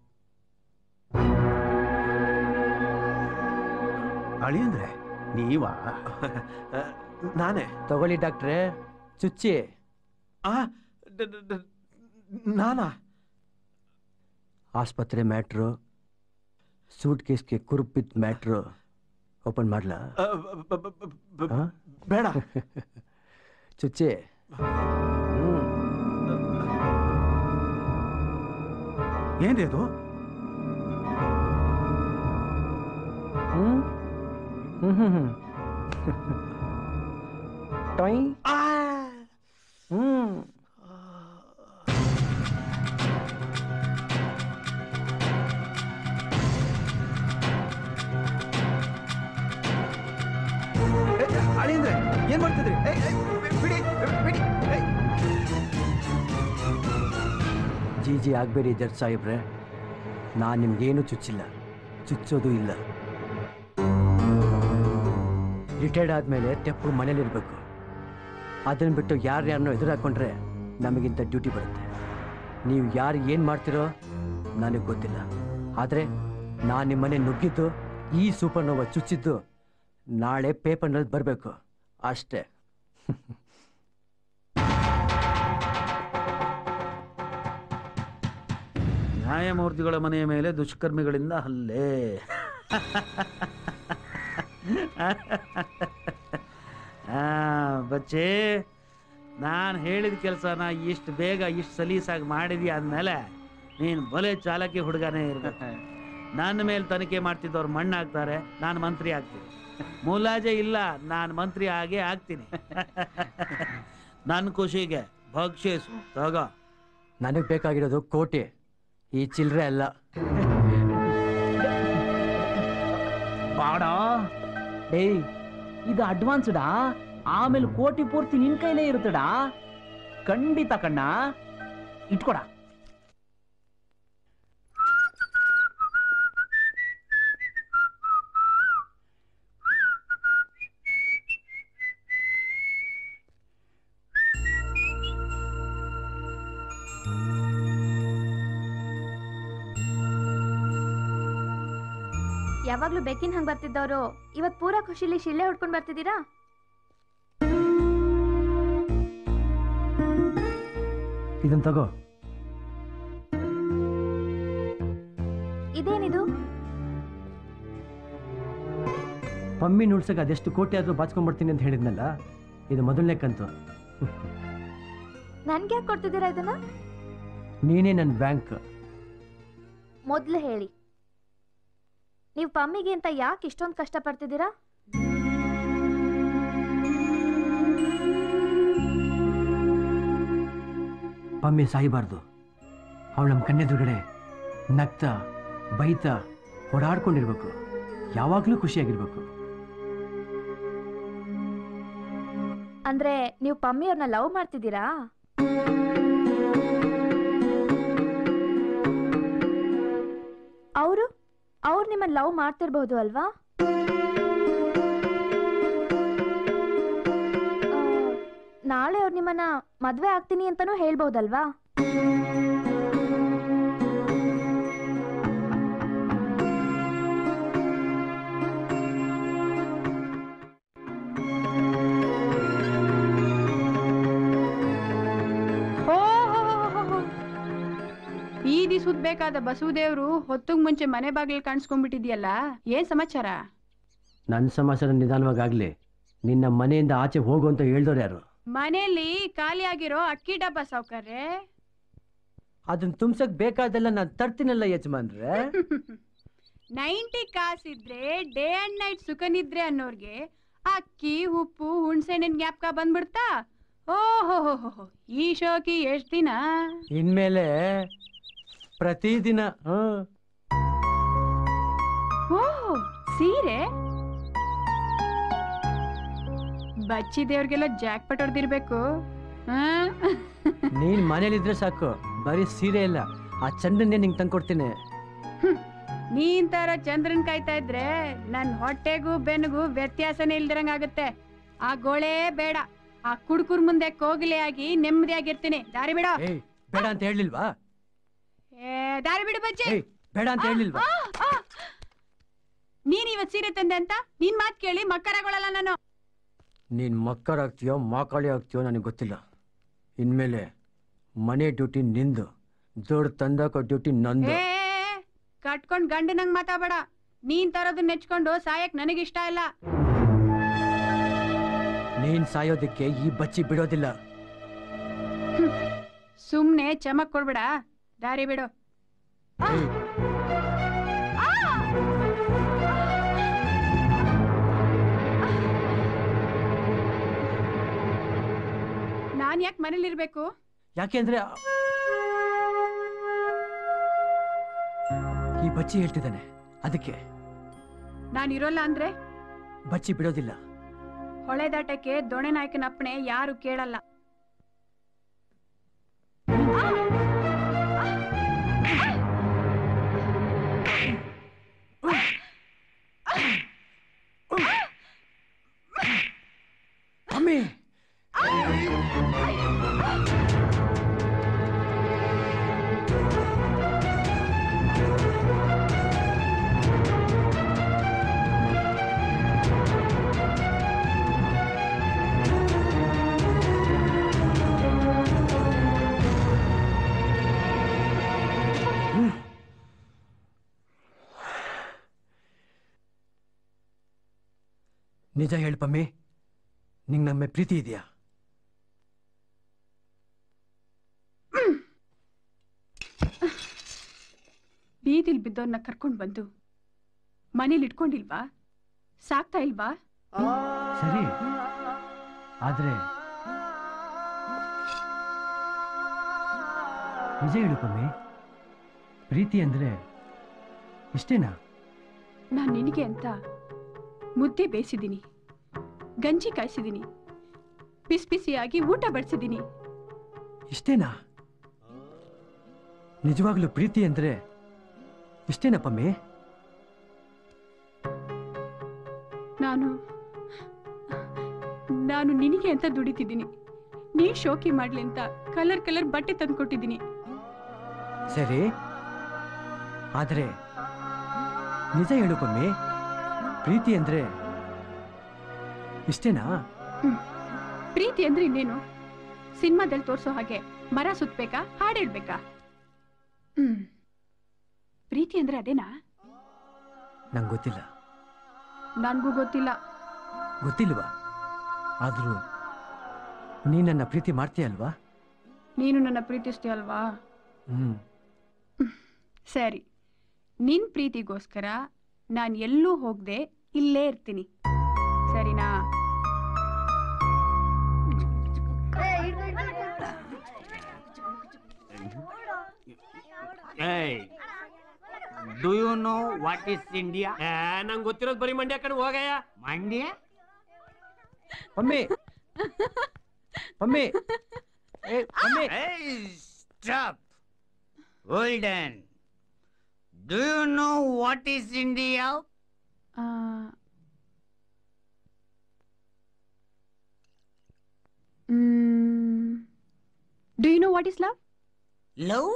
ಅಳಿಯಂದ್ರೆ ನೀವಾ ನಾನೇ ತಗೊಳ್ಳಿ ಡಾಕ್ಟ್ರೆ ಚುಚ್ಚಿ ಆ ಡ- ಡ- ಡ- ನಾನಾ ಆಸ್ಪತ್ರೆ ಮ್ಯಾಟ್ರು ಸೂಟ್ ಕೇಸ್ಗೆ ಕುರುಪಿತ್ ಮ್ಯಾಟ್ರು ಓಪನ್ ಮಾಡ್ಲಾ ಅ, ಬ- ಬ- ಬ- ಬ- ಹಾ? ಬೇಡ ಚುಚ್ಚಿ ಏನ್ರಿ ಅದು ಹ್ಮ್ ಹ್ಮ್ ಹ್ಮ್ ಹ್ಮ್ ಟೊಯ್ ಹ್ಮ್ ಅಳಿಯಂದ್ರೆ ಏನ್ ಮಾಡ್ತಿದ್ರಿ ಏಯ್, ಏಯ್, ಬಿಡಿ ಬಿಡಿ ಏಯ್. ಜಿ ಜಿ ಆಗ್ಬೇಡಿ ಜಡ್ ಸಾಹೇಬ್ರೆ ನಾನು ನಿಮ್ಗೇನು ಚುಚ್ಚಿಲ್ಲ ಚುಚ್ಚೋದು ಇಲ್ಲ ರಿಟೈರ್ಡ್ ಆದಮೇಲೆ ತೆಪ್ಪು ಮನೇಲಿರ್ಬೇಕು ಅದನ್ನು ಬಿಟ್ಟು ಯಾರು ಯಾರನ್ನೋ ಎದುರು ಹಾಕೊಂಡ್ರೆ ನಮಗಿಂತ ಡ್ಯೂಟಿ ಬರುತ್ತೆ ನೀವು ಯಾರು ಏನು ಮಾಡ್ತಿರೋ ನನಗೆ ಗೊತ್ತಿಲ್ಲ ಆದರೆ ನಾನು ನಿಮ್ಮನೆ ನುಗ್ಗಿದ್ದು ಈ ಸೂಪರ್ ನೋವ ಚುಚ್ಚಿದ್ದು ನಾಳೆ ಪೇಪರ್ನಲ್ಲಿ ಬರಬೇಕು ಅಷ್ಟೇ ನ್ಯಾಯಮೂರ್ತಿಗಳ ಮನೆಯ ಮೇಲೆ ದುಷ್ಕರ್ಮಿಗಳಿಂದ ಹಲ್ಲೆ ಆ, ಬಚ್ಚೆ ನಾನು ಹೇಳಿದ ಕೆಲಸನ ಇಷ್ಟು ಬೇಗ ಇಷ್ಟು ಸಲೀಸಾಗಿ ಮಾಡಿದ್ಯಾ ಅಂದಮೇಲೆ ನೀನು ಬಲೆ ಚಾಲಕಿ ಹುಡುಗನೇ ಇರ್ಬೇಕು ನನ್ನ ಮೇಲೆ ತನಿಖೆ ಮಾಡ್ತಿದ್ದವ್ರು ಮಣ್ಣು ಹಾಕ್ತಾರೆ ನಾನು ಮಂತ್ರಿ ಆಗ್ತೀನಿ ಮುಲಾಜೆ ಇಲ್ಲ ನಾನು ಮಂತ್ರಿ ಆಗೇ ಆಗ್ತೀನಿ ನನ್ನ ಖುಷಿಗೆ ಭಕ್ಷಿಸು ತಗೋ ನನಗೆ ಬೇಕಾಗಿರೋದು ಕೋಟಿ ಈ ಚಿಲ್ಲರೆ ಅಲ್ಲ ಬಾಡ ಡೇಯ್ ಇದು ಅಡ್ವಾನ್ಸ್ಡಾ ಆಮೇಲೆ ಕೋಟಿ ಪೂರ್ತಿ ನಿನ್ ಕೈಲೇ ಇರುತ್ತಡಾ ಖಂಡಿತ ಕಣ್ಣ ಇಟ್ಕೊಡ ಯಾವಾಗ್ಲೂ ಬೆಕ್ಕಿನ ಹಂಗ್ ಬರ್ತಿದ್ದವ್ರು ಇವತ್ ಪೂರಾ ಖುಷಿಲಿ ಶಿಳ್ಳೆ ಹೊಡ್ಕೊಂಡ್ ಬರ್ತಿದ್ದೀರಾ ಇದನ್ನ ತಗೋ ಇದೇನಿದು ಪಮ್ಮಿ ನುಡ್ಸಕ್ಕೆ ಅದೆಷ್ಟು ಕೋಟಿ ಆದ್ರೂ ಬಾಚ್ಕೊಂಡ್ಬಿಡ್ತೀನಿ ಅಂತ ಹೇಳಿದ್ನಲ್ಲ ಇದು ಮೊದಲನೇ ಕಂತು ನನ್ಗೆ ಯಾಕೆ ಕೊಡ್ತಿದ್ದೀರಾ ಇದನ್ನ ನೀನೇ ನನ್ನ ಬ್ಯಾಂಕ್ ಮೊದ್ಲು ಹೇಳಿ ನೀವು ಪಮ್ಮಿಗೆ ಅಂತ ಯಾಕೆ ಇಷ್ಟೊಂದು ಕಷ್ಟ ಪಡ್ತಿದ್ದೀರಾ ಪಮ್ಮಿ ಸಾಯಬಾರ್ದು ಅವಳು ನಮ್ಮ ಕಣ್ಣೆದುರುಗಡೆ ನಗ್ತಾ ಬೈತಾ ಓಡಾಡ್ಕೊಂಡಿರ್ಬೇಕು ಯಾವಾಗಲೂ ಖುಷಿಯಾಗಿರ್ಬೇಕು ಅಂದ್ರೆ ನೀವು ಪಮ್ಮಿ ಅವ್ರನ್ನ ಲವ್ ಮಾಡ್ತಿದ್ದೀರಾ ಅವರು ಅವ್ರು ನಿಮ್ಮನ್ನ ಲವ್ ಮಾಡ್ತಿರ್ಬಹುದು ಅಲ್ವಾ ಆ, ನಾಳೆ ಅವ್ರು ನಿಮ್ಮನ್ನ ಮದ್ವೆ ಆಗ್ತೀನಿ ಅಂತಾನೂ ಹೇಳ್ಬಹುದಲ್ವಾ ಹೋ ಹೋ, ಹೋ, ಹೋ, ಹೋ. ಬೀದಿ ಸುತ್ಬೇಕಾದ ಬಸವದೇವ್ರು ಹೊತ್ತಗ್ ಮುಂಚೆ ಮನೆ ಬಾಗಿಲು ಕಾಣಿಸ್ಕೊಂಡ್ಬಿಟ್ಟಿದ್ಯಲ್ಲ ಏನ್ ಸಮಾಚಾರ ನನ್ನ ಸಮಾಚಾರ ನಿಧಾನವಾಗಲಿ ನಿನ್ನ ಮನೆಯಿಂದ ಆಚೆ ಹೋಗು ಅಂತ ಹೇಳ್ದವ್ರು ಯಾರು ಮನೆಯಲ್ಲಿ ಖಾಲಿಯಾಗಿರೋ ಅಕ್ಕಿ ಡಬ್ಬ ಸಾವ್ಕಾರ್ರೆ ಅದನ್ನ ತುಂಬ್ಸಕ್ ಬೇಕಾದೆಲ್ಲ ನಾನು ತರ್ತೀನಲ್ಲ ಯಜಮಾನ್ರೆ ನೈಂಟಿ ಕಾಸಿದ್ರೆ ಡೇ ಅಂಡ್ ನೈಟ್ ಸುಖ ನಿದ್ರೆ ಅನ್ನೋರ್ಗೆ ಅಕ್ಕಿ ಉಪ್ಪು ಹುಣ್ಸೆಹಣ್ಣಿನ ಜ್ಞಾಪಕ ಬಂದ್ಬಿಡ್ತಾ ಓಹೋ ಹೋ ಹೋ ಹೋ. ಈ ಶೋಕಿ ಎಷ್ಟ್ ದಿನ ಇನ್ಮೇಲೆ ಪ್ರತಿದಿನ ಹಾ ಓ ಸೀರೆ ಬಚ್ಚಿ ದೇವ್ರಿಗೆಲ್ಲ ಜಾಕ್ ಪಟ್ ಹೊಡ್ದಿರ್ಬೇಕು ಹಾ ನೀನ್ ಮನೇಲಿದ್ರೆ ಸಾಕು ಬರೀ ಸೀರೆ ಇಲ್ಲ ಆ ಚಂದನ್ನೇ ನಿಂಗೆ ತಂದ್ಕೊಡ್ತೀನಿ ನೀನ್ ತರ ಚಂದ್ರನ್ ಕಾಯ್ತಾ ಇದ್ರೆ ನನ್ ಹೊಟ್ಟೆಗೂ ಬೆನ್ನಿಗೂ ವ್ಯತ್ಯಾಸನೇ ಇಲ್ದಿರಂಗಾಗುತ್ತೆ ಆ ಗೋಳೆ ಬೇಡ ಆ ಕುಡ್ಕುರ್ ಮುಂದೆ ಕೋಗಿಲೆ ಆಗಿ ನೆಮ್ಮದಿಯಾಗಿರ್ತೀನಿ ದಾರಿ ಬಿಡೋ ಏಯ್ ಬೇಡ ಅಂತ ಹೇಳಿಲ್ವಾ ಏ, ದಾರಿ ಬಿಡು ಬಜ್ಜಿ ಏಯ್ ಬೇಡ ಅಂತ ಹೇಳಿಲ್ವಾ ಆ, ಆ. ನೀನ್ ಇವತ್ ಸೀರೆ ತಂದೆ ಅಂತ ನಿನ್ ಮಾತ್ ಕೇಳಿ ಮಕ್ಕರಾಗೊಳಲ್ಲ ನಾನು ನೀನ್ ಮಕ್ಕರಾಗ್ತೀಯೋ ಮಾಕಾಳಿ ಆಗ್ತೀಯೋ ನನಗೆ ಗೊತ್ತಿಲ್ಲ ಇನ್ಮೇಲೆ ಮನೆ ಡ್ಯೂಟಿ ನಿಂದು ದೊಡ್ಡ ತಂದಾಕೋ ಡ್ಯೂಟಿ ನಂದು ಏ ಕಟ್ಕೊಂಡ್ ಗಂಡನಂಗ್ ಮಾತಾಬೇಡ ನೀನ್ ತರೋದನ್ನ ನೆಚ್ಕೊಂಡು ಸಾಯಕ್ ನನಗಿಷ್ಟ ಇಲ್ಲ ನೀನ್ ಸಾಯೋದಕ್ಕೆ ಈ ಬಚ್ಚಿ ಬಿಡೋದಿಲ್ಲ ಸುಮ್ನೆ ಚಮಕ್ ಕೊಡ್ಬೇಡ ದಾರಿ ಬಿಡು ನಾನ್ ಯಾಕೆ ಮನೇಲಿರ್ಬೇಕು ಯಾಕೆಂದ್ರೆ ಈ ಬಚ್ಚಿ ಹೇಳ್ತಿದ್ದಾನೆ ಅದಕ್ಕೆ ನಾನ್ ಇರೋಲ್ಲ ಅಂದ್ರೆ ಬಚ್ಚಿ ಬಿಡೋದಿಲ್ಲ ಹೊಳೆ ದಾಟಕ್ಕೆ ದೊಣೆ ನಾಯಕನ ಅಪ್ಪಣೆ ಯಾರು ಕೇಳಲ್ಲ ಅಮ್ಮಿ ನಿಜ ಹೇಳು ಪಮ್ಮಿ ನಿಂಗೆ ನಮ್ಮ ಪ್ರೀತಿ ಇದೆಯಾ ಬೀದಿಲ್ ಬಿದ್ದವ್ರನ್ನ ಕರ್ಕೊಂಡ್ ಬಂದು ಮನೇಲಿ ಇಟ್ಕೊಂಡಿಲ್ವಾ ಸಾಕ್ತಾ ಇಲ್ವಾ ಸರಿ ಆದ್ರೆ ನಿಜ ಹೇಳು ಪಮ್ಮಿ ಪ್ರೀತಿ ಅಂದ್ರೆ ಇಷ್ಟೇನಾ ನಾನ್ ನಿನಗೆ ಅಂತ ಮುದ್ದೆ ಬೇಯಿಸಿದ್ದೀನಿ ಗಂಜಿ ಕಾಯಿಸಿದ್ದೀನಿ ಬಿಸಿ ಬಿಸಿಯಾಗಿ ಊಟ ಬಡಿಸಿದ್ದೀನಿ ಇಷ್ಟೇನಾ ನಿಜವಾಗ್ಲೂ ಪ್ರೀತಿ ಅಂದ್ರೆ ಇಷ್ಟೇನಾ ಪಮ್ಮಿ ನಾನು ನಾನು ನಿನಗೆ ಅಂತ ದುಡಿತಿದ್ದೀನಿ ನೀನ್ ಶೋಕಿ ಮಾಡ್ಲಿ ಅಂತ ಕಲರ್ ಕಲರ್ ಬಟ್ಟೆ ತಂದ್ಕೊಟ್ಟಿದ್ದೀನಿ ಸರಿ ಆದ್ರೆ ನಿಜ ಹೇಳು ಪಮ್ಮಿ ಪ್ರೀತಿ ಅಂದ್ರೆ ಇಷ್ಟೇನಾ ಪ್ರೀತಿ ಅಂದ್ರೆ ಇನ್ನೇನು ಸಿನಿಮಾದಲ್ಲಿ ತೋರ್ಸೋ ಹಾಗೆ ಮರ ಸುತ್ಬೇಕಾ ಹಾಡು ಹೇಳ್ಬೇಕಾ ಹ್ಮ್ ಪ್ರೀತಿ ಅಂದ್ರೆ ಅದೇನಾ ನಂಗೆ ಗೊತ್ತಿಲ್ಲ ನನ್ಗೂ ಗೊತ್ತಿಲ್ಲ ಗೊತ್ತಿಲ್ವಾ ಆದ್ರೂ ನೀ ನನ್ನ ಪ್ರೀತಿ ಮಾಡ್ತೀಯಲ್ವಾ ನೀನು ನನ್ನ ಪ್ರೀತಿಸ್ತೀಯಲ್ವಾ ಹ್ಮ್ ಸರಿ ನಿನ್ ಪ್ರೀತಿಗೋಸ್ಕರ ನಾನು ಎಲ್ಲೂ ಹೋಗದೆ ಇಲ್ಲೇ ಇರ್ತೀನಿ ಸರಿನಾ do you know what is India ನಂಗೆ ಗೊತ್ತಿರೋದು ಬರೀ ಮಂಡ್ಯ ಕಡೆ ಹೋಗಯ್ಯ ಮಂಡ್ಯ ಪಮ್ಮಿ ಪಮ್ಮಿ ಏ, Pammi stop hold on do you know what is India do you know what is love love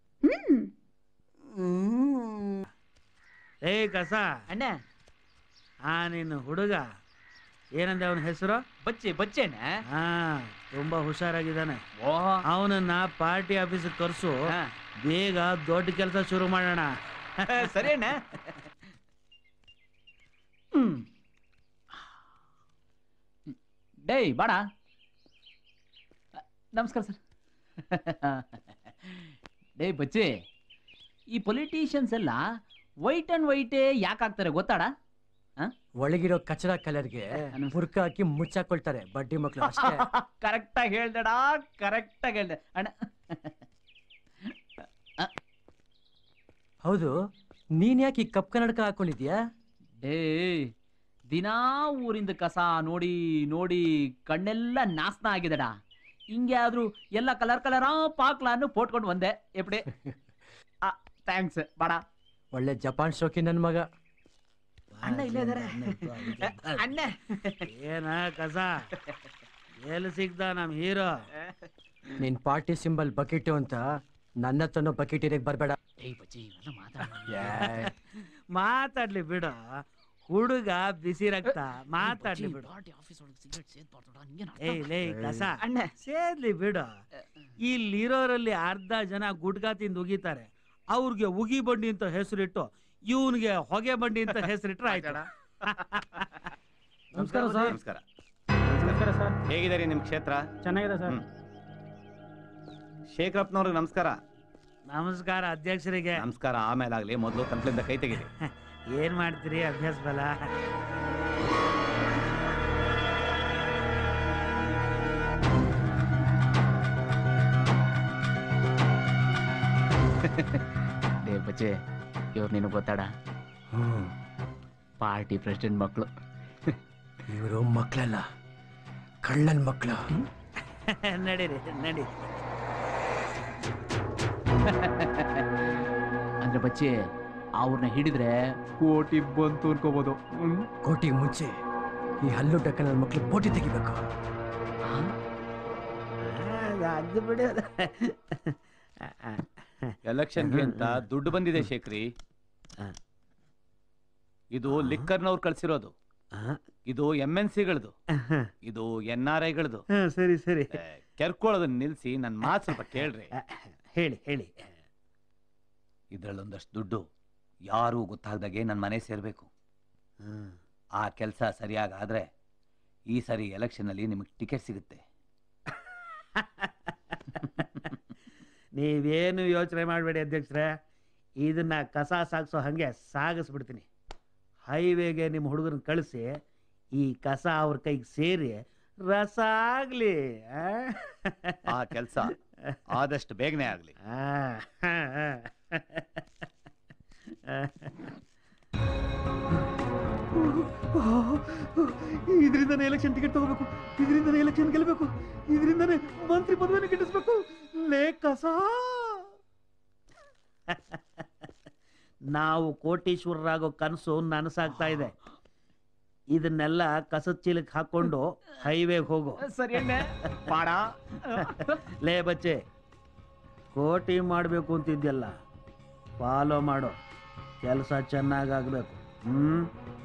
hmm ಏ ಕಸ ಅಣ್ಣ ಆ ನಿನ್ನ ಹುಡುಗ ಏನಂದೆ ಅವನ ಹೆಸರು ಬಚ್ಚೆ ಬಚ್ಚೆಣ್ಣ ಹಾ ತುಂಬಾ ಹುಷಾರಾಗಿದ್ದಾನೆ ಅವನನ್ನ ಪಾರ್ಟಿ ಆಫೀಸ್ ಕರ್ಸು ಬೇಗ ದೊಡ್ಡ ಕೆಲಸ ಶುರು ಮಾಡೋಣ ಸರಿ ಅಣ್ಣ ಡೇಯ್ ಬಾಡ ನಮಸ್ಕಾರ ಸರ್ ಡೇಯ್ ಬಚ್ಚಿ ಈ ಪೊಲಿಟಿಷಿಯನ್ಸ್ ಎಲ್ಲ ವೈಟ್ ಅಂಡ್ ವೈಟೇ ಯಾಕೆ ಆಗ್ತಾರೆ ಗೊತ್ತಾಡ ಒಳಗಿರೋ ಕಚಡ ಕಲರ್ಗೆ ಬುರ್ಕ ಹಾಕಿ ಮುಚ್ಚಾಕೊಳ್ತಾರೆ ಬಡ್ಡಿ ಮಕ್ಳು ಅಷ್ಟೇ ಕರೆಕ್ಟಾಗಿ ಹೇಳ್ದಡ ಕರೆಕ್ಟಾಗಿ ಹೇಳ್ದೆ ಅಣ್ಣ ಹೌದು ನೀನ್ ಯಾಕೆ ಈ ಕಪ್ ಕನ್ನಡಕ ಹಾಕೊಂಡಿದ್ಯಾ ಡೇ ದಿನಾ ಊರಿಂದ ಕಸ ನೋಡಿ ನೋಡಿ ಕಣ್ಣೆಲ್ಲ ನಾಸ್ನ ಆಗಿದಡ ಹಿಂಗೆ ಆದ್ರೂ ಎಲ್ಲ ಕಲರ್ ಕಲರ್ ಪಾಕ್ಲಾನು ಪೋಟ್ಕೊಂಡು ಬಂದೆ ಎಪ್ಪಡೆ ಥ್ಯಾಂಕ್ಸ್ ಬಾಡ ಒಳ್ಳೆ ಜಪಾನ್ ಶೋಕಿ ನನ್ ಮಗ ಅಣ್ಣ ಇಲ್ಲೇ ಇದಾರೆ ಅಣ್ಣ ಏನ ಕಸ ಎಲ್ಲಿ ಸಿಗ್ದ ನಮ್ ಹೀರೋ ನಿನ್ ಪಾರ್ಟಿ ಸಿಂಬಲ್ ಬಕೆಟ್ ಅಂತ ನನ್ನ ಹತ್ರನೂ ಬಕೆಟ್ ಇರಕ್ ಬರ್ಬೇಡ ಮಾತಾಡ್ಲಿ ಬಿಡು ಹುಡುಗ ಬಿಸಿ ರಕ್ತ ಮಾತಾಡ್ಲಿ ಬಿಡು ಏಯ್ ಲೇ ಕಸ ಸೇರ್ಲಿ ಬಿಡು ಇಲ್ಲಿರೋರಲ್ಲಿ ಅರ್ಧ ಜನ ಗುಡ್ಗ ತಿಂದು ಉಗಿತಾರೆ ಅವ್ರಿಗೆ ಉಗಿ ಬಂಡಿ ಅಂತ ಹೆಸರಿಟ್ಟು ಇವನ್ಗೆ ಹೊಗೆ ಬಂಡಿ ಅಂತ ಹೆಸರಿಟ್ರೆ ಆಯ್ತು ನಮಸ್ಕಾರ ಸರ್ ನಮಸ್ಕಾರ ನಮಸ್ಕಾರ ಸರ್ ಹೇಗಿದ್ದಾರೆ ನಿಮ್ ಕ್ಷೇತ್ರ ಚೆನ್ನಾಗಿದೆ ಸರ್ ಹ್ಮ್. ಶೇಖರಪ್ಪನವ್ರಿಗೆ ನಮಸ್ಕಾರ ನಮಸ್ಕಾರ ಅಧ್ಯಕ್ಷರಿಗೆ ನಮಸ್ಕಾರ ಆಮೇಲೆ ಆಗ್ಲಿ ಮೊದಲು ಕಂಪ್ಲೇಂಟ್ ಕೈ ತೆಗೀರಿ ಏನ್ ಮಾಡ್ತೀರಿ ಅಭ್ಯಾಸ ಬಲ ಡೇ ಬಚ್ಚೆ ಇವ್ರು ನಿನಗೆ ಗೊತ್ತಾಡ ಪಾರ್ಟಿ ಪ್ರೆಸಿಡೆಂಟ್ ಮಕ್ಕಳು ಇವರು ಮಕ್ಳಲ್ಲ ಕಳ್ಳನ್ ಮಕ್ಳು ನಡೀರಿ ನಡಿ ಅಂದ್ರೆ ಬಚ್ಚೆ ಅವ್ರನ್ನ ಹಿಡಿದ್ರೆ ಕೋಟಿ ಬಂತು ಅನ್ಕೋಬಹುದು ಕೋಟಿಗೆ ಮುಂಚೆ ಈ ಹಲ್ಲು ಡಕ್ಕ ನನ್ನ ಮಕ್ಳು ಬೋಟಿ ತೆಗಿಬೇಕು ಅದು ಬಿಡು ಎಲೆಕ್ಷನ್ಗೆ ಅಂತ ದುಡ್ಡು ಬಂದಿದೆ ಶೇಖರಿ ಇದು ಲಿಕ್ಕರ್ನವ್ರು ಕಳ್ಸಿರೋದು ಇದು ಎಂ ಎನ್ ಸಿಗಳದು ಇದು ಎನ್ ಆರ್ ಐಗಳದು ಹಾ, ಸರಿ ಸರಿ ಕೆರ್ಕೊಳ್ಳೋದನ್ನ ನಿಲ್ಸಿ ನನ್ನ ಮಾತು ಸ್ವಲ್ಪ ಕೇಳ್ರಿ ಹೇಳಿ ಹೇಳಿ ಇದ್ರಲ್ಲೊಂದಷ್ಟು ದುಡ್ಡು ಯಾರೂ ಗೊತ್ತಾಗ್ದಾಗೆ ನನ್ನ ಮನೆ ಸೇರ್ಬೇಕು ಆ ಕೆಲಸ ಸರಿಯಾಗಾದ್ರೆ ಈ ಸರಿ ಎಲೆಕ್ಷನ್ ಅಲ್ಲಿ ನಿಮಗೆ ಟಿಕೆಟ್ ಸಿಗುತ್ತೆ ನೀವೇನು ಯೋಚನೆ ಮಾಡಬೇಡಿ ಅಧ್ಯಕ್ಷರೇ ಇದನ್ನ ಕಸ ಸಾಗಿಸೋ ಹಾಗೆ ಸಾಗಿಸ್ಬಿಡ್ತೀನಿ ಹೈವೇಗೆ ನಿಮ್ಮ ಹುಡುಗರನ್ನ ಕಳಿಸಿ ಈ ಕಸ ಅವ್ರ ಕೈಗೆ ಸೇರಿ ರಸ ಆಗ್ಲಿ ಆ? ಆ ಕೆಲಸ ಆದಷ್ಟು ಬೇಗನೆ ಆಗ್ಲಿ ಆ, ಆ, ಆ. ಇದರಿಂದನೇ ಎಲೆಕ್ಷನ್ ಟಿಕೆಟ್ ತಗೋಬೇಕು ಇದರಿಂದನೇ ಎಲೆಕ್ಷನ್ ಗೆಲ್ಲಬೇಕು ಇದರಿಂದನೇ ಮಂತ್ರಿ ಪದವಿನ ಗಿಟ್ಟಿಸ್ಬೇಕು ಲೇ ಕಸ ನಾವು ಕೋಟೀಶ್ವರರಾಗೋ ಕನಸು ನನಸಾಗ್ತಾ ಇದೆ ಇದನ್ನೆಲ್ಲ ಕಸದ ಚೀಲಕ್ಕೆ ಹಾಕೊಂಡು ಹೈವೇಗೆ ಹೋಗು ಸರಿ ಅಣ್ಣೆ ಬಾಡ ಲೇ ಬಚ್ಚೆ ಕೋಟಿ ಮಾಡಬೇಕು ಅಂತಿದ್ಯಲ್ಲ ಫಾಲೋ ಮಾಡು ಕೆಲಸ ಚೆನ್ನಾಗಾಗಬೇಕು ಹ್ಮ್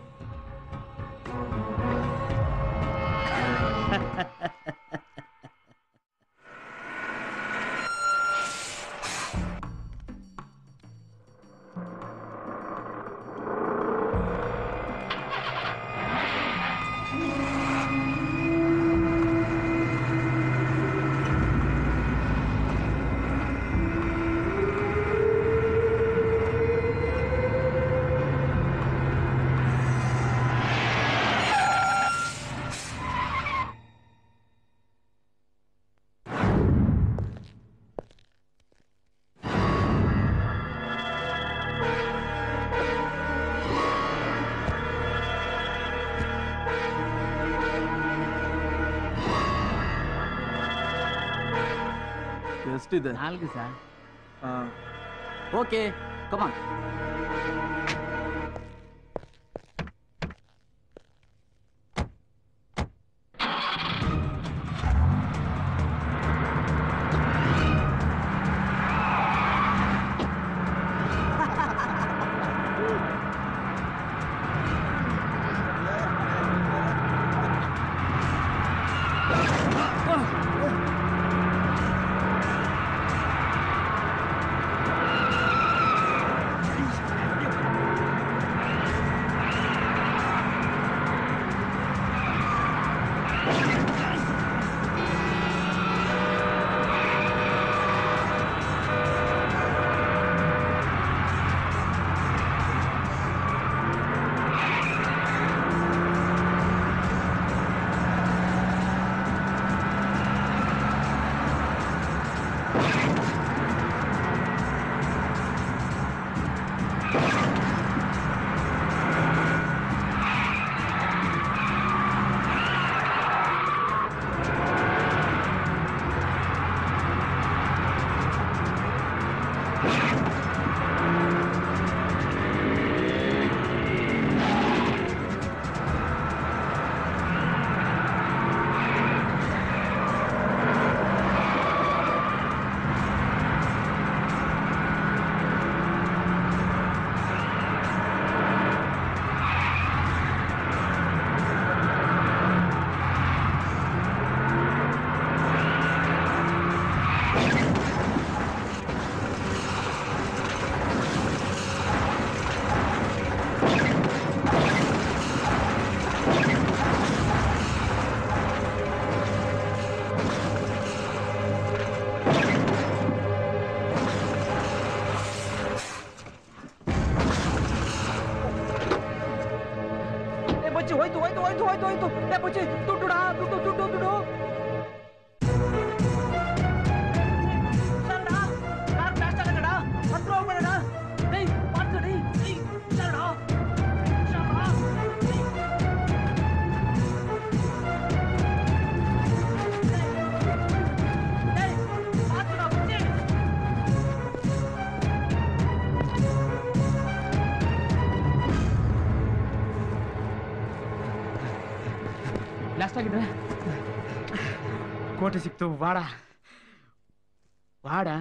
ಎಷ್ಟಿದೆ ನಾಲ್ಕು ಸರ್ ಓಕೆ ಕಮಾನ್ ಏ ಬಚ್ಚಿ ಹೋಯ್ತು ಹೋಯ್ತು ಹೋಯ್ತು ಹೋಯ್ತು ಹೋಯ್ತು ಏ ಬಚ್ಚಿ ದುಡ್ಡು ದುಡ್ಡು ದುಡ್ಡು ದುಡ್ಡು ಲಾಸ್ಟ್ ಆಗಿದ್ರೆ ಕೋಟೆ ಸಿಕ್ತು ವಾಡ ವಾಡ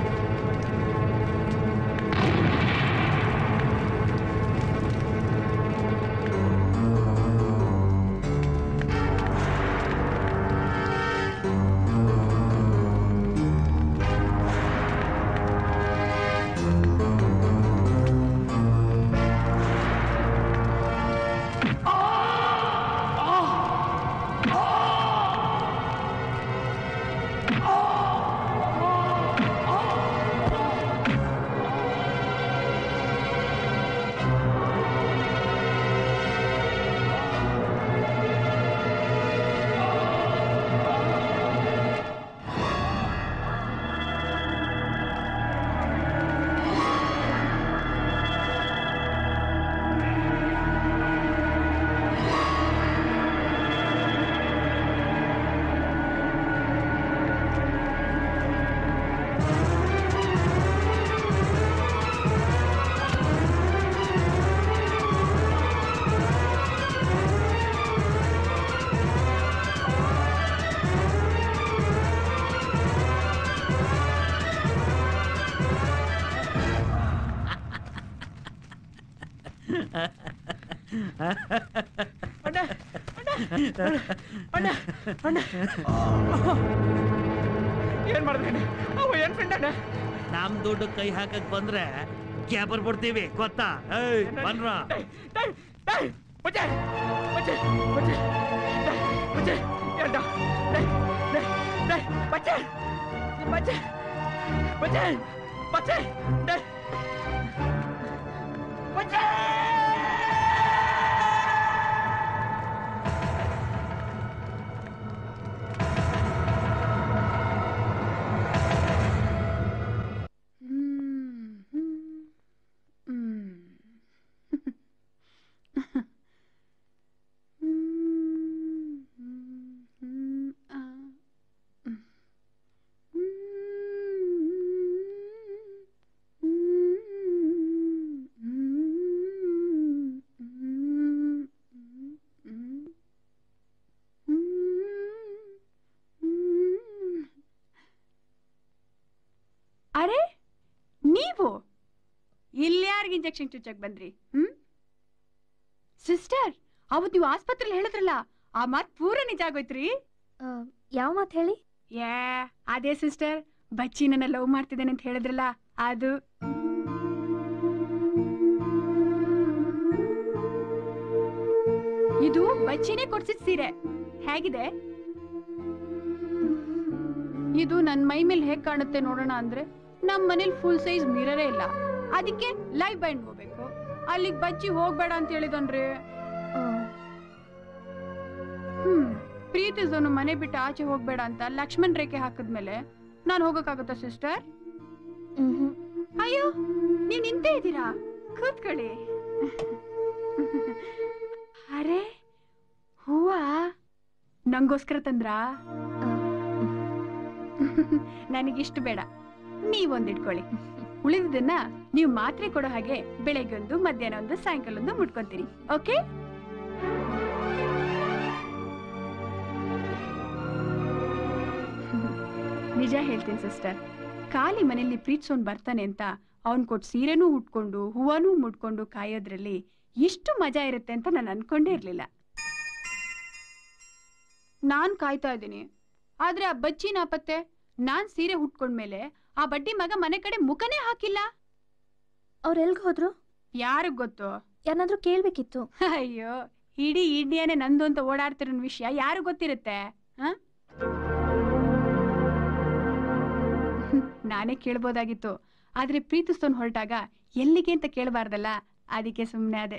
ಆ ಏನ್ ಮಾಡಿದ್ರಿ ಅವ ಏನ್ ಫ್ರೆಂಡ್ ನಮ್ ದುಡ್ಡು ಕೈ ಹಾಕಕ್ ಬಂದ್ರೆ ಗ್ಯಾಪರ್ ಬಿಡ್ತೀವಿ ಗೊತ್ತಾ ಏಯ್ ಬನ್ರ ಅರೆ ನೀವು ಇಲ್ಲಿ ಯಾರಿಗೆ ಇಂಜೆಕ್ಷನ್ ಚುಚ್ಚಕ್ ಬಂದ್ರಿ ಹ್ಮ್ ಸಿಸ್ಟರ್ ಅವತ್ ನೀವು ಆಸ್ಪತ್ರೆಲಿ ಹೇಳಿದ್ರಲ್ಲ ಆ ಮಾತ್ ಪೂರ ನಿಜ ಆಗೋಯ್ತ್ರಿ ಯಾವ ಮಾತ್ ಹೇಳಿ ಯಾ ಅದೇ ಸಿಸ್ಟರ್ ಬಚ್ಚಿ ನನ್ನ ಲವ್ ಮಾಡ್ತಿದ್ದೇನೆ ಅಂತ ಹೇಳಿದ್ರಲ್ಲ ಅದು ಇದು ಬಚ್ಚಿನೇ ಕೊಡ್ಸಿದ್ ಸೀರೆ ಹೇಗಿದೆ ಇದು ನನ್ ಮೈ ಮೇಲೆ ಹೇಗ್ ಕಾಣುತ್ತೆ ನೋಡೋಣ ಅಂದ್ರೆ ನಮ್ ಮನೇಲಿ ಫುಲ್ ಸೈಜ್ ಮಿರರೇ ಇಲ್ಲ ಅದಕ್ಕೆ ಲೈವ್ ಬೈಂಡ್ ಹೋಗ್ಬೇಕು ಅಲ್ಲಿಗ್ ಬಚ್ಚಿ ಹೋಗ್ಬೇಡ ಅಂತ ಹೇಳಿದನ್ರಿ ಹ್ಮ್ ಪ್ರೀತಿಸೋನು ಮನೆ ಬಿಟ್ಟು ಆಚೆ ಹೋಗ್ಬೇಡ ಅಂತ ಲಕ್ಷ್ಮಣ್ ರೇಖೆ ಹಾಕಿದ್ಮೇಲೆ ನಾನು ಹೋಗಕ್ಕಾಗತ್ತಾ ಸಿಸ್ಟರ್ ಅಯ್ಯೋ ನೀವ್ ನಿಂತೇ ಇದ್ದೀರಾ ಕೂತ್ಕೊಳ್ಳಿ ಅರೆ ಹೂವ ನಂಗೋಸ್ಕರ ತಂದ್ರಾ ನನಗಿಷ್ಟು ಬೇಡ ನೀವೊಂದು ಇಟ್ಕೊಳ್ಳಿ ಉಳಿದದನ್ನ ನೀವು ಮಾತ್ರೆ ಕೊಡೋ ಹಾಗೆ ಬೆಳಗ್ಗೆ ಒಂದು ಮಧ್ಯಾಹ್ನ ಒಂದು ಸಾಯಂಕಾಲ ಒಂದು ಮುಟ್ಕೊಂತೀರಿ ಓಕೆ ನಿಜ ಹೇಳ್ತೀನಿ ಸಿಸ್ಟರ್ ಖಾಲಿ ಮನೆಯಲ್ಲಿ ಪ್ರೀತ್ಸೋನ್ ಬರ್ತಾನೆ ಅಂತ ಅವ್ನ್ ಕೊಟ್ಟು ಸೀರೆನೂ ಉಟ್ಕೊಂಡು ಹೂವನೂ ಮುಟ್ಕೊಂಡು ಕಾಯೋದ್ರಲ್ಲಿ ಇಷ್ಟು ಮಜಾ ಇರುತ್ತೆ ಅಂತ ನಾನು ಅನ್ಕೊಂಡೇ ಇರ್ಲಿಲ್ಲ ನಾನ್ ಕಾಯ್ತಾ ಇದ್ದೀನಿ ಆದ್ರೆ ಆ ಬಚ್ಚಿ ನಾಪತ್ತೆ ನಾನ್ ಸೀರೆ ಉಟ್ಕೊಂಡ್ಮೇಲೆ ಆ ಬಡ್ಡಿ ಮಗ ಮನೆ ಕಡೆ ಮುಖನೇ ಹಾಕಿಲ್ಲ ಅವ್ರ ಎಲ್ಗ್ ಹೋದ್ರು ಯಾರಿಗ್ ಗೊತ್ತು ಯಾರನ್ನಾದ್ರೂ ಕೇಳ್ಬೇಕಿತ್ತು ಅಯ್ಯೋ ಇಡೀ ಇಂಡಿಯಾನೇ ನಂದು ಅಂತ ಓಡಾಡ್ತಿರೋ ವಿಷಯ ಯಾರು ಗೊತ್ತಿರುತ್ತೆ ಹ? ನಾನೇ ಕೇಳ್ಬೋದಾಗಿತ್ತು ಆದ್ರೆ ಪ್ರೀತಿಸ್ತೋನ್ ಹೊರಟಾಗ ಎಲ್ಲಿಗೆ ಅಂತ ಕೇಳಬಾರ್ದಲ್ಲ ಅದಕ್ಕೆ ಸುಮ್ಮನೆ ಅದೇ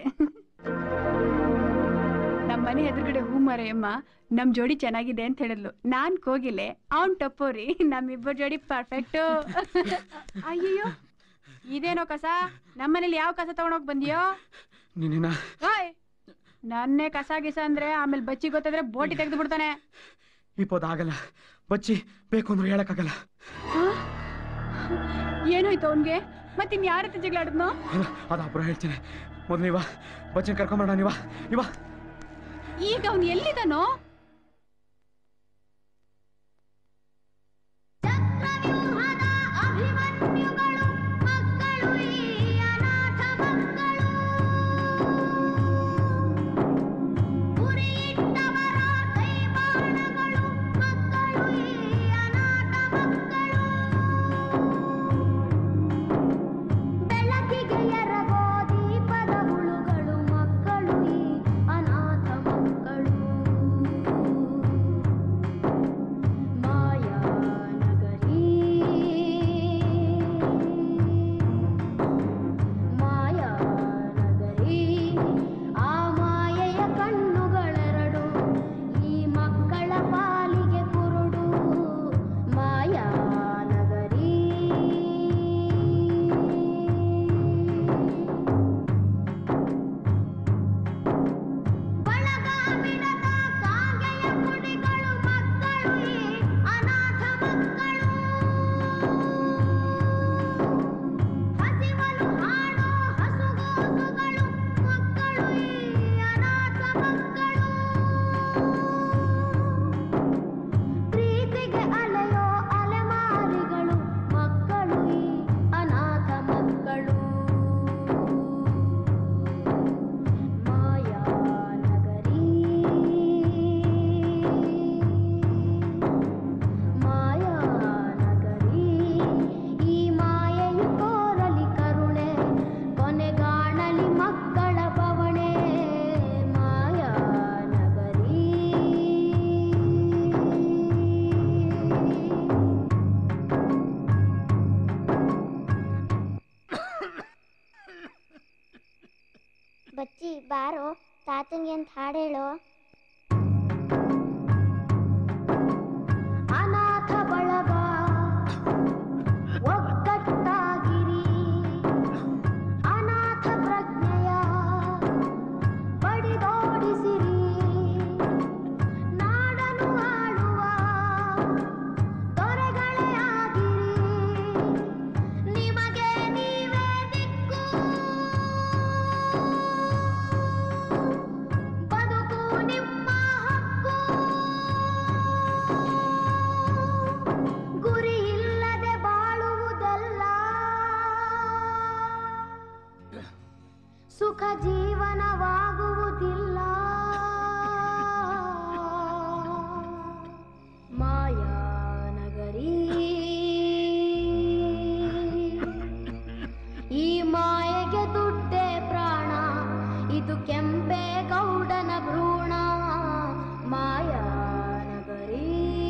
ನಮ್ಮ ಮನೆ ಎದುರುಗಡೆ ಹೂ ಮರೆಯಮ್ಮ ನಮ್ ಜೋಡಿ ಚೆನ್ನಾಗಿದೆ ಅಂತ ಹೇಳಿದ್ಲು ನಾನ್ ಕೋಗಿಲೆ ಅವನ್ ಟಪ್ಪೋರಿ ನಮ್ಮಿಬ್ಬರ ಜೋಡಿ ಪರ್ಫೆಕ್ಟ್ ಅಯ್ಯಯ್ಯೋ ಇದೇನೋ ಕಸ ನಮ್ಮನೇಲಿ ಯಾವ ಕಸ ತಗೊಂಡೋಗ್ ಬಂದಿಯೋ ನೀನೇನ ಓಯ್ ನನ್ನೇ ಕಸ ಗಿಸ ಅಂದ್ರೆ ಆಮೇಲೆ ಬಚ್ಚಿ ಗೊತ್ತಾದ್ರೆ ಬೋಟಿ ತೆಗೆದು ಬಿಡ್ತಾನೆ ಈ ಪದ ಆಗಲ್ಲ ಬಚ್ಚಿ ಬೇಕು ಅಂದ್ರೆ ಹೇಳಕ್ಕಾಗಲ್ಲ ಆ? ಏನಾಯ್ತು ಅವನ್ಗೆ ಮತ್ತಿನ್ ಯಾರ ಹತ್ರ ಜಗಳ ಆಡಿದ್ನೋ ಇಲ್ಲ ಅದು ಅப்புறம் ಹೇಳ್ತೀನಿ ಮೊದಲು ನೀವ ಬಚ್ಚನ್ ಕರ್ಕೊಂಬರೋಣ ನೀವ ನೀವ ಈಗ ಅವ್ನು ಎಲ್ಲಿದಾನೋ ಬೆಳಕಿಗೆ ಎರಗೋ ದೀಪದ ಹುಳುಗಳು ಮಕ್ಕಳು ಈ ಅನಾಥ ಮಕ್ಕಳು ಬಾರೋ ತಾತಂಗೆ ಅಂತ ಹಾಡು ಹೇಳೋ ಅನಾಥ ಬಳಗ ಒಗ್ಗಟ್ಟಾಗಿರಿ ಅನಾಥ ಪ್ರಜ್ಞೆಯ ಬಡಿದೋಡಿಸಿರಿ ನಾಡನು ಆಳುವ ದೊರೆಗಳೇ ಆಗಿರಿ ನಿಮಗೆ ನೀವೇ ದಿಕ್ಕು ಬದುಕು ನಿಮ್ಮ ಹಕ್ಕು ಗುರಿ ಇಲ್ಲದೆ ಬಾಳುವುದಲ್ಲ ಸುಖ ಜೀವನವಾಗುವುದಿಲ್ಲ ಮಾಯಾನಗರಿ ಈ ಮಾಯೆಗೆ ದುಡ್ಡೇ ಪ್ರಾಣ ಇದು ಕೆಂಪೇಗೌಡನ ಭ್ರೂಣ ಮಾಯಾನಗರಿ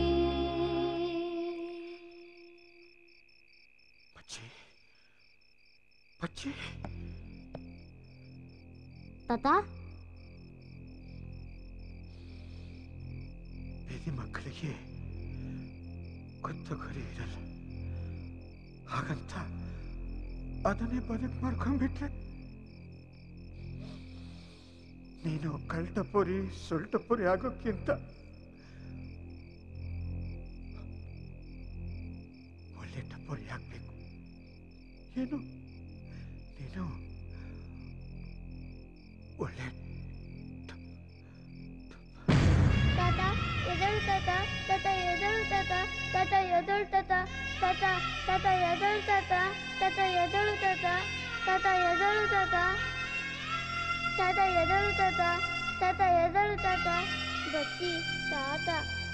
ಬಚ್ಚಿ ತಾತ ಬೀದಿ ಮಕ್ಕಳಿಗೆ ಗೊತ್ತು ಗುರಿ ಇರಲ್ಲ ಹಾಗಂತ ಅದನ್ನೇ ಬದುಕು ಮಾಡ್ಕೊಂಡ್ಬಿಟ್ರೆ ನೀನು ಕಳ್ಟಪುರಿ ಸೊಲ್ಟಪುರಿ ಆಗೋಕ್ಕಿಂತ ಒಳ್ಳೆ ಟಪುರಿ ಆಗ್ಬೇಕು ಏನು ನೀನು ಒಳ್ಳೆ ತಾತ ಎದಳು ತಾತ ತಾತ ಎದಳು ತಾತ ತಾತ ಎದಳು ತಾತ ತಾತ ತಾತ ಎದಳು ತಾತ ತಾತ ಎದಳು ತಾತ ತಾತ ಎದಳು ತಾತ ತಾತ ಎದಳು ತಾತ ತಾತ ಎದಳು ತಾತ ಬಚ್ಚಿ ತಾತ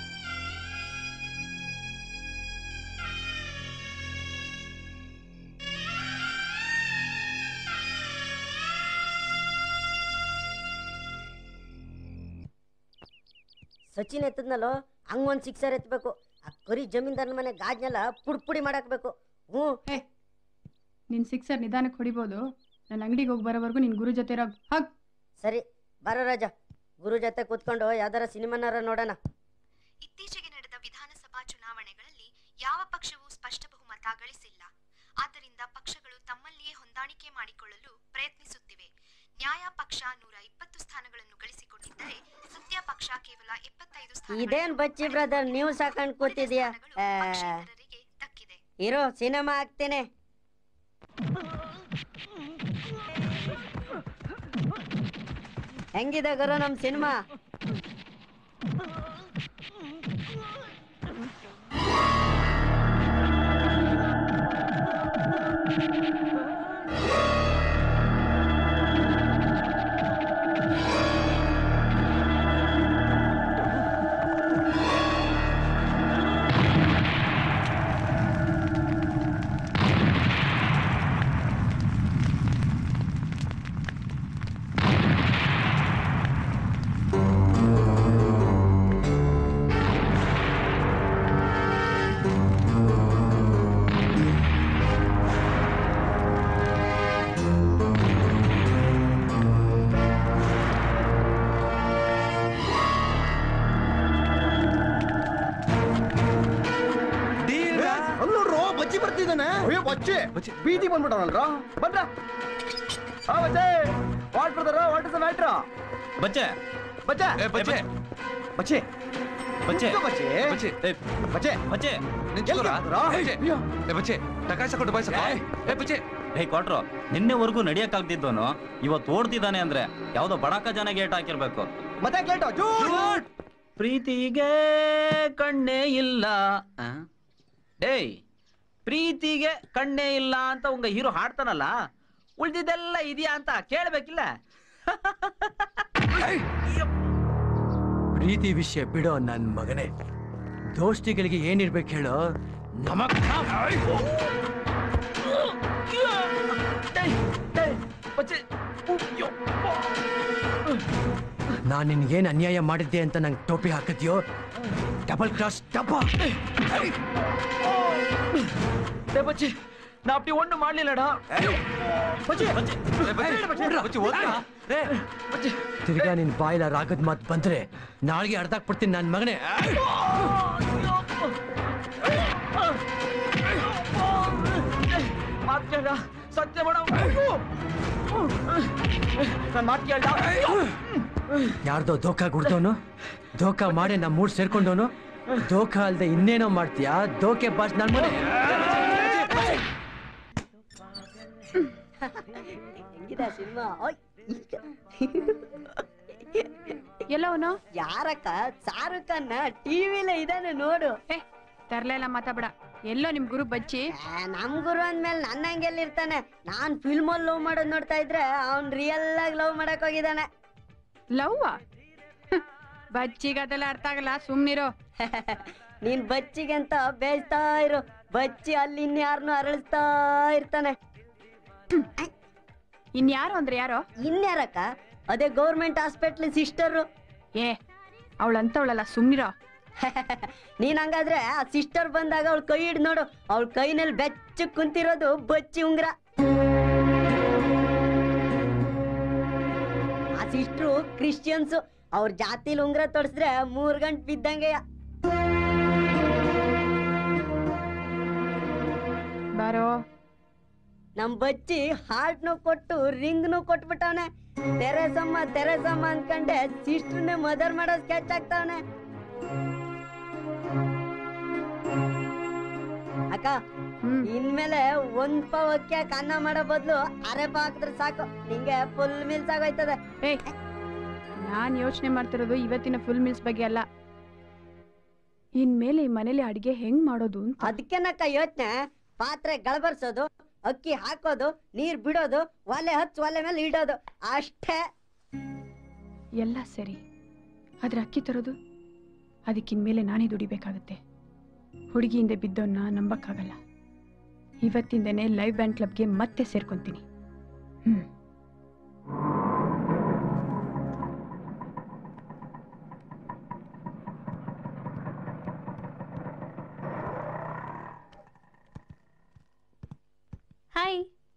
ಸಚಿನ್ ಎತ್ತದ್ನಲ್ಲೋ ಹಂಗ್ ಒಂದ್ ಸಿಕ್ಸರ್ ಎತ್ತಬೇಕು ಆ ಕರಿ ಜಮೀನ್ದಾರನ ಮನೆ ಗಾಜ್ನೆಲ್ಲ ಪುಡಿ ಪುಡಿ ಮಾಡಾಕ್ಬೇಕು ಹ್ಞೂ ನಿನ್ ಸಿಕ್ಸರ್ ನಿಧಾನಕ್ಕೆ ಹೊಡಿಬೋದು ನನ್ನ ಅಂಗಡಿಗೆ ಹೋಗಿ ಬರೋವರೆಗೂ ನಿನ್ ಗುರು ಜೊತೆ ಇರೋ ಹಗ್ ಸರಿ ಬರೋ ರಾಜ ಗುರು ಜೊತೆ ಕೂತ್ಕೊಂಡು ಯಾವ್ದಾರ ಸಿನಿಮಾನಾರ ನೋಡೋಣ ಇತ್ತೀಚೆಗೆ ನಡೆದ ವಿಧಾನಸಭಾ ಚುನಾವಣೆಗಳಲ್ಲಿ ಯಾವ ಪಕ್ಷವೂ ಸ್ಪಷ್ಟ ಬಹುಮತ ಗಳಿಸಿಲ್ಲ ಆದ್ದರಿಂದ ಪಕ್ಷಗಳು ತಮ್ಮಲ್ಲಿಯೇ ಹೊಂದಾಣಿಕೆ ಮಾಡಿಕೊಳ್ಳಲು ಪ್ರಯತ್ನಿಸುತ್ತಿವೆ ನ್ಯಾಯ ಪಕ್ಷ ನೂರ ಇಪ್ಪತ್ತು ಸ್ಥಾನಗಳನ್ನು ಗಳಿಸಿಕೊಂಡಿದ್ದರೆ ಸತ್ಯ ಪಕ್ಷ ಕೇವಲ ಎಪ್ಪತ್ತೈದು ಇದೇನ್ ಬಚ್ಚಿ ಬ್ರದರ್ ನೀವು ಸಾಕೊಂಡ್ ಕೂತಿದ್ಯಾ ಆ, ಇರು ಸಿನಿಮಾ ಹಾಕ್ತೇನೆ ಹೆಂಗಿದೆ ಗುರು ನಮ್ ಸಿನಿಮಾ ಅಲ್ಲೋಡ್ರೋ ಬಚ್ಚಿ ಬರ್ತಿದ್ದಾನೆ ಅಯ್ಯೋ ಬಚ್ಚಿ ಬೀದಿ ಬಂದ್ಬಿಟ್ಟವನಲ್ರ ಬಂದ್ರ ಆ ಬಚ್ಚೆ what brother what is the matter ಬಚ್ಚೆ ಬಚ್ಚೆ ಬಚ್ಚೆ ಬಚ್ಚೆ ಬಚ್ಚೆ ಬಚ್ಚೆ ಬಚ್ಚೆ ಬಚ್ಚೆ ಬಚ್ಚೆ ಬಚ್ಚೆ ತಕಾಯಿಸ್ಕೊಂಡು ಬಾಯ್ಸಪ್ಪ ಏ ಬಚ್ಚೆ ಹೇ ಕೊಟ್ರು ನಿನ್ನೆವರೆಗೂ ನಡಿಯಕ್ಕಾಗ್ತಿದ್ದವನು ಇವತ್ತು ಓಡ್ತಿದ್ದಾನೆ ಅಂದ್ರೆ ಯಾವ್ದೋ ಬಡಕ ಜನ ಗೇಟ್ ಹಾಕಿರ್ಬೇಕು ಮತ್ತೆ ಕೇಟೋ ಜೂಟ್ ಪ್ರೀತಿಗೆ ಕಣ್ಣೇ ಇಲ್ಲ ಆ? ಡೇಯ್ ಪ್ರೀತಿಗೆ ಕಣ್ಣೇ ಇಲ್ಲ ಅಂತ ಉಂಗ ಹೀರೋ ಹಾಡ್ತಾನಲ್ಲ ಉಳ್ದಿದ್ದೆಲ್ಲ ಇದೆಯಾ ಅಂತ ಕೇಳ್ಬೇಕಿಲ್ಲ ಪ್ರೀತಿ ವಿಷಯ ಬಿಡೋ ನನ್ ಮಗನೇ ದೋಸ್ತಿಗಳಿಗೆ ಏನಿರ್ಬೇಕು ಹೇಳೋ ನಮಗ್ ನಾನ್ ನಿನ್ಗೇನ್ ಅನ್ಯಾಯ ಮಾಡಿದ್ದೆ ಅಂತ ನಂಗೆ ಟೋಪಿ ಹಾಕಿದ್ಯೋ ಡಬಲ್ ಕ್ರಾಸ್ ಡಬ್ಬ ಬಚ್ಚಿ ನಾ ಅಪ್ಪಿ ಒಣ್ಣು ಮಾಡ್ಲಿಲ್ಲಡ ತಿರ್ಗಾ ನಿನ್ ಬಾಯಿಲ ರಾಗದ್ ಮಾತು ಬಂದ್ರೆ ನಾಳೆಗೆ ಅರ್ಧಾಕ್ಬಿಡ್ತೀನಿ ನನ್ ಮಗನೇ ಮಾತ್ ಕೇಳ ಸತ್ಯ ಮಾಡ ನನ್ ಮಾತ್ ಕೇಳ ಯಾರ್ದೋ ಧೋಕಾ ಗುಡ್ದವನು ಧೋಕಾ ಮಾಡಿ ನಮ್ಮ ಮೂಡ್ ಸೇರ್ಕೊಂಡವನು ಧೋಕಾ ಅಲ್ದೆ ಇನ್ನೇನೋ ಮಾಡ್ತೀಯಾ ಧೋಕೆ ಬಾಸ್ ನನ್ ಮನೆ ಹೆಂಗಿದೆ ಸಿನಿಮಾ ಎಲ್ಲ ಅವನು ಯಾರಕ್ಕ ಶಾರುಖ್ ಖಾನ್ ಟಿವಿಲೇ ಇದಾನೆ ನೋಡು ಏ ತರ್ಲೇ ಇಲ್ಲ ಮಾತಾಬೇಡ ಎಲ್ಲೋ ನಿಮ್ ಗುರು ಬಚ್ಚಿ ನಮ್ ಗುರು ಅಂದ್ಮೇಲೆ ನನ್ನ ಹಂಗೆಲ್ಲ ಇರ್ತಾನೆ ನಾನ್ ಫಿಲ್ಮ್ ಅಲ್ಲಿ ಲವ್ ಮಾಡೋದ್ ನೋಡ್ತಾ ಇದ್ರೆ ಅವ್ನ್ ರಿಯಲ್ ಆಗಿ ಲವ್ ಮಾಡಕ್ ಹೋಗಿದ್ದಾನೆ ಲವ್ವ ಬಚ್ಚಿಗೆ ಅದೆಲ್ಲ ಅರ್ಥ ಆಗಲ್ಲ ಸುಮ್ನಿರೋ ನೀನ್ ಬಚ್ಚಿಗೆ ಅಂತ ಬೇಯ್ತಾ ಇರು ಬಚ್ಚಿ ಅಲ್ಲಿ ಇನ್ಯಾರನ್ನು ಅರಳಿಸ್ತಾ ಇರ್ತಾನೆ ಇನ್ಯಾರು ಅಂದ್ರೆ ಯಾರೋ ಇನ್ಯಾರಕ್ಕ ಅದೇ ಗೌರ್ಮೆಂಟ್ ಹಾಸ್ಪಿಟ್ಲ್ ಸಿಸ್ಟರ್ ಏ ಅವಳಂತವಳಲ್ಲ ಸುಮ್ನಿರೋ ನೀನ್ ಹಂಗಾದ್ರೆ ಆ ಸಿಸ್ಟರ್ ಬಂದಾಗ ಅವಳ ಕೈ ಹಿಡ್ ನೋಡು ಅವಳ ಕೈನಲ್ಲಿ ಬೆಚ್ಚ ಕುಂತಿರೋದು ಬಚ್ಚಿ ಉಂಗ್ರ ಆ ಸಿಸ್ಟ್ರು ಕ್ರಿಶ್ಚಿಯನ್ಸ್ ಅವ್ರ ಜಾತಿಲಿ ಉಂಗ್ರ ತೊಡ್ಸಿದ್ರೆ ಮೂರ್ ಗಂಟೆ ಬಿದ್ದಂಗೆಯ ಬಾರೋ ನಮ್ ಬಚ್ಚಿ ಹಾರ್ಟ್ನು ಕೊಟ್ಟು ರಿಂಗ್ನು ಕೊಟ್ಬಿಟ್ಟವನೆ ತೆರೆಸಮ್ಮ ತೆರೆಸಮ್ಮ ಅನ್ಕಂಡೆ ಸಿಸ್ಟರ್ನೇ ಮದರ್ ಮಾಡೋ ಸ್ಕೆಚ್ ಆಗ್ತಾವನೆ ಅಕ್ಕ ಇನ್ಮೇಲೆ ಒಂದ್ ಪಾವ್ ಅಕ್ಕಿ ಹಾಕ್ ಅನ್ನ ಮಾಡೋ ಬದ್ಲು ಅರೆ ಪಾವ್ ಹಾಕಿದ್ರೆ ಸಾಕು ನಿಂಗೆ ಫುಲ್ ಮೀಲ್ಸ್ ಆಗೋಯ್ತದೆ ಏಯ್ ನಾನ್ ಯೋಚನೆ ಮಾಡ್ತಿರೋದು ಇವತ್ತಿನ ಫುಲ್ ಮೀಲ್ಸ್ ಬಗ್ಗೆ ಅಲ್ಲ ಇನ್ಮೇಲೆ ಈ ಮನೇಲಿ ಅಡಿಗೆ ಹೆಂಗ್ ಮಾಡೋದು ಅಂತ ಅದಕ್ಕೆನಕ್ಕ ಯೋಚನೆ ಪಾತ್ರೆ ಗಳಬರ್ಸೋದು ಅಕ್ಕಿ ಹಾಕೋದು ನೀರ್ ಬಿಡೋದು ಒಲೆ ಹಚ್ಚು ಒಲೆ ಮೇಲೆ ಇಡೋದು ಅಷ್ಟೇ ಎಲ್ಲ ಸರಿ ಆದ್ರೆ ಅಕ್ಕಿ ತರೋದು ಅದಕ್ಕಿನ್ಮೇಲೆ ನಾನೇ ದುಡಿಬೇಕಾಗತ್ತೆ ಹುಡುಗಿಯಿಂದ ಬಿದ್ದವನ್ನ ನಂಬಕ್ಕಾಗಲ್ಲ ಇವತ್ತಿಂದನೇ ಲೈವ್ ಬ್ಯಾಂಡ್ ಕ್ಲಬ್ಗೆ ಮತ್ತೆ ಸೇರ್ಕೊಂತೀನಿ ಹ್ಮ್ ಹಾಯ್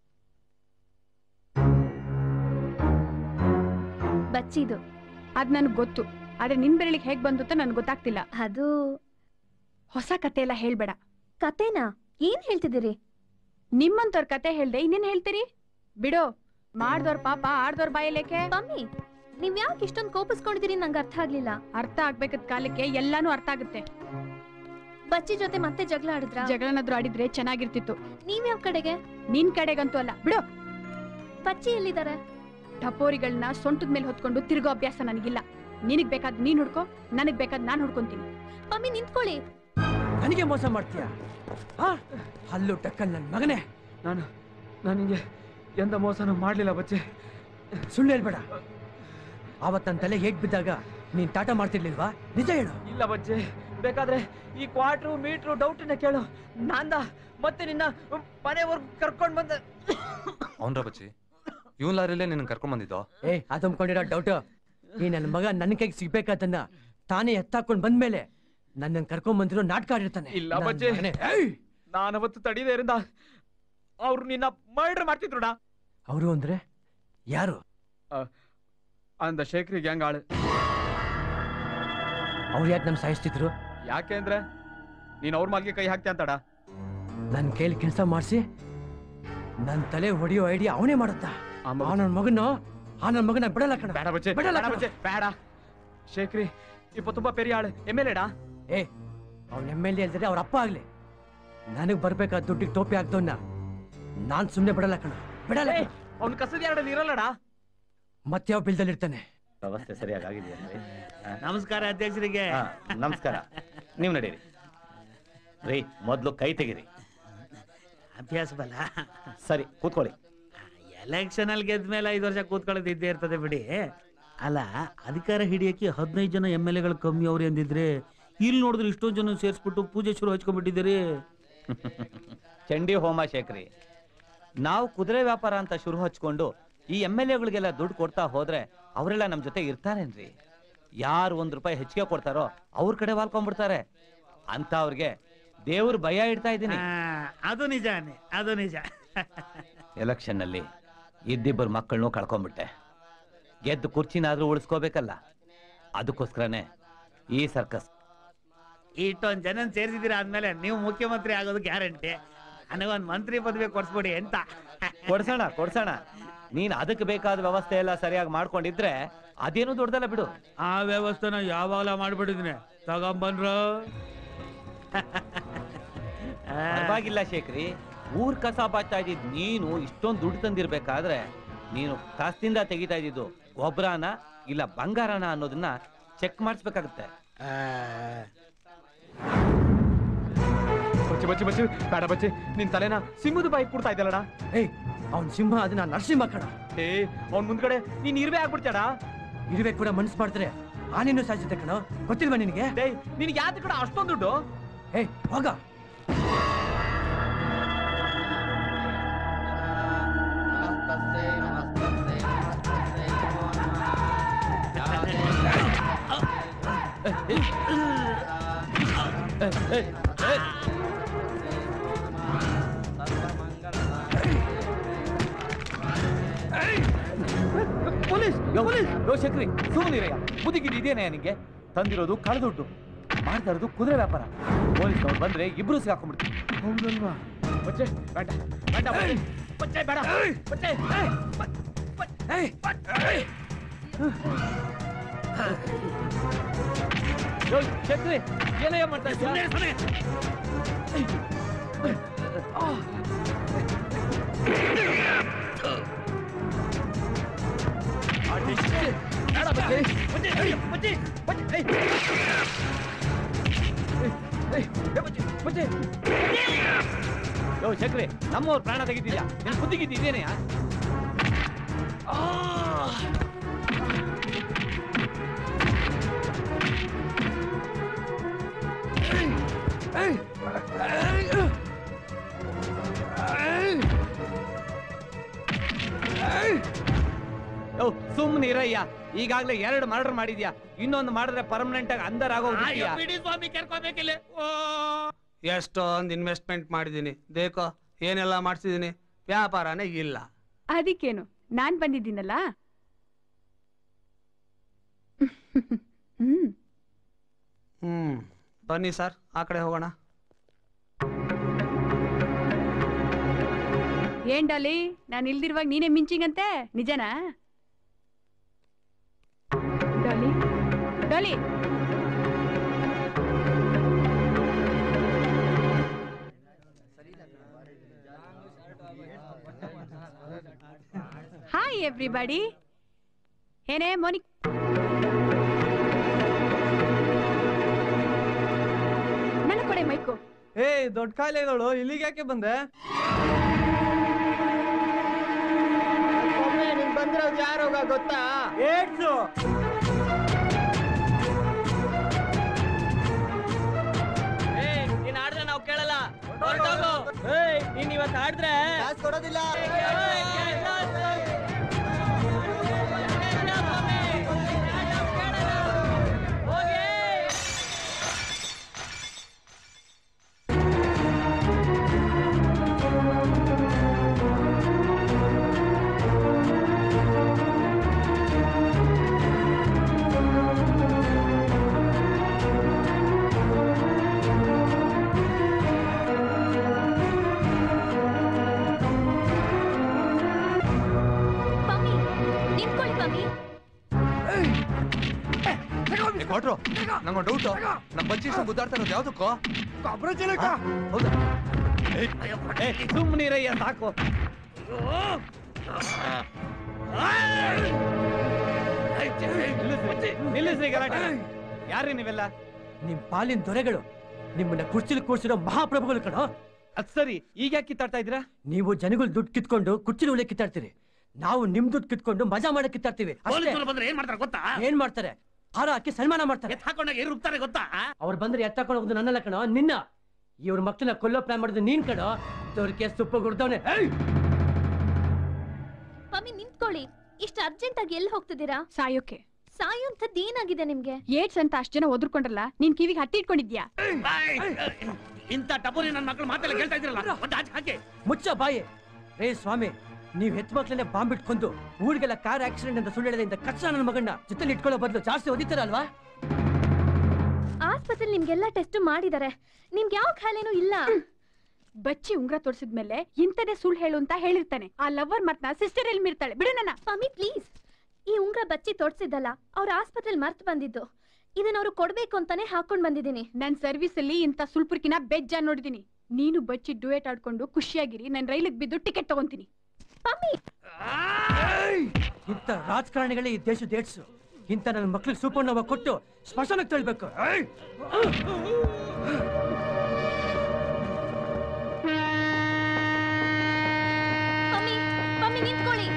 ಬಚ್ಚಿದು ಅದ್ ನನ್ಗೆ ಗೊತ್ತು ಆದ್ರೆ ನಿನ್ ಬೆರಳಿಗೆ ಹೇಗ್ ಬಂತು ಅಂತ ನನ್ಗೆ ಗೊತ್ತಾಗ್ತಿಲ್ಲ ಅದು ಹೊಸ ಕತೆ ಎಲ್ಲ ಹೇಳ್ಬೇಡ ಕತೆನಾ ಏನ್ ಹೇಳ್ತಿದ್ದೀರಿ ನಿಮ್ಮಂತವ್ರ ಕತೆ ಹೇಳ್ದೆ ಇನ್ನೇನ್ ಹೇಳ್ತೀರಿ ಬಿಡು ಮಾಡ್ದವ್ರ ಪಾಪ ಆಡ್ದವ್ರ ಬಾಯಲೇಕೆ ಮಮ್ಮಿ ನೀವ್ ಯಾಕೆ ಇಷ್ಟೊಂದು ಕೋಪಿಸ್ಕೊಂಡಿದ್ದೀರಿ ನಂಗೆ ಅರ್ಥ ಆಗ್ಲಿಲ್ಲ ಅರ್ಥ ಆಗ್ಬೇಕದ ಕಾಲಕ್ಕೆ ಎಲ್ಲಾನು ಅರ್ಥ ಆಗುತ್ತೆ ಬಚ್ಚಿ ಜೊತೆ ಮತ್ತೆ ಜಗಳ ಆಡಿದ್ರ ಜಗಳನಾದ್ರೂ ಆಡಿದ್ರೆ ಚೆನ್ನಾಗಿರ್ತಿತ್ತು ನೀವ್ ಯಾವ ಕಡೆಗೆ ನಿನ್ ಕಡೆಗಂತೂ ಅಲ್ಲ ಬಿಡು ಬಚ್ಚಿ ಎಲ್ಲಿದ್ದಾರೆ ಟಪೋರಿಗಳನ್ನ ಸೊಂಟದ ಮೇಲೆ ಹೊತ್ಕೊಂಡು ತಿರ್ಗೋ ಅಭ್ಯಾಸ ನನಗಿಲ್ಲ ನಿನಗ್ ಬೇಕಾದ್ ನೀನ್ ಹುಡ್ಕೋ ನನಗ್ ಬೇಕಾದ್ ನಾನ್ ಹುಡ್ಕೊಂತೀನಿ ಮಮ್ಮಿ ನಿಂತ್ಕೊಳ್ಳಿ ನನಗೆ ಮೋಸ ಮಾಡ್ತೀಯ ಆ? ಹಲ್ಲು ಟಕ್ಕಲ್ ನನ್ ಮಗನೇ ನಾನು ನಾನು ನಿಂಗೆ ಎಂತ ಮೋಸನೂ ಮಾಡ್ಲಿಲ್ಲ ಬಚ್ಚೆ ಸುಳ್ಳು ಹೇಳ್ಬೇಡ ಆವತ್ ನನ್ನ ತಲೆ ಹೇಗ್ ಬಿದ್ದಾಗ ನೀನ್ ಟಾಟ ಮಾಡ್ತಿರ್ಲಿಲ್ವಾ ನಿಜ ಹೇಳು ಇಲ್ಲ ಬಚ್ಚೆ ಬೇಕಾದ್ರೆ ಈ ಕ್ವಾಟ್ರು ಮೀಟ್ರು ಡೌಟನ್ನ ಕೇಳು ನಾಂದ ಮತ್ತೆ ನಿನ್ನ ಮನೆವರೆಗೂ ಕರ್ಕೊಂಡ್ ಬಂದ ಅವನ್ರ ಬಚ್ಚಿ ಇವನ್ ಲಾರಿಲೇ ನಿನ್ನ ಕರ್ಕೊಂಡ್ ಬಂದಿದ್ದೋ ಏ ಅದಂಕೊಂಡಿರೋ ಡೌಟ್ ಈ ನನ್ನ ಮಗ ನನ್ನ ಕೈಗೆ ಸಿಗ್ಬೇಕಾದನ್ನ ತಾನೇ ಎತ್ತಾಕೊಂಡ್ ಬಂದ್ಮೇಲೆ ನನ್ನನ್ನು ಕರ್ಕೊಂಡ್ ಬಂದಿರೋ ನಾಟಕ ಆಡಿರ್ತಾನೆ ಇಲ್ಲ ನನ್ ಬಚ್ಚೆ ಮಗನೇ. ನಾನವತ್ತು ತಡೀದೇ ಇರಿಂದ ಅವ್ರು ನಿನ್ನ ಮರ್ಡರ್ ಮಾಡ್ತಿದ್ರುಡ ಅವರು ಅಂದ್ರೆ ಯಾರು ಅಂದ ಶೇಖರಿ ಗ್ಯಾಂಗ್ ಆಳು ಅವ್ರು ಯಾಕೆ ನಮ್ ಸಾಯಿಸ್ತಿದ್ರು ಯಾಕೆ ಅಂದ್ರೆ ನೀನ್ ಅವ್ರ ಮಾಲ್ಗೆ ಕೈ ಹಾಕ್ತಿ ಅಂತಡ ನನ್ ಕೈಲಿ ಕೆಲಸ ಮಾಡಿಸಿ ನನ್ ತಲೆ ಹೊಡಿಯೋ ಐಡಿಯಾ ಅವನೇ ಮಾಡುತ್ತಾ ಆ ನನ್ನ ಮಗನು ಆ ನನ್ನ ಮಗನ ಬಿಡಲ್ಲ ಕಣ ಬೇಡ ಬಚ್ಚೆ ಬಿಡಲ್ಲ ಬೇಡ ಕಣ. ಬಚ್ಚೆ ಬೇಡ ಶೇಖರಿ ಇಪ್ಪ ತುಂಬಾ ಪೆರಿಯ ಆಳು ಎಮ್ ಎಲ್ ಎಡಾ ಏ ಅವ್ನ ಎಮ್ ಎಲ್ ಎ ಅಲ್ದರೆ ಅವ್ರ ಅಪ್ಪ ಆಗ್ಲಿ ನನಗ್ ಬರ್ಬೇಕಾದ ದುಡ್ಡಿಗೆ ಟೋಪಿ ಹಾಕ್ದವನ್ನ ನಾನ್ ಸುಮ್ನೆ ಬಿಡಲ್ಲ ಕಣ ಬಿಡಲ್ಲ ಕಣ. ಅವ್ನ ಕಸದ ಎರಡಲ್ಲಿ ಇರಲ್ಲಡ ಮತ್ತೆ ಯಾವ ಬಿಲ್ದಲ್ಲಿ ಇರ್ತಾನೆ ವ್ಯವಸ್ಥೆ ಸರಿಯಾಗಿ ಆಗಿದೆಯಲ್ರಿ ನಮಸ್ಕಾರ ಅಧ್ಯಕ್ಷರಿಗೆ ಹಾ, ನಮಸ್ಕಾರ ನೀವು ನಡೀರಿ ರೀ ಮೊದಲು ಕೈ ತೆಗೀರಿ ಅಭ್ಯಾಸ ಬಲ ಸರಿ ಕೂತ್ಕೊಳ್ಳಿ ಎಲೆಕ್ಷನ್ ಅಲ್ಲಿ ಗೆದ್ದ ಮೇಲೆ ಐದು ವರ್ಷ ಕೂತ್ಕೊಳ್ಳೋದು ಇದ್ದೇ ಇರ್ತದೆ ಬಿಡಿ ಅಲ್ಲ ಅಧಿಕಾರ ಹಿಡಿಯಕ್ಕೆ ಹದಿನೈದು ಜನ ಎಮ್ ಎಲ್ ಎಗಳು ಕಮ್ಮಿ ಅವ್ರಿ ಅಂದಿದ್ರೆ ಇಲ್ಲಿ ನೋಡಿದ್ರೆ ಇಷ್ಟೊಂದು ಜನ ಸೇರಿಸ್ಬಿಟ್ಟು ಪೂಜೆ ಶುರು ಹಚ್ಕೊಂಡ್ಬಿಟ್ಟಿದ್ದೀರಿ ಚಂಡಿ ಹೋಮ ಶೇಖರಿ ನಾವು ಕುದುರೆ ವ್ಯಾಪಾರ ಅಂತ ಶುರು ಹಚ್ಕೊಂಡು ಈ ಎಮ್ ಎಲ್ ಎಗಳಿಗೆಲ್ಲ ದುಡ್ಡು ಕೊಡ್ತಾ ಹೋದ್ರೆ ಅವರೆಲ್ಲ ನಮ್ಮ ಜೊತೆ ಇರ್ತಾರೇನ್ರಿ ಯಾರು ಒಂದ್ ರೂಪಾಯಿ ಹೆಚ್ಚಿಗೆ ಕೊಡ್ತಾರೋ ಅವ್ರ ಕಡೆ ವಾಲ್ಕೊಂಡ್ಬಿಡ್ತಾರೆ ಅಂತ ಅವ್ರಿಗೆ ದೇವ್ರ ಭಯ ಇಡ್ತಾ ಇದ್ದೀನಿ ಅದು ನಿಜಾನೇ ಅದು ನಿಜ ಎಲೆಕ್ಷನ್ನಲ್ಲಿ ಇದ್ದಿಬ್ಬರು ಮಕ್ಕಳನ್ನೂ ಕಳ್ಕೊಂಡ್ಬಿಟ್ಟೆ ಗೆದ್ದು ಕುರ್ಚಿನಾದ್ರೂ ಉಳಿಸ್ಕೋಬೇಕಲ್ಲ ಅದಕ್ಕೋಸ್ಕರನೇ ಈ ಸರ್ಕಸ್ ಇಷ್ಟೊಂದ್ ಜನ ಸೇರಿಸಿದಿರ ಆದ್ಮೇಲೆ ನೀವು ಮುಖ್ಯಮಂತ್ರಿ ಆಗೋದು ಗ್ಯಾರಂಟಿ ನನಗೊಂದ್ ಮಂತ್ರಿ ಪದವಿ ಕೊಡ್ಸ್ಬಿಡಿ ಅಂತ ಕೊಡ್ಸೋಣ ಕೊಡ್ಸೋಣ ನೀನ್ ಅದಕ್ಕೆ ಬೇಕಾದ ವ್ಯವಸ್ಥೆ ಎಲ್ಲ ಸರಿಯಾಗಿ ಮಾಡ್ಕೊಂಡಿದ್ರೆ ಅದೇನು ದೊಡ್ಡದಲ್ಲ ಬಿಡು ಆ ವ್ಯವಸ್ಥೆನ ಯಾವಾಗಲ ಮಾಡ್ಬಿಟ್ಟಿದ್ದೀನಿ ತಗೊಂಬನ್ರ ಪರವಾಗಿಲ್ಲ ಶೇಖರಿ ಊರ್ ಕಸ ಬಾಚ್ತಾ ಇದ್ದಿದ್ ನೀನು ಇಷ್ಟೊಂದು ದುಡ್ಡು ತಂದಿರ್ಬೇಕಾದ್ರೆ ನೀನು ಕಾಸ್ತಿಂದ ತೆಗಿತಾ ಇದ್ದಿದ್ದು ಗೊಬ್ಬರನ ಇಲ್ಲ ಬಂಗಾರನ ಅನ್ನೋದನ್ನ ಚೆಕ್ ಮಾಡಿಸ್ಬೇಕಾಗುತ್ತೆ ಬಚ್ಚಿ ಬಚ್ಚಿ ಬಚ್ಚಿ ಬೇಡ ಬಚ್ಚಿ ನಿನ್ ತಲೆನ ಸಿಂಹದ ಬಾಯಿ ಕೊಡ್ತಾ ಇದ್ದಲ್ಲಡ ಏಯ್ ಅವ್ನ್ ಸಿಂಹ ಅದನ್ನ ನರಸಿಂಹ ಕಣ ಏ ಅವ್ನ್ ಮುಂದ್ಗಡೆ ನೀನ್ ಇರ್ವೆ ಆಗ್ಬಿಡ್ತಾಡ ಇರುವೆ ಕೂಡ ಮನ್ಸು ಮಾಡ್ತಾರೆ ಆನೇನು ಸಾಧ್ಯತೆ ಕಣ ಗೊತ್ತಿಲ್ವಾ ನಿನಗೆ ನಿನ್ಗೆ ಯಾವ್ದು ಕಡೆ ಅಷ್ಟೊಂದು ದುಡ್ಡು ಏಯ್ ಹೋಗ ಪೊಲೀಸ್ ಪೊಲೀಸ್ ಯೋ ಶಕ್ರಿ ಸುಮ್ಮನಿರಯ್ಯ ಬುದ್ಧಿಗಿದ್ದು ಇದೇನೆ ನಿಂಗೆ ತಂದಿರೋದು ಕಳೆದುಡ್ಡು ಮಾಡ್ತಾ ಇರೋದು ಕುದುರೆ ವ್ಯಾಪಾರ ಪೊಲೀಸ್ನವ್ರು ಬಂದ್ರೆ ಇಬ್ರು ಸಿಗಾಕೊಂಡ್ಬಿಡ್ತೀವಿ ಹೌದಲ್ವಾ ಬಚ್ಚೆ ಬೇಡ ಬೇಡ ಬಚ್ಚೆ. ಬಚ್ಚೆ ಬೇಡ ಬಚ್ಚೆ ಏಯ್, ಬ- ಬ- ಏಯ್, ಬ- ಏಯ್. ಯೋ ಶಕ್ರಿ ಏನಯ್ಯ ಮಾಡ್ತಾ ಇದ್ದೀಯ ಬೇಡ ಬಚ್ಚೆ. ಬಚ್ಚೆ, ಏಯ್, ಬಚ್ಚೆ, ಬಚ್ಚೆ, ಏಯ್. ಏಯ್, ಏಯ್, ಬಚ್ಚೆ, ಬಚ್ಚೆ. ಯೋ ಶಕ್ರಿ ನಮ್ಮವ್ರ ಪ್ರಾಣ ತೆಗಿತಿದ್ಯಾ ನಿನ್ ಬುದ್ಧಿಗಿದ್ದು ಇದೇನೆಯಾ ಯೋ ಸುಮ್ಮನೆ ಇರಯ್ಯ ಈಗಾಗ್ಲೇ ಎರಡು ಮರ್ಡರ್ ಮಾಡಿದ್ಯಾ ಇನ್ನೊಂದು ಮಾಡಿದ್ರೆ ಪರ್ಮನೆಂಟ್ ಆಗಿ ಅಂದರ್ ಆಗೋಗ್ಬಿಡ್ತೀಯ ಬಿಡಿ ಸ್ವಾಮಿ ಕರ್ಕೋಬೇಕಿಲ್ಲ ಎಷ್ಟೊಂದು ಇನ್ವೆಸ್ಟ್ಮೆಂಟ್ ಮಾಡಿದ್ದೀನಿ ದೇಕೋ ಏನೆಲ್ಲ ಮಾಡಿಸಿದ್ದೀನಿ ವ್ಯಾಪಾರನೇ ಇಲ್ಲ ಅದಕ್ಕೇನು ನಾನ್ ಬಂದಿದ್ದೀನಲ್ಲ ಹ್ಮ್ ಹ್ಮ್ ಬನ್ನಿ ಸರ್ ಆ ಕಡೆ ಹೋಗೋಣ ಏನ್ ಡಾಲಿ ನಾನು ಇಲ್ದಿರುವಾಗ ನೀನೇ ಮಿಂಚಿಂಗ್ ಅಂತೆ ನಿಜನಾ ಡಾಲಿ ಡಾಲಿ ಹಾಯ್ ಎವ್ರಿಬಡಿ ಏನೇ ಮೋನಿಕ್ ನನ್ನ ಕೊಡೆ ಮೈಕು ಏಯ್ ದೊಡ್ಡ ಕಾಯಿಲೆ ಇದ್ದೋಳು ಇಲ್ಲಿಗೆ ಯಾಕೆ ಬಂದೆ ನೀನ್ ಬಂದಿರೋದು ಯಾರೋಗ ಗೊತ್ತಾ ಏಡ್ಸು ನೀನ್ ಆಡಿದ್ರೆ ನಾವು ಕೇಳಲ್ಲ ಹೊರ್ಟೋಗು. ಏಯ್ ನೀನ್ ಇವತ್ತು ಆಡಿದ್ರೆ ಕೊಡೋದಿಲ್ಲ ಪಮ್ಮಿ ನಿಂತ್ಕೊಳ್ಳಿ ಪಮ್ಮಿ ಕೊಟ್ರು ನಂಗೊಂದು ಡೌಟ್ ನಮ್ ಬಚ್ಚಿ ಇಷ್ಟ ಗುದ್ದಾಡ್ತಾ ಇರೋದು ಯಾವ್ದಕ್ಕೋ ಹಾ? ಹೌದಾ ಸುಮ್ಮನೆ ಇರಯ್ಯ ಸಾಕು ನಿಲ್ಲಿಸ್ರಿ, ನಿಲ್ಲಿಸ್ರಿ ಗಲಾಟೆ ಯಾರ್ರಿ ನೀವೆಲ್ಲ ನಿಮ್ ಪಾಲಿನ ದೊರೆಗಳು ನಿಮ್ಮನ್ನ ಕುರ್ಚಿಲಿ ಕೂರ್ಸಿರೋ ಮಹಾಪ್ರಭುಗಳು ಕಣ ಅದ್ ಸರಿ ಈಗ ಯಾಕೆ ಕಿತ್ತಾಡ್ತಾ ಇದ್ದೀರಾ ನೀವು ಜನಗಳು ದುಡ್ಡು ಕಿತ್ಕೊಂಡು ಕುರ್ಚಿಲಿ ಉಳ್ಳೆ ಕಿತ್ತಾಡ್ತೀರಿ ನಾವು ನಿಮ್ ದುಡ್ಡು ಕಿತ್ಕೊಂಡು ಮಜಾ ಮಾಡಕ್ ಕಿತ್ತಾಡ್ತೀವಿ ಅಷ್ಟೇ. ಪೊಲೀಸರು ಬಂದ್ರೆ ಏನ್ ಮಾಡ್ತಾರೆ ಗೊತ್ತಾ ಏನ್ ಮಾಡ್ತಾರೆ ಹಾರ ಹಾಕಿ ಸನ್ಮಾನ ಮಾಡ್ತಾರೆ ಹಾಕೊಂಡಾಗ ಏನ್ ರುಬ್ತಾರೆ ಗೊತ್ತಾ ಅವ್ರು ಬಂದ್ರೆ ಎತ್ತಾಕೊಂಡು ಹೋಗೋದು ನನ್ನಲ್ಲ ಕಣೋ ನಿನ್ನ ಇವ್ರ ಮಕ್ಕಳನ್ನ ಕೊಲ್ಲೋ ಪ್ಲಾನ್ ಮಾಡಿದ್ದು ನೀನ್ ಕಣೋ ತೋರಿಕೆ ಸುಪ್ಪ ಗುಡ್ದವನೆ ಪಮ್ಮಿ ನಿಂತ್ಕೊಳ್ಳಿ ಇಷ್ಟು ಅರ್ಜೆಂಟ್ ಆಗಿ ಎಲ್ಲಿ ಹೋಗ್ತಿದ್ದೀರಾ ಸಾಯೋಕೆ ಸಾಯುವಂಥದ್ದು ಏನಾಗಿದೆ ನಿಮ್ಗೆ ಏಟ್ಸ್ ಅಂತ ಅಷ್ಟ್ ಜನ ಒದ್ರಕೊಂಡ್ರಲ್ಲ ನೀನ್ ಕಿವಿಗೆ ಹತ್ತಿ ಇಟ್ಕೊಂಡಿದ್ಯಾ ಇಂಥ ಟಪೋರಿ ನನ್ನ ಮಕ್ಕಳು ಮಾತೆಲ್ಲ ಕೇಳ್ತಾ ಇದ್ರಲ್ಲ ಒಂದು ಆಚೆ ಹಾಕಿ ಮುಚ್ಚ ಬಾಯಿ ರೇ ಸ್ವಾಮಿ ನೀವ್ ಹೆತ್ ಮಕ್ಳನ್ನೇ ಬಾಂಬ್ ಇಟ್ಕೊಂಡು ಊರಿಗೆಲ್ಲ ಕಾರ್ ಆಕ್ಸಿಡೆಂಟ್ ಅಂತ ಸುಳ್ಳು ಹೇಳಿದ ಕಚ್ಚ ನನ್ನ ಮಗನ್ನ ಜೊತೆಲಿ ಇಟ್ಕೊಳ್ಳೋ ಬದಲು ಜಾಸ್ತಿ ಓದಿತಾರಲ್ವಾ ಆಸ್ಪತ್ರೆ ನಿಮ್ಗೆಲ್ಲ ಟೆಸ್ಟ್ ಮಾಡಿದ್ದಾರೆ ನಿಮ್ಗೆ ಯಾವ ಖಾಯಿಲೆನೂ ಇಲ್ಲ ಬಚ್ಚಿ ಉಂಗ್ರ ತೋರ್ಸಿದ್ಮೇಲೆ ಇಂಥದೇ ಸುಳ್ಳು ಹೇಳು ಅಂತ ಹೇಳಿರ್ತಾನೆ ಆ ಲವರ್ ಮತ್ನ ಸಿಸ್ಟರ್ ಎಲ್ಲಿ ಮಿರ್ತಾಳೆ ಬಿಡು ನನ್ನ ಸ್ವಾಮಿ ಪ್ಲೀಸ್ ಈ ಉಂಗ್ರ ಬಚ್ಚಿ ತೊಡ್ಸಿದ್ದಲ್ಲ ಅವ್ರ ಆಸ್ಪತ್ರೆಲಿ ಮರ್ತು ಬಂದಿದ್ದು ಇದನ್ನ ಅವ್ರು ಕೊಡ್ಬೇಕು ಅಂತಾನೆ ಹಾಕೊಂಡ್ ಬಂದಿದ್ದೀನಿ ನನ್ ಸರ್ವಿಸ್ ಅಲ್ಲಿ ಇಂಥ ಸುಳ್ಪುರ್ಕಿನ ಬೆಜ್ಜ ನೋಡಿದೀನಿ ನೀನು ಬಚ್ಚಿ ಡುಯೇಟ್ ಆಡ್ಕೊಂಡು ಖುಷಿಯಾಗಿರಿ ನನ್ ರೈಲಿಗೆ ಬಿದ್ದು ಟಿಕೆಟ್ ತಗೊಂತೀನಿ ಇಂಥ ರಾಜಕಾರಣಿಗಳೇ ಈ ದೇಶದ ಏಡ್ಸು ಇಂಥ ನನ್ನ ಮಕ್ಳಿಗೆ ಸೂಪರ್ ನೋವ ಕೊಟ್ಟು ಸ್ಮಶಾನಕ್ಕೆ ತಳ್ಬೇಕು ಮಮ್ಮಿ ಮಮ್ಮಿ ನಿಂತ್ಕೊಳ್ಳಿ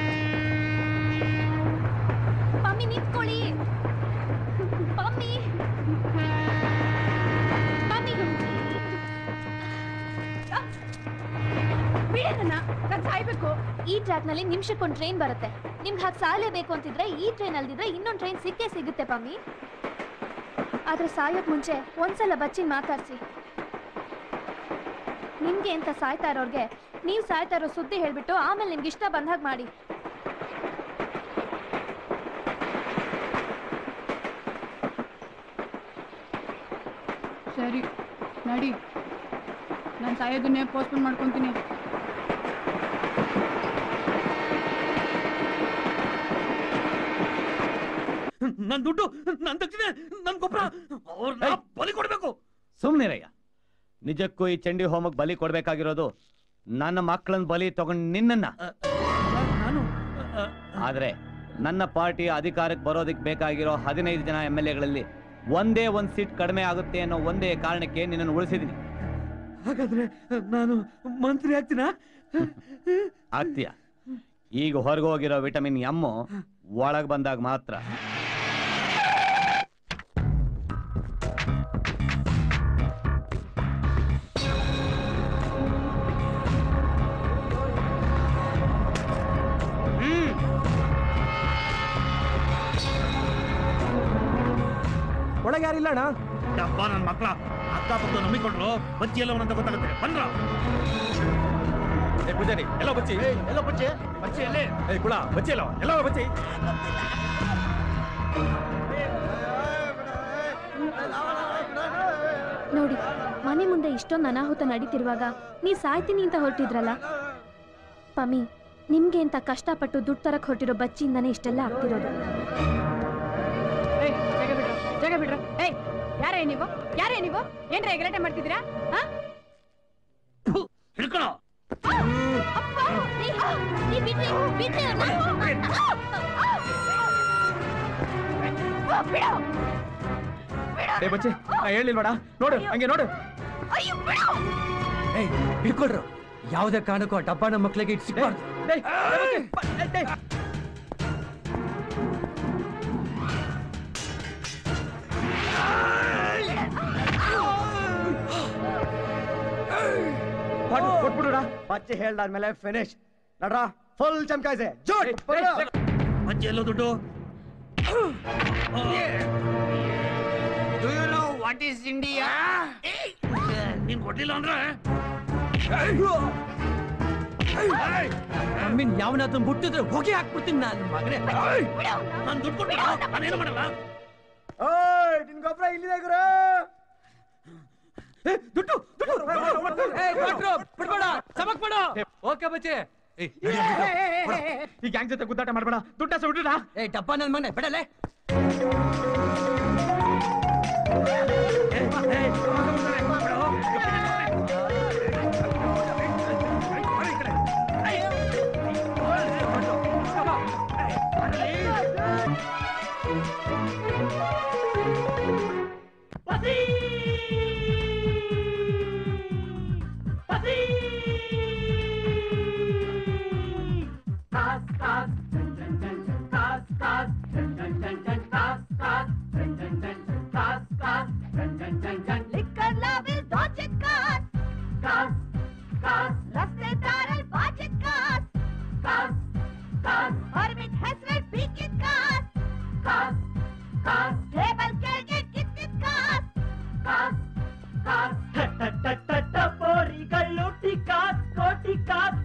ಮಮ್ಮಿ ನಿಂತ್ಕೊಳ್ಳಿ ಮಮ್ಮಿ ಮಮ್ಮಿ ಬಿಡೆ ನನ್ನ ನಾನ್ ಸಾಯ್ಬೇಕು ಈ ಟ್ರ್ಯಾಕ್ ನಲ್ಲಿ ನಿಮಿಷಕ್ಕೊಂದು ಟ್ರೈನ್ ಬರುತ್ತೆ ನಿಮ್ಗೆ ಹಾಗೆ ಸಾಯಲೇಬೇಕು ಅಂತಿದ್ರೆ ಈ ಟ್ರೈನ್ ಅಲ್ದಿದ್ರೆ ಇನ್ನೊಂದು ಟ್ರೈನ್ ಸಿಕ್ಕೇ ಸಿಗುತ್ತೆ ಪಮ್ಮಿ ಆದ್ರೆ ಸಾಯೋಕ್ ಮುಂಚೆ ಒಂದ್ಸಲ ಬಚ್ಚಿನ್ ಮಾತಾಡ್ಸಿ ನಿಮ್ಗೆ ಅಂತ ಸಾಯ್ತಾ ಇರೋರ್ಗೆ ನೀವು ಸಾಯ್ತಾ ಇರೋ ಸುದ್ದಿ ಹೇಳ್ಬಿಟ್ಟು ಆಮೇಲೆ ನಿಮ್ಗೆ ಇಷ್ಟ ಬಂದಾಗ ಮಾಡಿ ಸರಿ ನಡಿ ನಾನು ಸಾಯೋದನ್ನೇ ಪೋಸ್ಟ್ಪೋನ್ ಮಾಡ್ಕೊಂತೀನಿ ನನ್ ದುಡ್ಡು ನನ್ ದಕ್ಷಿಣೆ ನನ್ ಗೊಬ್ಬರ ಅವ್ರನ್ನ ಬಲಿ ಕೊಡ್ಬೇಕು ಸುಮ್ನಿರಯ್ಯ ನಿಜಕ್ಕೂ ಈ ಚಂಡಿ ಹೋಮಕ್ಕೆ ಬಲಿ ಕೊಡ್ಬೇಕಾಗಿರೋದು ನನ್ನ ಮಕ್ಕಳನ್ನ ಬಲಿ ತಗೊಂಡ್ ನಿನ್ನನ್ನ ಆದ್ರೆ ನನ್ನ ಪಾರ್ಟಿ ಅಧಿಕಾರಕ್ಕೆ ಬರೋದಕ್ಕೆ ಬೇಕಾಗಿರೋ ಹದಿನೈದು ಜನ ಎಂ ಎಲ್ ಎಗಳಲ್ಲಿ ಒಂದೇ ಒಂದ್ ಸೀಟ್ ಕಡಿಮೆ ಆಗುತ್ತೆ ಅನ್ನೋ ಒಂದೇ ಕಾರಣಕ್ಕೆ ನಿನ್ನನ್ನು ಉಳಿಸಿದೀನಿ ಹಾಗಾದ್ರೆ ನಾನು ಮಂತ್ರಿ ಆಗ್ತೀನಾ ಆಗ್ತೀಯ ಈಗ ಹೊರಗೆ ಹೋಗಿರೋ ವಿಟಮಿನ್ ಎಮ್ಮು ಒಳಗ್ ಬಂದಾಗ ಮಾತ್ರ ಒಳಗೆ ಯಾರಿಲ್ಲ ಅಣ್ಣ ಡಬ್ಬ ನನ್ನ ಮಕ್ಕಳ ಅಕ್ಕಪಕ್ಕ ನಂಬಿಕೊಂಡ್ರು ಬಚ್ಚಿ ಎಲ್ಲ ಅಂತ ಗೊತ್ತಾಗುತ್ತೆ ಬಂದ್ರ ಏ ಪೂಜಾರಿ ಎಲ್ಲ ಬಚ್ಚಿ ಎಲ್ಲ ಬಚ್ಚಿ ಬಚ್ಚಿ ಎಲ್ಲಿ ಏ ಕುಳ ಬಚ್ಚಿ ಎಲ್ಲ ಎಲ್ಲ ಬಚ್ಚಿ ನೋಡಿ ಮನೆ ಮುಂದೆ ಇಷ್ಟೊಂದು ಅನಾಹುತ ನಡೀತಿರುವಾಗ ನೀ ಸಾಯ್ತೀನಿ ಅಂತ ಹೊರಟಿದ್ರಲ್ಲ ಪಮಿ ನಿಮ್ಗೆ ಅಂತ ಕಷ್ಟಪಟ್ಟು ದುಡ್ಡು ತರಕ್ ಹೊರಟಿರೋ ಬಚ್ಚಿಯಿಂದಾನೇ ಇಷ್ಟೆಲ್ಲ ಆಗ್ತಿರೋದು ಏಯ್ ಜಾಗ ಬಿಡ್ರು ಜಾಗ ಬಿಡ್ರು ಏಯ್ ಯಾರೇ ನೀವು ಯಾರೇ ನೀವು ಏನ್ರ ಗಲಾಟೆ ಮಾಡ್ತಿದ್ದೀರಾ ಹಾ ಹಿಡ್ಕೊಳ್ಳೋ ಏ ಬಚ್ಚಿ ನಾ ಹೇಳಿಲ್ವಾಡ ನೋಡು ಹಂಗೆ ನೋಡು ಏಯ್ ಹಿಡ್ಕೊಳ್ರು ಯಾವುದೇ ಕಾರಣಕ್ಕೂ ಆ ಡಬ್ಬ ನಮ್ಮ ಮಕ್ಳಿಗೆ ಇಟ್ಸಿಕ್ಬಾರ್ದು ಕೊಟ್ಬಿಡುಡ ಬಚ್ಚಿ ಹೇಳ್ದಾದ್ಮೇಲೆ ಫಿನಿಶ್ ನಡ್ರ ಫುಲ್ ಚಮಕಾಯ್ಸೆ ಜೋಟ್ ಬಚ್ಚಿ ಎಲ್ಲೋ ದುಡ್ಡು Do you know what is India? ನೀನ್ ಕೊಟ್ಟಿಲ್ಲ ಅಂದ್ರೆ ನಮ್ಮಿನ್ ಯಾವನಾದ್ರೂ ಮುಟ್ಟಿದ್ರೆ ಹೊಗೆ ಹಾಕ್ಬಿಡ್ತೀನಿ ನಾನು ಮಗನೇ ನಾನು ದುಡ್ಡು ಕೊಟ್ಟಿಲ್ಲ ನಾನೇನು ಮಾಡಲ್ಲ ಓಯ್ ನಿನ್ ಗೊಬ್ಬರ ಇಲ್ಲಿದೆ ಗುರು ದುಡ್ಡು ದುಡ್ಡು ಬಿಡ್ಬೇಡ ಚಮಕ್ ಮಾಡು ಓಕೆ ಬಚ್ಚೆ ಈ ಗ್ಯಾಂಗ್ ಜೊತೆ ಗುದ್ದಾಟ ಮಾಡ್ಬೇಡ ದುಡ್ಡ ಸುಡ್ಡ ಏ ಡಬ್ಬ ನನ್ ಮಗನೇ ಬಿಡಲೆ ಲಿಕ್ಕರ್ ಕೋಟಿ ಕಾಸ್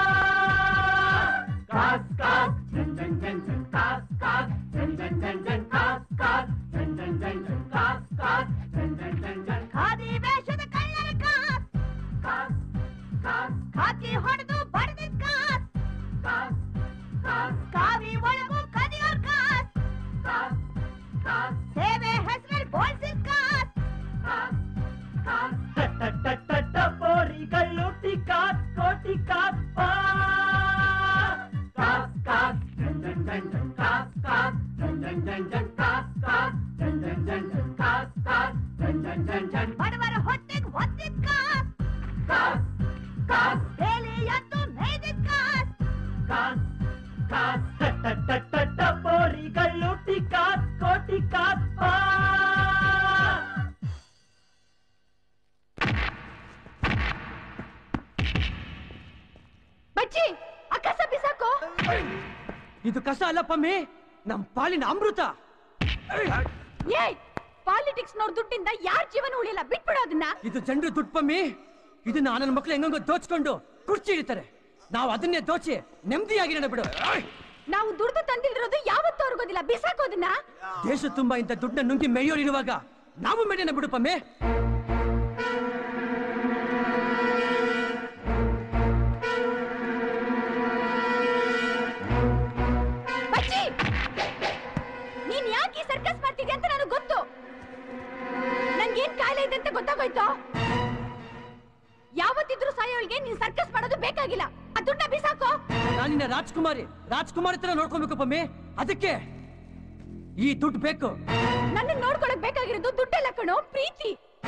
ಕಾಸ್ ಕಾಸ್ ಜನ್ ಜನ್ ಜನ್ ಜನ್ ಕಾಸ್ ಕಾಸ್ ಜನ್ ಜನ್ ಜನ್ ಜನ್ ಕಾಸ್ ಕಾಸ್ ಜನ್ ಜನ್ ಜನ್ ಜನ್ ಕಾಸ್ ಕಾಸ್ ಜನ್ ಜನ್ ಜನ್ ಜನ್ ಖಾದಿ ವೇಷದ ಕಳ್ಳರ ಕಾಸ್ ಕಾಸ್ ಕಾಸ್ ಖಾಕಿ ಹೊಡೆದು ಬಡದಿದ್ ಕಾಸ್ ಕಾಸ್ ಕಾಸ್ ಕಾವಿ ಒಳಗು ಕದಿಯೋರ್ ಕಾಸ್ ಕಾಸ್ ಕಾಸ್ ಸೇವೆ ಹೆಸರಲ್ಲಿ ಬೋಳ್ಸಿದ್ ಕಾಸ್ ಕಾಸ್ ಕಾಸ್ ಟಪೋರಿಗಳು ಟಿಕಾಸ್ ಕೋಟಿ ಕಾಸ್ ಕಾಸ್ ಕಾಸ್ ಜನ್ ಜನ್ ಜನ್ ಜನ್ ಕಾಸ್ ಕಾಸ್ ಜನ್ ಜನ್ ಜನ್ ಜನ್ ಕಾಸ್ ಕಾಸ್ ಜನ್ ಜನ್ ಜನ್ ಜನ್ ಕಾಸ್ ಕಾಸ್ ಜನ್ ಜನ್ ಜನ್ ಜನ್ ಬಡವರ ಹೊಟ್ಟೆಗ್ ಹೊತ್ತಿದ್ ಕಾಸ್ ಕಾಸ್ ಕಾಸ್ ಬೇಲಿ ಎದ್ದು ಮೇಯ್ದಿದ್ ಕಾಸ್ ಕಾಸ್ ಕಾಸ್ ಟಪೋರಿಗಳು ಟಿಕಾಸ್ ಕೋಟಿ ಕಾಸ್ ಬಚ್ಚಿ ಆ ಕಸ ಬಿಸಾಕೋ ಇದು ಕಸ ಅಲ್ಲ ಪಮ್ಮಿ ನಮ್ ಪಾಲಿನ ಅಮೃತ ಏಯ್ ಪಾಲಿಟಿಕ್ಸ್ ನೋಡ್ ದುಡ್ಡಿಂದ ಯಾರ್ ಜೀವನ ಉಳಿಯಲ್ಲ ಬಿಟ್ಬಿಡು ಅದನ್ನ ಇದು ಜನರು ದುಡ್ಡು ಪಮ್ಮಿ ಇದನ್ನ ನನ್ನ ಮಕ್ಳು ಹೆಂಗಂಗೋ ದೋಚ್ಕೊಂಡು ಕುರ್ಚಿ ಹಿಡಿತಾರೆ ನಾವು ಅದನ್ನೇ ದೋಚಿ ನೆಮ್ಮದಿಯಾಗಿ ಬಿಡು ನಾವು ದುಡ್ದು ತಂದಿಲ್ದಿರೋದು ಯಾವತ್ತೂ ಅವ್ರಿಗೋದಿಲ್ಲ ಬಿಸಾಕೋದನ್ನ ದೇಶ ತುಂಬಾ ಇಂಥ ದುಡ್ಡನ್ನ ನುಂಗಿ ಮೇಯೋರಿರುವಾಗ ನಾವು ಮೇಡನ ಬಿಡು ಪಮ್ಮಿ ಬಚ್ಚಿ ನೀನ್ ಯಾಕೆ ಈ ಸರ್ಕಸ್ ಮಾಡ್ತಿದ್ಯಾ ಅಂತ ನನಗೆ ಗೊತ್ತು ನನ್ಗೇನ್ ಕಾಯಿಲೆ ಇದೆ ಅಂತ ಗೊತ್ತಾಗೋಯ್ತು ಯಾವತ್ತಿದ್ರು ಸಾಯೋಳ್ಗೆ ನೀನ್ ಸರ್ಕಸ್ ಮಾಡೋದು ಬೇಕಾಗಿಲ್ಲ ಆ ದುಡ್ಡ ಬಿಸಾಕೋ ನಾನಿನ್ನ ರಾಜ್ಕುಮಾರಿ ರಾಜ್ಕುಮಾರಿ ತರ ನೋಡ್ಕೊಬೇಕು ಪಮ್ಮಿ ಅದಕ್ಕೆ ಈ ದುಡ್ಡು ಬೇಕು ನನ್ನ ನೋಡ್ಕೊಳಕ್ ಬೇಕಾಗಿರೋದು ದುಡ್ಡೆಲ್ಲ ಕಣೋ ಪ್ರೀತಿ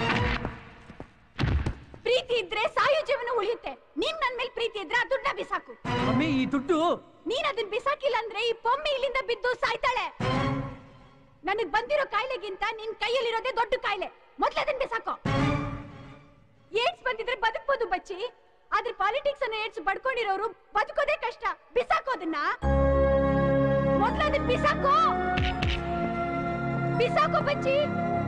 ಪ್ರೀತಿ ಇದ್ರೆ ಸಾಯೋ ಜೀವನ ಉಳಿಯುತ್ತೆ ನೀನ್ ನನ್ ಮೇಲೆ ಪ್ರೀತಿ ಇದ್ರೆ ಆ ದುಡ್ಡ ಬಿಸಾಕು ಮಮ್ಮಿ ಈ ದುಡ್ಡು ನೀನ್ ಅದನ್ನ ಬಿಸಾಕಿಲ್ಲ ಅಂದ್ರೆ ಈ ಪೊಮ್ಮೆ ಇಲ್ಲಿಂದ ಬಿದ್ದು ಸಾಯ್ತಾಳೆ ನನಗ್ ಬಂದಿರೋ ಕಾಯಿಲೆಗಿಂತ ನಿನ್ ಕೈಯಲ್ಲಿರೋದೇ ದೊಡ್ಡ ಕಾಯಿಲೆ ಮೊದ್ಲು ಅದನ್ನ ಬಿಸಾಕೋ ಏಡ್ಸ್ ಬಂದಿದ್ರೆ ಬದುಕ್ಬೋದು ಬಚ್ಚಿ ಆದ್ರೆ ಪಾಲಿಟಿಕ್ಸ್ ಅನ್ನ ಏಡ್ಸ್ ಬಡ್ಕೊಂಡಿರೋರು ಬದುಕೋದೇ ಕಷ್ಟ ಬಿಸಾಕೋ ಅದನ್ನ ಮೊದ್ಲು ಅದನ್ನ ಬಿಸಾಕೋ ಬಿಸಾಕೋ ಬಚ್ಚಿ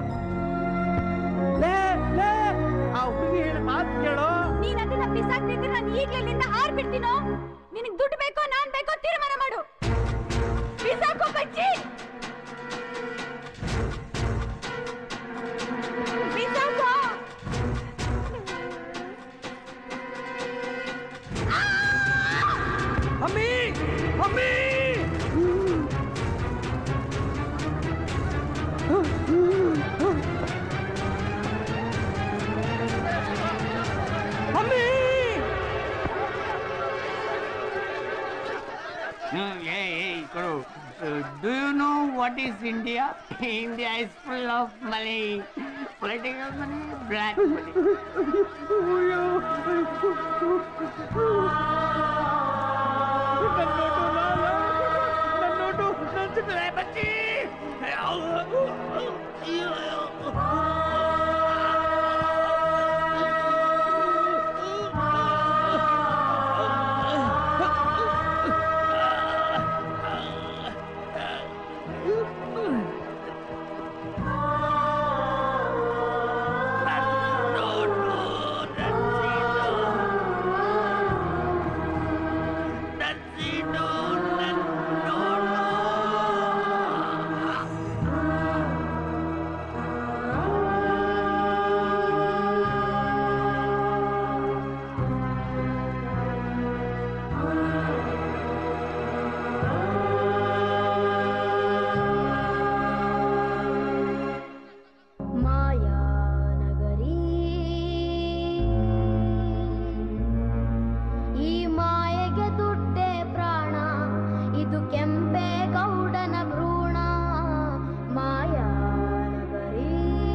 ಲೇ ಲೇ ಆ ಹುಡುಗಿ ಹೇಳಿ ಮಾತು ಕೇಳೋ ನೀನ್ ಅದನ್ನ ಬಿಸಾಕ್ತಿದ್ರೆ ನಾನು ಈಗ್ಲೇ ಇಲ್ಲಿಂದ ಹಾರ್ಬಿಡ್ತೀನೋ ನಿನಗ್ ದುಡ್ಡು ಬೇಕೋ ನಾನ್ ಬೇಕೋ ತೀರ್ಮಾನ ಮಾಡು ಬಿಸಾಕೋ ಬಚ್ಚಿ ಬಿಸಾಕೋ ಅಮ್ಮಿ ಅಮ್ಮಿ ಅಮ್ಮಿ hey, hey, Kuru. Uh, do you know what is India? India is full of money. Political money, black money. ಮಾಯಾನಗರಿ ಈ ಮಾಯೆಗೆ ದುಡ್ಡೇ ಪ್ರಾಣ ಇದು ಕೆಂಪೇಗೌಡನ ಭ್ರೂಣ ಮಾಯಾನಗರಿ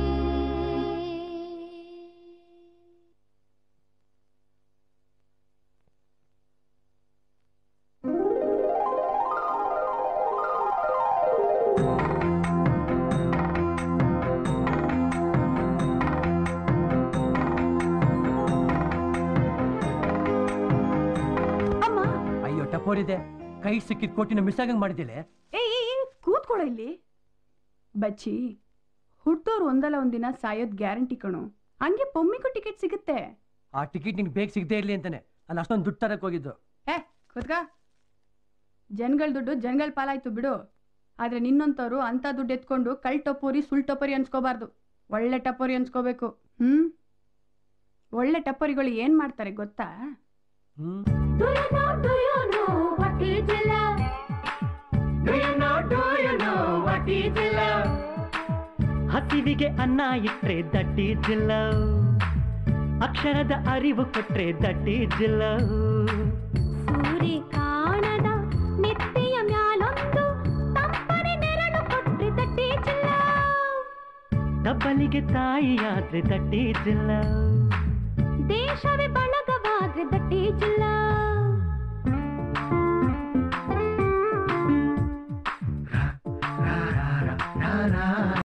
ಅಯ್ಯೋ ಟಪೋರಿದೆ ಕೈ ಸಿಕ್ಕಿದ ಕೋಟಿನ ಮಿಸ್ ಆಗಂಗ್ ಮಾಡಿದಿಲ್ಲ ಏಯ್ ಏಯ್, ಏಯ್, ಕೂತ್ಕೊಳ್ಳೋ ಇಲ್ಲಿ ಬಚ್ಚಿ ಹುಟ್ಟೋರು ಒಂದಲ್ಲ ಒಂದಿನ ಸಾಯೋದ್ ಗ್ಯಾರಂಟಿ ಕಣು ಹಂಗೆ ಪೊಮ್ಮಿಗೂ ಟಿಕೆಟ್ ಸಿಗುತ್ತೆ ಆ ಟಿಕೆಟ್ ನಿಂಗೆ ಬೇಗ ಸಿಗದೆ ಇರ್ಲಿ ಅಂತಾನೆ ಅಲ್ಲಿ ಅಷ್ಟೊಂದು ದುಡ್ಡು ತರಕ್ಕೆ ಹೋಗಿದ್ದು ಏ ಕೂತ್ಕ ಜನಗಳ ದುಡ್ಡು ಜನಗಳ ಪಾಲಾಯ್ತು ಬಿಡು ಆದ್ರೆ ನಿನ್ನಂತವ್ರು ಅಂತ ದುಡ್ಡು ಎತ್ಕೊಂಡು ಕಳ್ ಟಪೋರಿ ಸುಳ್ ಟಪೋರಿ ಅನ್ಸ್ಕೋಬಾರ್ದು ಒಳ್ಳೆ ಟಪೋರಿ ಅನ್ಸ್ಕೋಬೇಕು ಹ್ಮ್ ಒಳ್ಳೆ ಟಪೋರಿಗಳು ಏನ್ ಮಾಡ್ತಾರೆ ಗೊತ್ತಾ Do you know, do you know what is love? Do you know, do you know what is love? ಹಸಿವಿಗೆ ಅನ್ನ ಇಟ್ರೆ ದಟ್ಟಿ ಜಿಲ್ಲ ಅಕ್ಷರದ ಅರಿವು ಕೊಟ್ರೆ ದಟ್ಟಿ ಜಿಲ್ಲ ಸೂರಿ ಕಾಣದ ನೆತ್ತಿಯ ಮ್ಯಾಲೊಂದು ತಂಪನೆ ನೆರಳು ಕೊಟ್ರೆ ದಟ್ಟಿ ಜಿಲ್ಲ ಡಬ್ಬಲಿಗೆ ತಾಯಿಯಾದ್ರೆ ದಟ್ಟಿ ಜಿಲ್ಲ ದೇಶವೇ ಬಳಗವಾದ್ರೆ ದಟ್ಟಿ ಜಿಲ್ಲ